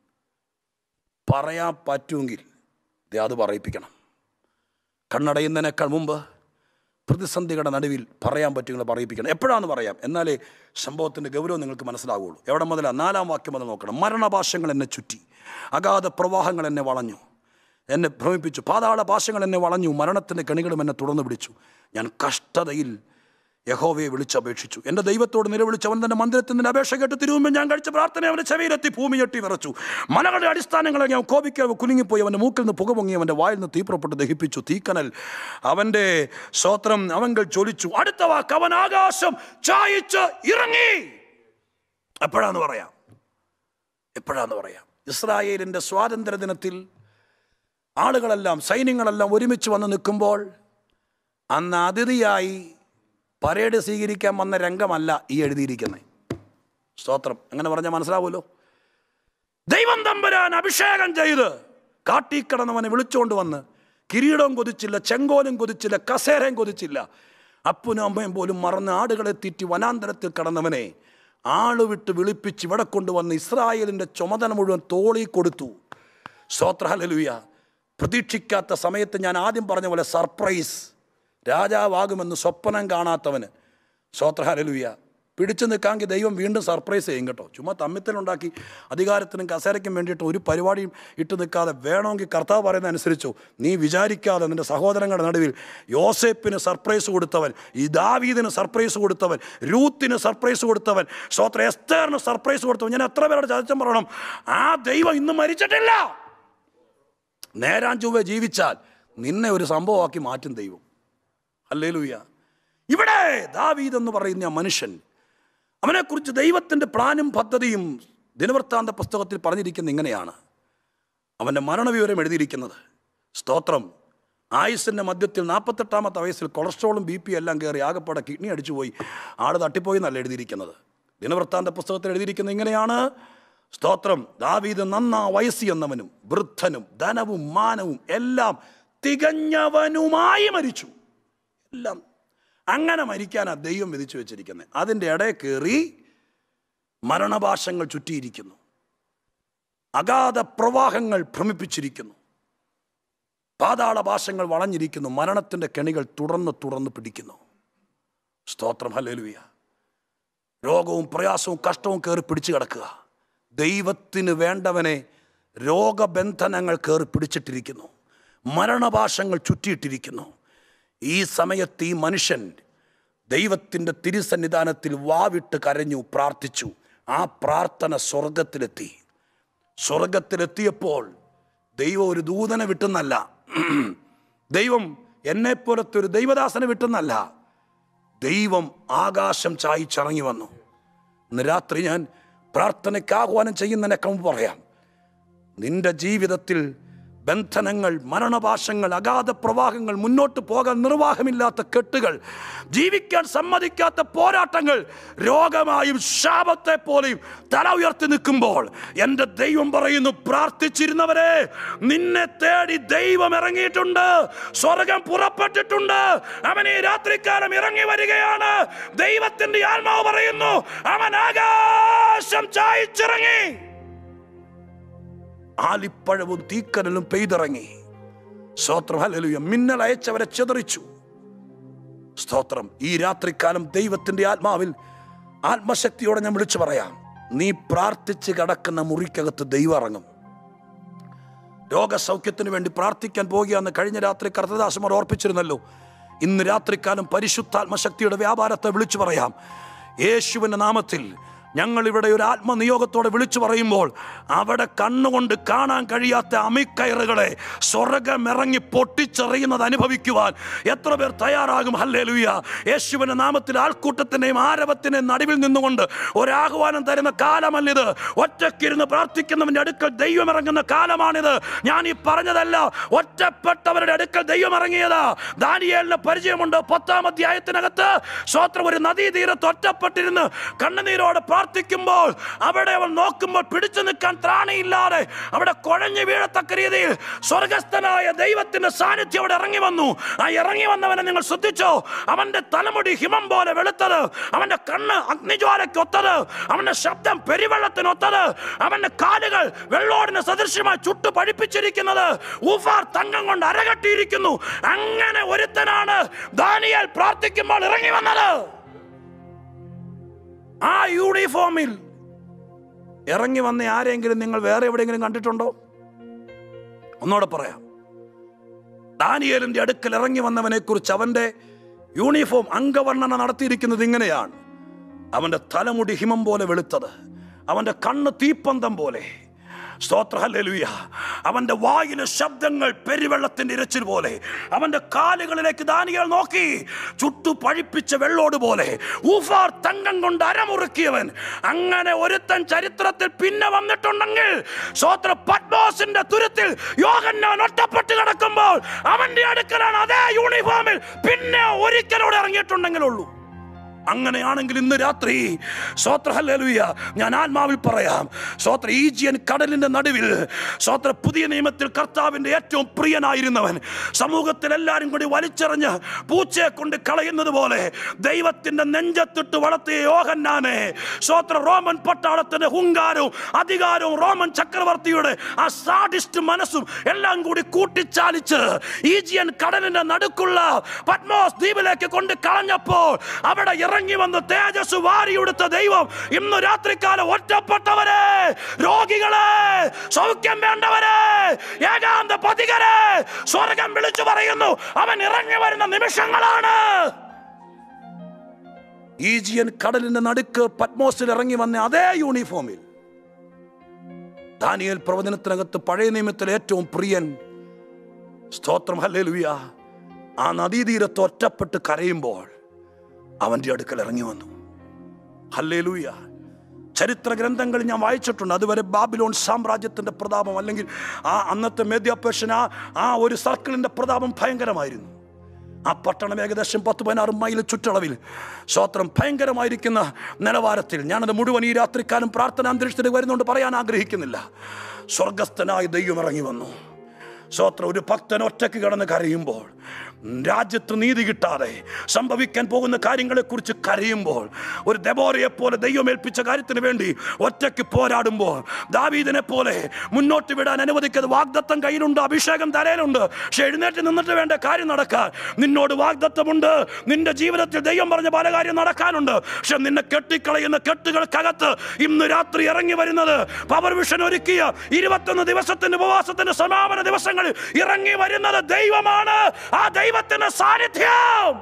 പറയാൻ പറ്റുമെങ്കിൽ ദേ അത് പറയിപ്പിക്കണം കണ്ണടയുന്നതിനേക്കാൾ മുമ്പ് പ്രതിസന്ധികളുടെ നടുവിൽ പറയാൻ പറ്റുമെങ്കിൽ പറയിപ്പിക്കണം എപ്പോഴാണെന്ന് പറയാം എന്നാലേ സംഭവത്തിൻ്റെ ഗൗരവം നിങ്ങൾക്ക് മനസ്സിലാവുള്ളൂ എവിടെ മുതലാണ് നാലാം വാക്യം മുതൽ നോക്കണം മരണഭാഷങ്ങൾ എന്നെ ചുറ്റി അഗാധ പ്രവാഹങ്ങൾ എന്നെ വളഞ്ഞു എന്നെ ഭ്രമിപ്പിച്ചു പാതാള ഭാഷകൾ എന്നെ വളഞ്ഞു മരണത്തിൻ്റെ കണികളും എന്നെ തുടർന്ന് പിടിച്ചു ഞാൻ കഷ്ടതയിൽ യഹോവയെ വിളിച്ചപേക്ഷിച്ചു എൻ്റെ ദൈവത്തോട് നിലവിളിച്ച് അവൻ തൻ്റെ മന്ദിരത്തിൽ നിന്ന് അപേക്ഷ കേട്ട് തിരുവുമ്പോൾ ഞാൻ കഴിച്ച പ്രാർത്ഥന അവൻ്റെ ചെവിയിലെത്തി ഭൂമി ഞെട്ടി വിറച്ചു മലകളുടെ അടിസ്ഥാനങ്ങളെ ഞാൻ കോപിക്ക കുലുങ്ങിപ്പോയി അവൻ്റെ മൂക്കിൽ നിന്ന് പുക പൊങ്ങി അവൻ്റെ വായിൽ നിന്ന് തീപ്പുറപ്പെട്ട് ദഹിപ്പിച്ചു തീക്കനൽ അവൻ്റെ സ്വത്രം അവങ്കൽ ചൊലിച്ചു അടുത്ത വാക്ക് അവൻ ആകാശം ചായച്ച് ഇറങ്ങി എപ്പോഴാന്ന് പറയാം എപ്പോഴാന്ന് പറയാം ഇസ്രായേലിൻ്റെ സ്വാതന്ത്ര്യ ദിനത്തിൽ ആളുകളെല്ലാം സൈന്യങ്ങളെല്ലാം ഒരുമിച്ച് വന്ന് നിൽക്കുമ്പോൾ അന്ന് അതിഥിയായി പരേഡ് സ്വീകരിക്കാൻ വന്ന രംഗമല്ല ഈ എഴുതിയിരിക്കുന്നത് സ്തോത്രം അങ്ങനെ പറഞ്ഞാൽ മനസ്സിലാവുമല്ലോ ദൈവം തമ്പുരാൻ അഭിഷേകം ചെയ്ത് കാട്ടിക്കിടന്നവനെ വിളിച്ചുകൊണ്ട് വന്ന് കിരീടവും കൊതിച്ചില്ല ചെങ്കോലും കൊതിച്ചില്ല കസേരയും കൊതിച്ചില്ല അപ്പനും അമ്മയും പോലും മറന്ന് ആടുകളെ തീറ്റി വനാന്തരത്തിൽ കടന്നവനെ ആള് വിട്ട് വിളിപ്പിച്ച് ഇവിടെ കൊണ്ടുവന്ന് ഇസ്രായേലിൻ്റെ ചുമതല മുഴുവൻ തോളി കൊടുത്തു സ്തോത്രഹലലുയ പ്രതീക്ഷിക്കാത്ത സമയത്ത് ഞാൻ ആദ്യം പറഞ്ഞ പോലെ സർപ്രൈസ് രാജാവാകുമെന്ന് സ്വപ്നം കാണാത്തവന് സ്തോത്രഹലലുയ പിടിച്ചു നിൽക്കാമെങ്കിൽ ദൈവം വീണ്ടും സർപ്രൈസ് ചെയ്യും കേട്ടോ ചുമ്മാ തമ്മിത്തലുണ്ടാക്കി അധികാരത്തിനും കസേരയ്ക്കും വേണ്ടിയിട്ട് ഒരു പരിപാടിയും ഇട്ട് നിൽക്കാതെ വേണമെങ്കിൽ കർത്താവ് പറയുന്ന അനുസരിച്ചു നീ വിചാരിക്കാതെ നിന്റെ സഹോദരങ്ങളുടെ നടുവിൽ യോസേപ്പിന് സർപ്രൈസ് കൊടുത്തവൻ ഈ ദാവീദിന് സർപ്രൈസ് കൊടുത്തവൻ രൂത്തിന് സർപ്രൈസ് കൊടുത്തവൻ സ്വോത്ര എസ്തേറിന് സർപ്രൈസ് കൊടുത്തവൻ ഞാൻ എത്ര പേരുടെ ചതിച്ചം പറയണം ആ ദൈവം ഇന്ന് മരിച്ചിട്ടില്ല നേരാൻ ചൊവ്വെ ജീവിച്ചാൽ നിന്നെ ഒരു സംഭവമാക്കി മാറ്റും ദൈവം അല്ലേ ഇവിടെ ദാവീദ് എന്ന് പറയുന്ന ആ മനുഷ്യൻ അവനെക്കുറിച്ച് ദൈവത്തിൻ്റെ പ്ലാനും പദ്ധതിയും ദിനവൃത്താന്ത പുസ്തകത്തിൽ പറഞ്ഞിരിക്കുന്ന ഇങ്ങനെയാണ് അവൻ്റെ മരണവിവരം എഴുതിയിരിക്കുന്നത് സ്തോത്രം ആയുസിൻ്റെ മധ്യത്തിൽ നാൽപ്പത്തെട്ടാമത്തെ വയസ്സിൽ കൊളസ്ട്രോളും ബി പി എല്ലാം കയറി ആകപ്പാടെ കിഡ്നി അടിച്ചുപോയി ആട് തട്ടിപ്പോയി എന്നല്ല എഴുതിയിരിക്കുന്നത് ദിനവൃത്താന്ത പുസ്തകത്തിൽ എഴുതിയിരിക്കുന്നത് ഇങ്ങനെയാണ് സ്തോത്രം ദാവീദ് നന്നാ വയസ്സി എന്നവനും വൃദ്ധനും ധനവും മാനവും എല്ലാം തികഞ്ഞവനുമായി മരിച്ചു എല്ലാം അങ്ങനെ മരിക്കാനാണ് ദൈവം വിധിച്ചു വെച്ചിരിക്കുന്നത് അതിൻ്റെ ഇടയിൽ കയറി മരണഭാഷങ്ങൾ ചുറ്റിയിരിക്കുന്നു അഗാധ പ്രവാഹങ്ങൾ ഭ്രമിപ്പിച്ചിരിക്കുന്നു പാതാള ഭാഷങ്ങൾ വളഞ്ഞിരിക്കുന്നു മരണത്തിൻ്റെ കെണികൾ തുടർന്ന് തുടർന്ന് പിടിക്കുന്നു സ്തോത്രം ഹല്ലേലൂയ രോഗവും പ്രയാസവും കഷ്ടവും കയറി പിടിച്ചു കിടക്കുക ദൈവത്തിന് വേണ്ടവനെ രോഗബന്ധനങ്ങൾ കയറി പിടിച്ചിട്ടിരിക്കുന്നു മരണഭാഷങ്ങൾ ചുറ്റിയിട്ടിരിക്കുന്നു ഈ സമയത്ത് ഈ മനുഷ്യൻ ദൈവത്തിൻ്റെ തിരുസന്നിധാനത്തിൽ വാവിട്ട് കരഞ്ഞു പ്രാർത്ഥിച്ചു ആ പ്രാർത്ഥന സ്വർഗത്തിലെത്തി സ്വർഗത്തിലെത്തിയപ്പോൾ ദൈവം ഒരു ദൂതനെ വിട്ടെന്നല്ല ദൈവം എന്നെപ്പോലത്തെ ഒരു ദൈവദാസനെ വിട്ടെന്നല്ല ദൈവം ആകാശം ചായിച്ചിറങ്ങി വന്നു ഇന്ന് രാത്രി ഞാൻ പ്രാർത്ഥനയ്ക്ക് ആഹ്വാനം ചെയ്യുന്നതിനൊക്കെ മുമ്പ് പറയാം നിന്റെ ജീവിതത്തിൽ ബന്ധനങ്ങൾ മരണഭാഷങ്ങൾ അഗാധ പ്രവാഹങ്ങൾ മുന്നോട്ട് പോകാൻ നിർവാഹമില്ലാത്ത കെട്ടുകൾ ജീവിക്കാൻ സമ്മതിക്കാത്ത പോരാട്ടങ്ങൾ രോഗമായും ശാപത്തെ പോലെയും തല ഉയർത്തി നിൽക്കുമ്പോൾ എൻ്റെ ദൈവം പറയുന്നു പ്രാർത്ഥിച്ചിരുന്നവരെ നിന്നെ തേടി ദൈവം ഇറങ്ങിയിട്ടുണ്ട് സ്വർഗം പുറപ്പെട്ടിട്ടുണ്ട് അവൻ ഈ രാത്രിക്കാലം ഇറങ്ങി വരികയാണ് ദൈവത്തിന്റെ ആത്മാവ് പറയുന്നു അവൻ ആകാശം ചായച്ചിറങ്ങി ആലിപ്പഴവും തീക്കനലും പെയ്തിറങ്ങി സ്തോത്രം ഹല്ലേലൂയ മിന്നൽ അയച്ചവരെ ചിതറിച്ചു സ്തോത്രം ഈ രാത്രിക്കാലം ദൈവത്തിന്റെ ആത്മാവിൽ ആത്മശക്തിയോടെ ഞാൻ വിളിച്ചു പറയാം നീ പ്രാർത്ഥിച്ച് കിടക്കുന്ന മുറിക്കകത്ത് ദൈവം ഇറങ്ങും രോഗസൗഖ്യത്തിന് വേണ്ടി പ്രാർത്ഥിക്കാൻ പോകുകയെന്ന് കഴിഞ്ഞ രാത്രി കർത്തദാസമാർ ഓർപ്പിച്ചിരുന്നല്ലോ ഇന്ന് രാത്രിക്കാലം പരിശുദ്ധാത്മശക്തിയുടെ വ്യാപാരത്തെ വിളിച്ചു പറയാം യേശുവിൻ്റെ നാമത്തിൽ ഞങ്ങൾ ഇവിടെ ഒരു ആത്മനിയോഗത്തോടെ വിളിച്ചു പറയുമ്പോൾ അവിടെ കണ്ണുകൊണ്ട് കാണാൻ കഴിയാത്ത അമിക്കയറുകളെ സ്വർഗമിറങ്ങി പൊട്ടിച്ചെറിയുന്നത് അനുഭവിക്കുവാൻ എത്ര പേർ തയ്യാറാകും ഹല്ലേ ലുയ്യ യേശുവിൻ്റെ നാമത്തിൽ ആൾക്കൂട്ടത്തിൻ്റെയും ആരവത്തിൻ്റെയും നടുവിൽ നിന്നുകൊണ്ട് ഒരാഹ്വാനം തരുന്ന കാലമല്ലിത് ഒറ്റക്കിരുന്ന് പ്രാർത്ഥിക്കുന്നവൻ്റെ അടുക്കൽ ദൈവം ഇറങ്ങുന്ന കാലമാണിത് ഞാൻ ഈ പറഞ്ഞതല്ല ഒറ്റപ്പെട്ടവരുടെ അടുക്കൽ ദൈവം ഇറങ്ങിയതാ ദാനിയേലിന് പരിചയമുണ്ട് പത്താം അധ്യായത്തിനകത്ത് സ്വോത്രം ഒരു നദീതീരത്ത് ഒറ്റപ്പെട്ടിരുന്ന് കണ്ണുനീരോടെ പ്രാർത്ഥിക്കുമ്പോൾ അവിടെ അവൻ നോക്കുമ്പോൾ പിടിച്ചു നിൽക്കാൻ ത്രാണിയില്ലാതെ അവിടെ കുഴഞ്ഞു വീഴത്തക്ക രീതിയിൽ സ്വർഗസ്ഥനായ ദൈവത്തിന്റെ സാന്നിധ്യം അവിടെ ഇറങ്ങി വന്നു ആ ഇറങ്ങി വന്നവനെ നിങ്ങൾ ശ്രദ്ധിച്ചോ അവന്റെ തലമുടി ഹിമം പോലെ വെളുത്തത് അവന്റെ കണ്ണ് അഗ്നിജ്വാലയ്ക്കൊത്തത് അവന്റെ ശബ്ദം പെരുവെള്ളത്തിനൊത്തത് അവന്റെ കാലുകൾ വെള്ളോടിന് സദൃശ്യമായി ചുട്ടു പഴിപ്പിച്ചിരിക്കുന്നത് ഊഫാർ തങ്കം കൊണ്ട് അരകട്ടിയിരിക്കുന്നു അങ്ങനെ ഒരുത്തനാണ് ദാനിയേൽ പ്രാർത്ഥിക്കുമ്പോൾ ഇറങ്ങി വന്നത് ആ യൂണിഫോമിൽ ഇറങ്ങി വന്ന ആരെങ്കിലും നിങ്ങൾ വേറെ എവിടെയെങ്കിലും കണ്ടിട്ടുണ്ടോ ഒന്നുകൂടെ പറയാം ദാനിയേലിന്റെ അടുക്കൽ ഇറങ്ങി വന്നവനെ കുറിച്ച് അവന്റെ യൂണിഫോം അംഗവർണ്ണന നടത്തിയിരിക്കുന്നത് ഇങ്ങനെയാണ് അവന്റെ തലമുടി ഹിമം പോലെ വെളുത്തത് അവന്റെ കണ്ണ് തീപ്പന്തം പോലെ സ്തോത്ര ഹല്ലേലൂയ അവന്റെ വായിലെ ശബ്ദങ്ങൾ പെരുവെള്ളത്തിന്റെ ഇരച്ചിൽ പോലെ അവന്റെ കാലുകളിലേക്ക് ദാനികൾ നോക്കി ചുട്ടു പഴിപ്പിച്ച വെള്ളോട് പോലെ ഊഫാർ തങ്കം കൊണ്ട് അരമുറുക്കിയവൻ അങ്ങനെ ഒരുത്തൻ ചരിത്രത്തിൽ പിന്നെ വന്നിട്ടുണ്ടെങ്കിൽ സ്തോത്ര പത്മോസിന്റെ തുരുത്തിൽ യോഗന്നാൻ ഒറ്റപ്പെട്ട് കിടക്കുമ്പോൾ അവന്റെ അടുക്കലാണ് അതേ യൂണിഫോമിൽ പിന്നെ ഒരിക്കലൂടെ ഇറങ്ങിയിട്ടുണ്ടെങ്കിലുള്ളൂ അങ്ങനെയാണെങ്കിൽ ഇന്ന് രാത്രി സ്വോത്ര ഹല്ലേലൂയ ഞാൻ ആത്മാവിൽ പറയാം സ്വോത്ര ഈജിയൻ കടലിന്റെ നടുവിൽ സ്വോത്ര പുതിയ നിയമത്തിൽ കർത്താവിന്റെ ഏറ്റവും പ്രിയനായിരുന്നവൻ സമൂഹത്തിൽ എല്ലാവരും കൂടി വലിച്ചെറിഞ്ഞ് പൂച്ചയെ കൊണ്ട് കളയുന്നത് പോലെ ദൈവത്തിന്റെ നെഞ്ചത്തിട്ട് വളർത്തിയ യോഹന്നാനെ സ്വോത്ര റോമൻ പട്ടാളത്തിന്റെ ഹുങ്കാരവും അധികാരവും റോമൻ ചക്രവർത്തിയുടെ ആ സാഡിസ്റ്റ് മനസ്സും എല്ലാം കൂടി കൂട്ടിച്ചാലിച്ച് ഈജിയൻ കടലിന്റെ നടുക്കുള്ള പത്മോസ് ദ്വീപിലേക്ക് കൊണ്ട് കളഞ്ഞപ്പോൾ അവിടെ ഇറങ്ങി വന്ന് തേജസ് വാരിയെടുത്ത ദൈവം ഇന്ന് രാത്രികാലം ഒറ്റപ്പെട്ടവരെ രോഗികളെ സൗഖ്യം വേണ്ടവരെ ഏകാന്ത പതികരെ സ്വർഗം വിളിച്ചു പറയുന്നു അവൻ ഇറങ്ങി വരുന്ന നിമിഷങ്ങളാണ് ഈജിയൻ കടലിന്റെ നടുക്ക് പത്മോസിൽ ഇറങ്ങി വന്ന അതേ യൂണിഫോമിൽ ദാനിയേൽ പ്രവചനത്തിനകത്ത് പഴയ നിയമത്തിലെ ഏറ്റവും പ്രിയൻ സ്തോത്രം ഹല്ലേലൂയ ആ നദീതീരത്ത് ഒറ്റപ്പെട്ട് കരയുമ്പോൾ അവന്റെ അടുക്കൽ ഇറങ്ങി വന്നു ഹല്ലേലൂയ ചരിത്ര ഗ്രന്ഥങ്ങൾ ഞാൻ വായിച്ചിട്ടുണ്ട് അതുവരെ ബാബിലോൺ സാമ്രാജ്യത്തിന്റെ പ്രതാപം അല്ലെങ്കിൽ ആ അന്നത്തെ മേദ്യാപേഷൻ ആ ആ ഒരു സർക്കിളിന്റെ പ്രതാപം ഭയങ്കരമായിരുന്നു ആ പട്ടണം ഏകദേശം പത്ത് പതിനാറ് മൈൽ ചുറ്റളവിൽ സ്വോത്രം ഭയങ്കരമായിരിക്കുന്ന നിലവാരത്തിൽ ഞാനത് മുഴുവൻ ഈ രാത്രിക്കാലം പ്രാർത്ഥന അന്തരീക്ഷത്തിൽ വരുന്നുകൊണ്ട് പറയാൻ ആഗ്രഹിക്കുന്നില്ല സ്വർഗസ്ഥനായ ദൈവം ഇറങ്ങി വന്നു സ്വോത്രം ഒരു ഭക്തൻ ഒറ്റയ്ക്ക് കിടന്ന് കരയുമ്പോൾ രാജ്യത്ത് നീതി കിട്ടാതെ സംഭവിക്കാൻ പോകുന്ന കാര്യങ്ങളെക്കുറിച്ച് കരയുമ്പോൾ ഒരു ദബോറയെ പോലെ ദൈവം ഏൽപ്പിച്ച കാര്യത്തിന് വേണ്ടി ഒറ്റയ്ക്ക് പോരാടുമ്പോൾ ദാവീദിനെ പോലെ മുന്നോട്ട് വിടാൻ അനുവദിക്കാതെ വാഗ്ദത്തം കയ്യിലുണ്ട് അഭിഷേകം തലയിലുണ്ട് പക്ഷെ എഴുന്നേറ്റ് നിന്നിട്ട് വേണ്ട കാര്യം നടക്കാൻ നിന്നോട് വാഗ്ദത്തമുണ്ട് നിന്റെ ജീവിതത്തിൽ ദൈവം പറഞ്ഞ പല കാര്യം നടക്കാനുണ്ട് പക്ഷെ നിന്നെ കെട്ടിക്കളയുന്ന കെട്ടുകൾക്കകത്ത് ഇന്ന് രാത്രി ഇറങ്ങി വരുന്നത് പവർ വിഷൻ ഒരുക്കിയ ഇരുപത്തൊന്ന് ദിവസത്തിന്റെ ഉപവാസത്തിന്റെ സമാപന ദിവസങ്ങളിൽ ഇറങ്ങി വരുന്നത് ദൈവമാണ് ആ ദൈവത്തിന്റെ സാന്നിധ്യം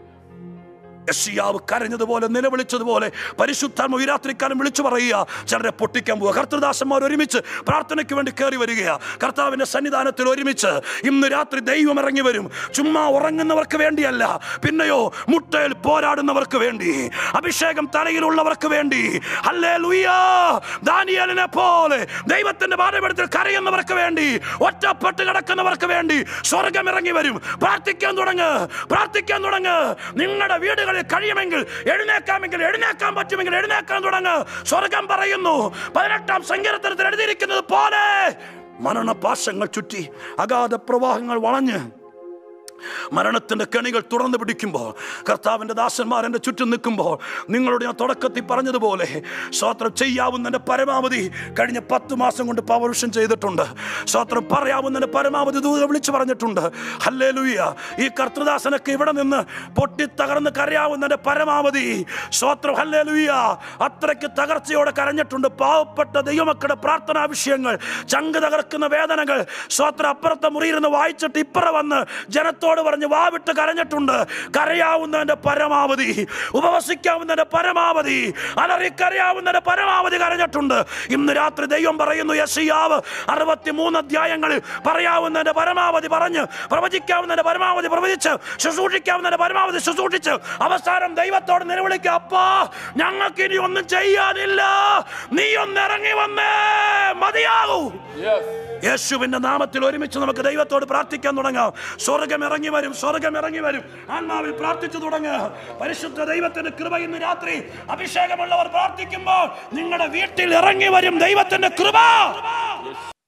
യശിയാവ് കരഞ്ഞതുപോലെ നിലവിളിച്ചതുപോലെ പരിശുദ്ധാത്മ ഈ രാത്രിക്കാലം വിളിച്ചു പറയുക ചിലരെ പൊട്ടിക്കാൻ പോവുക കർത്തൃദാസന്മാർ ഒരുമിച്ച് പ്രാർത്ഥനയ്ക്ക് വേണ്ടി കയറി വരികയാ കർത്താവിന്റെ സന്നിധാനത്തിൽ ഒരുമിച്ച് ഇന്ന് രാത്രി ദൈവം ഇറങ്ങി വരും ചുമ്മാ ഉറങ്ങുന്നവർക്ക് വേണ്ടിയല്ല പിന്നെയോ മുട്ടയിൽ പോരാടുന്നവർക്ക് വേണ്ടി അഭിഷേകം തലയിലുള്ളവർക്ക് വേണ്ടി അല്ലേ ലുയ്യാ ദാനിയലിനെ പോലെ ദൈവത്തിന്റെ പാതപെടുത്തിൽ കരയുന്നവർക്ക് വേണ്ടി ഒറ്റപ്പെട്ട് കിടക്കുന്നവർക്ക് വേണ്ടി സ്വർഗം ഇറങ്ങി വരും പ്രാർത്ഥിക്കാൻ തുടങ്ങ് പ്രാർത്ഥിക്കാൻ തുടങ്ങ് നിങ്ങളുടെ വീടുകളിൽ കഴിയുമെങ്കിൽ എഴുന്നേക്കാമെങ്കിൽ എഴുന്നേക്കാൻ പറ്റുമെങ്കിൽ എഴുന്നേക്കാൻ തുടങ്ങ് സ്വർഗം പറയുന്നു പതിനെട്ടാം സങ്കീർത്തനത്തിൽ എഴുതിയിരിക്കുന്നത് പോലെ മരണപാശങ്ങൾ ചുറ്റി അഗാധ പ്രവാഹങ്ങൾ വളഞ്ഞ് മരണത്തിന്റെ കെണികൾ തുറന്നു പിടിക്കുമ്പോൾ കർത്താവിന്റെ ദാസന്മാർ എൻ്റെ ചുറ്റും നിൽക്കുമ്പോൾ നിങ്ങളോട് ഞാൻ തുടക്കത്തിൽ പറഞ്ഞതുപോലെ സ്വോത്രം ചെയ്യാവുന്നതിന്റെ പരമാവധി കഴിഞ്ഞ പത്ത് മാസം കൊണ്ട് പൗരുഷം ചെയ്തിട്ടുണ്ട് സ്വോത്രം പറയാവുന്നതിന്റെ പരമാവധി ദൂത വിളിച്ചു പറഞ്ഞിട്ടുണ്ട് ഹല്ലേ ഈ കർത്തൃദാസനൊക്കെ ഇവിടെ നിന്ന് പൊട്ടി തകർന്ന് കരയാവുന്നതിന്റെ പരമാവധി സ്വോത്രം ഹല്ലേ അത്രയ്ക്ക് തകർച്ചയോടെ കരഞ്ഞിട്ടുണ്ട് പാവപ്പെട്ട ദൈവമക്കളുടെ പ്രാർത്ഥനാ വിഷയങ്ങൾ ചങ്ക് തകർക്കുന്ന വേദനകൾ സ്വോത്രം അപ്പുറത്തെ മുറിയിരുന്ന് വായിച്ചിട്ട് ഇപ്പറ വന്ന് ജനത്തോട് പറഞ്ഞ് വാവിട്ട് കരഞ്ഞിട്ടുണ്ട് കരയാവുന്നതിന്റെ പരമാവധി ഉപവസിക്കാവുന്നതിന്റെ പരമാവധി അലറിക്കരയാവുന്നതിന്റെ പരമാവധി കരഞ്ഞിട്ടുണ്ട് ഇന്ന് രാത്രി ദൈവം പറയുന്നു യശിയാവ് അറുപത്തി മൂന്ന് അധ്യായങ്ങളിൽ പറയാവുന്നതിന്റെ പരമാവധി പറഞ്ഞ് പ്രവചിക്കാവുന്നതിന്റെ പരമാവധി പ്രവചിച്ച് ശുശ്രൂഷിക്കാവുന്നതിന്റെ പരമാവധി ശുശ്രൂഷിച്ച് അവസാനം ദൈവത്തോട് നിലവിളിക്കുക അപ്പാ ഞങ്ങൾക്ക് ഇനി ഒന്നും ചെയ്യാനില്ല നീ ഒന്ന് ഇറങ്ങി വന്നേ മതിയാകൂ യേശുവിന്റെ നാമത്തിൽ ഒരുമിച്ച് നമുക്ക് ദൈവത്തോട് പ്രാർത്ഥിക്കാൻ തുടങ്ങാം സ്വർഗം ഇറങ്ങി വരും സ്വർഗം ഇറങ്ങി വരും ആത്മാവിൽ പ്രാർത്ഥിച്ചു തുടങ്ങുക പരിശുദ്ധ ദൈവത്തിന്റെ കൃപ ഇന്ന് രാത്രി അഭിഷേകമുള്ളവർ പ്രാർത്ഥിക്കുമ്പോൾ നിങ്ങളുടെ വീട്ടിൽ ഇറങ്ങി വരും ദൈവത്തിന്റെ കൃപ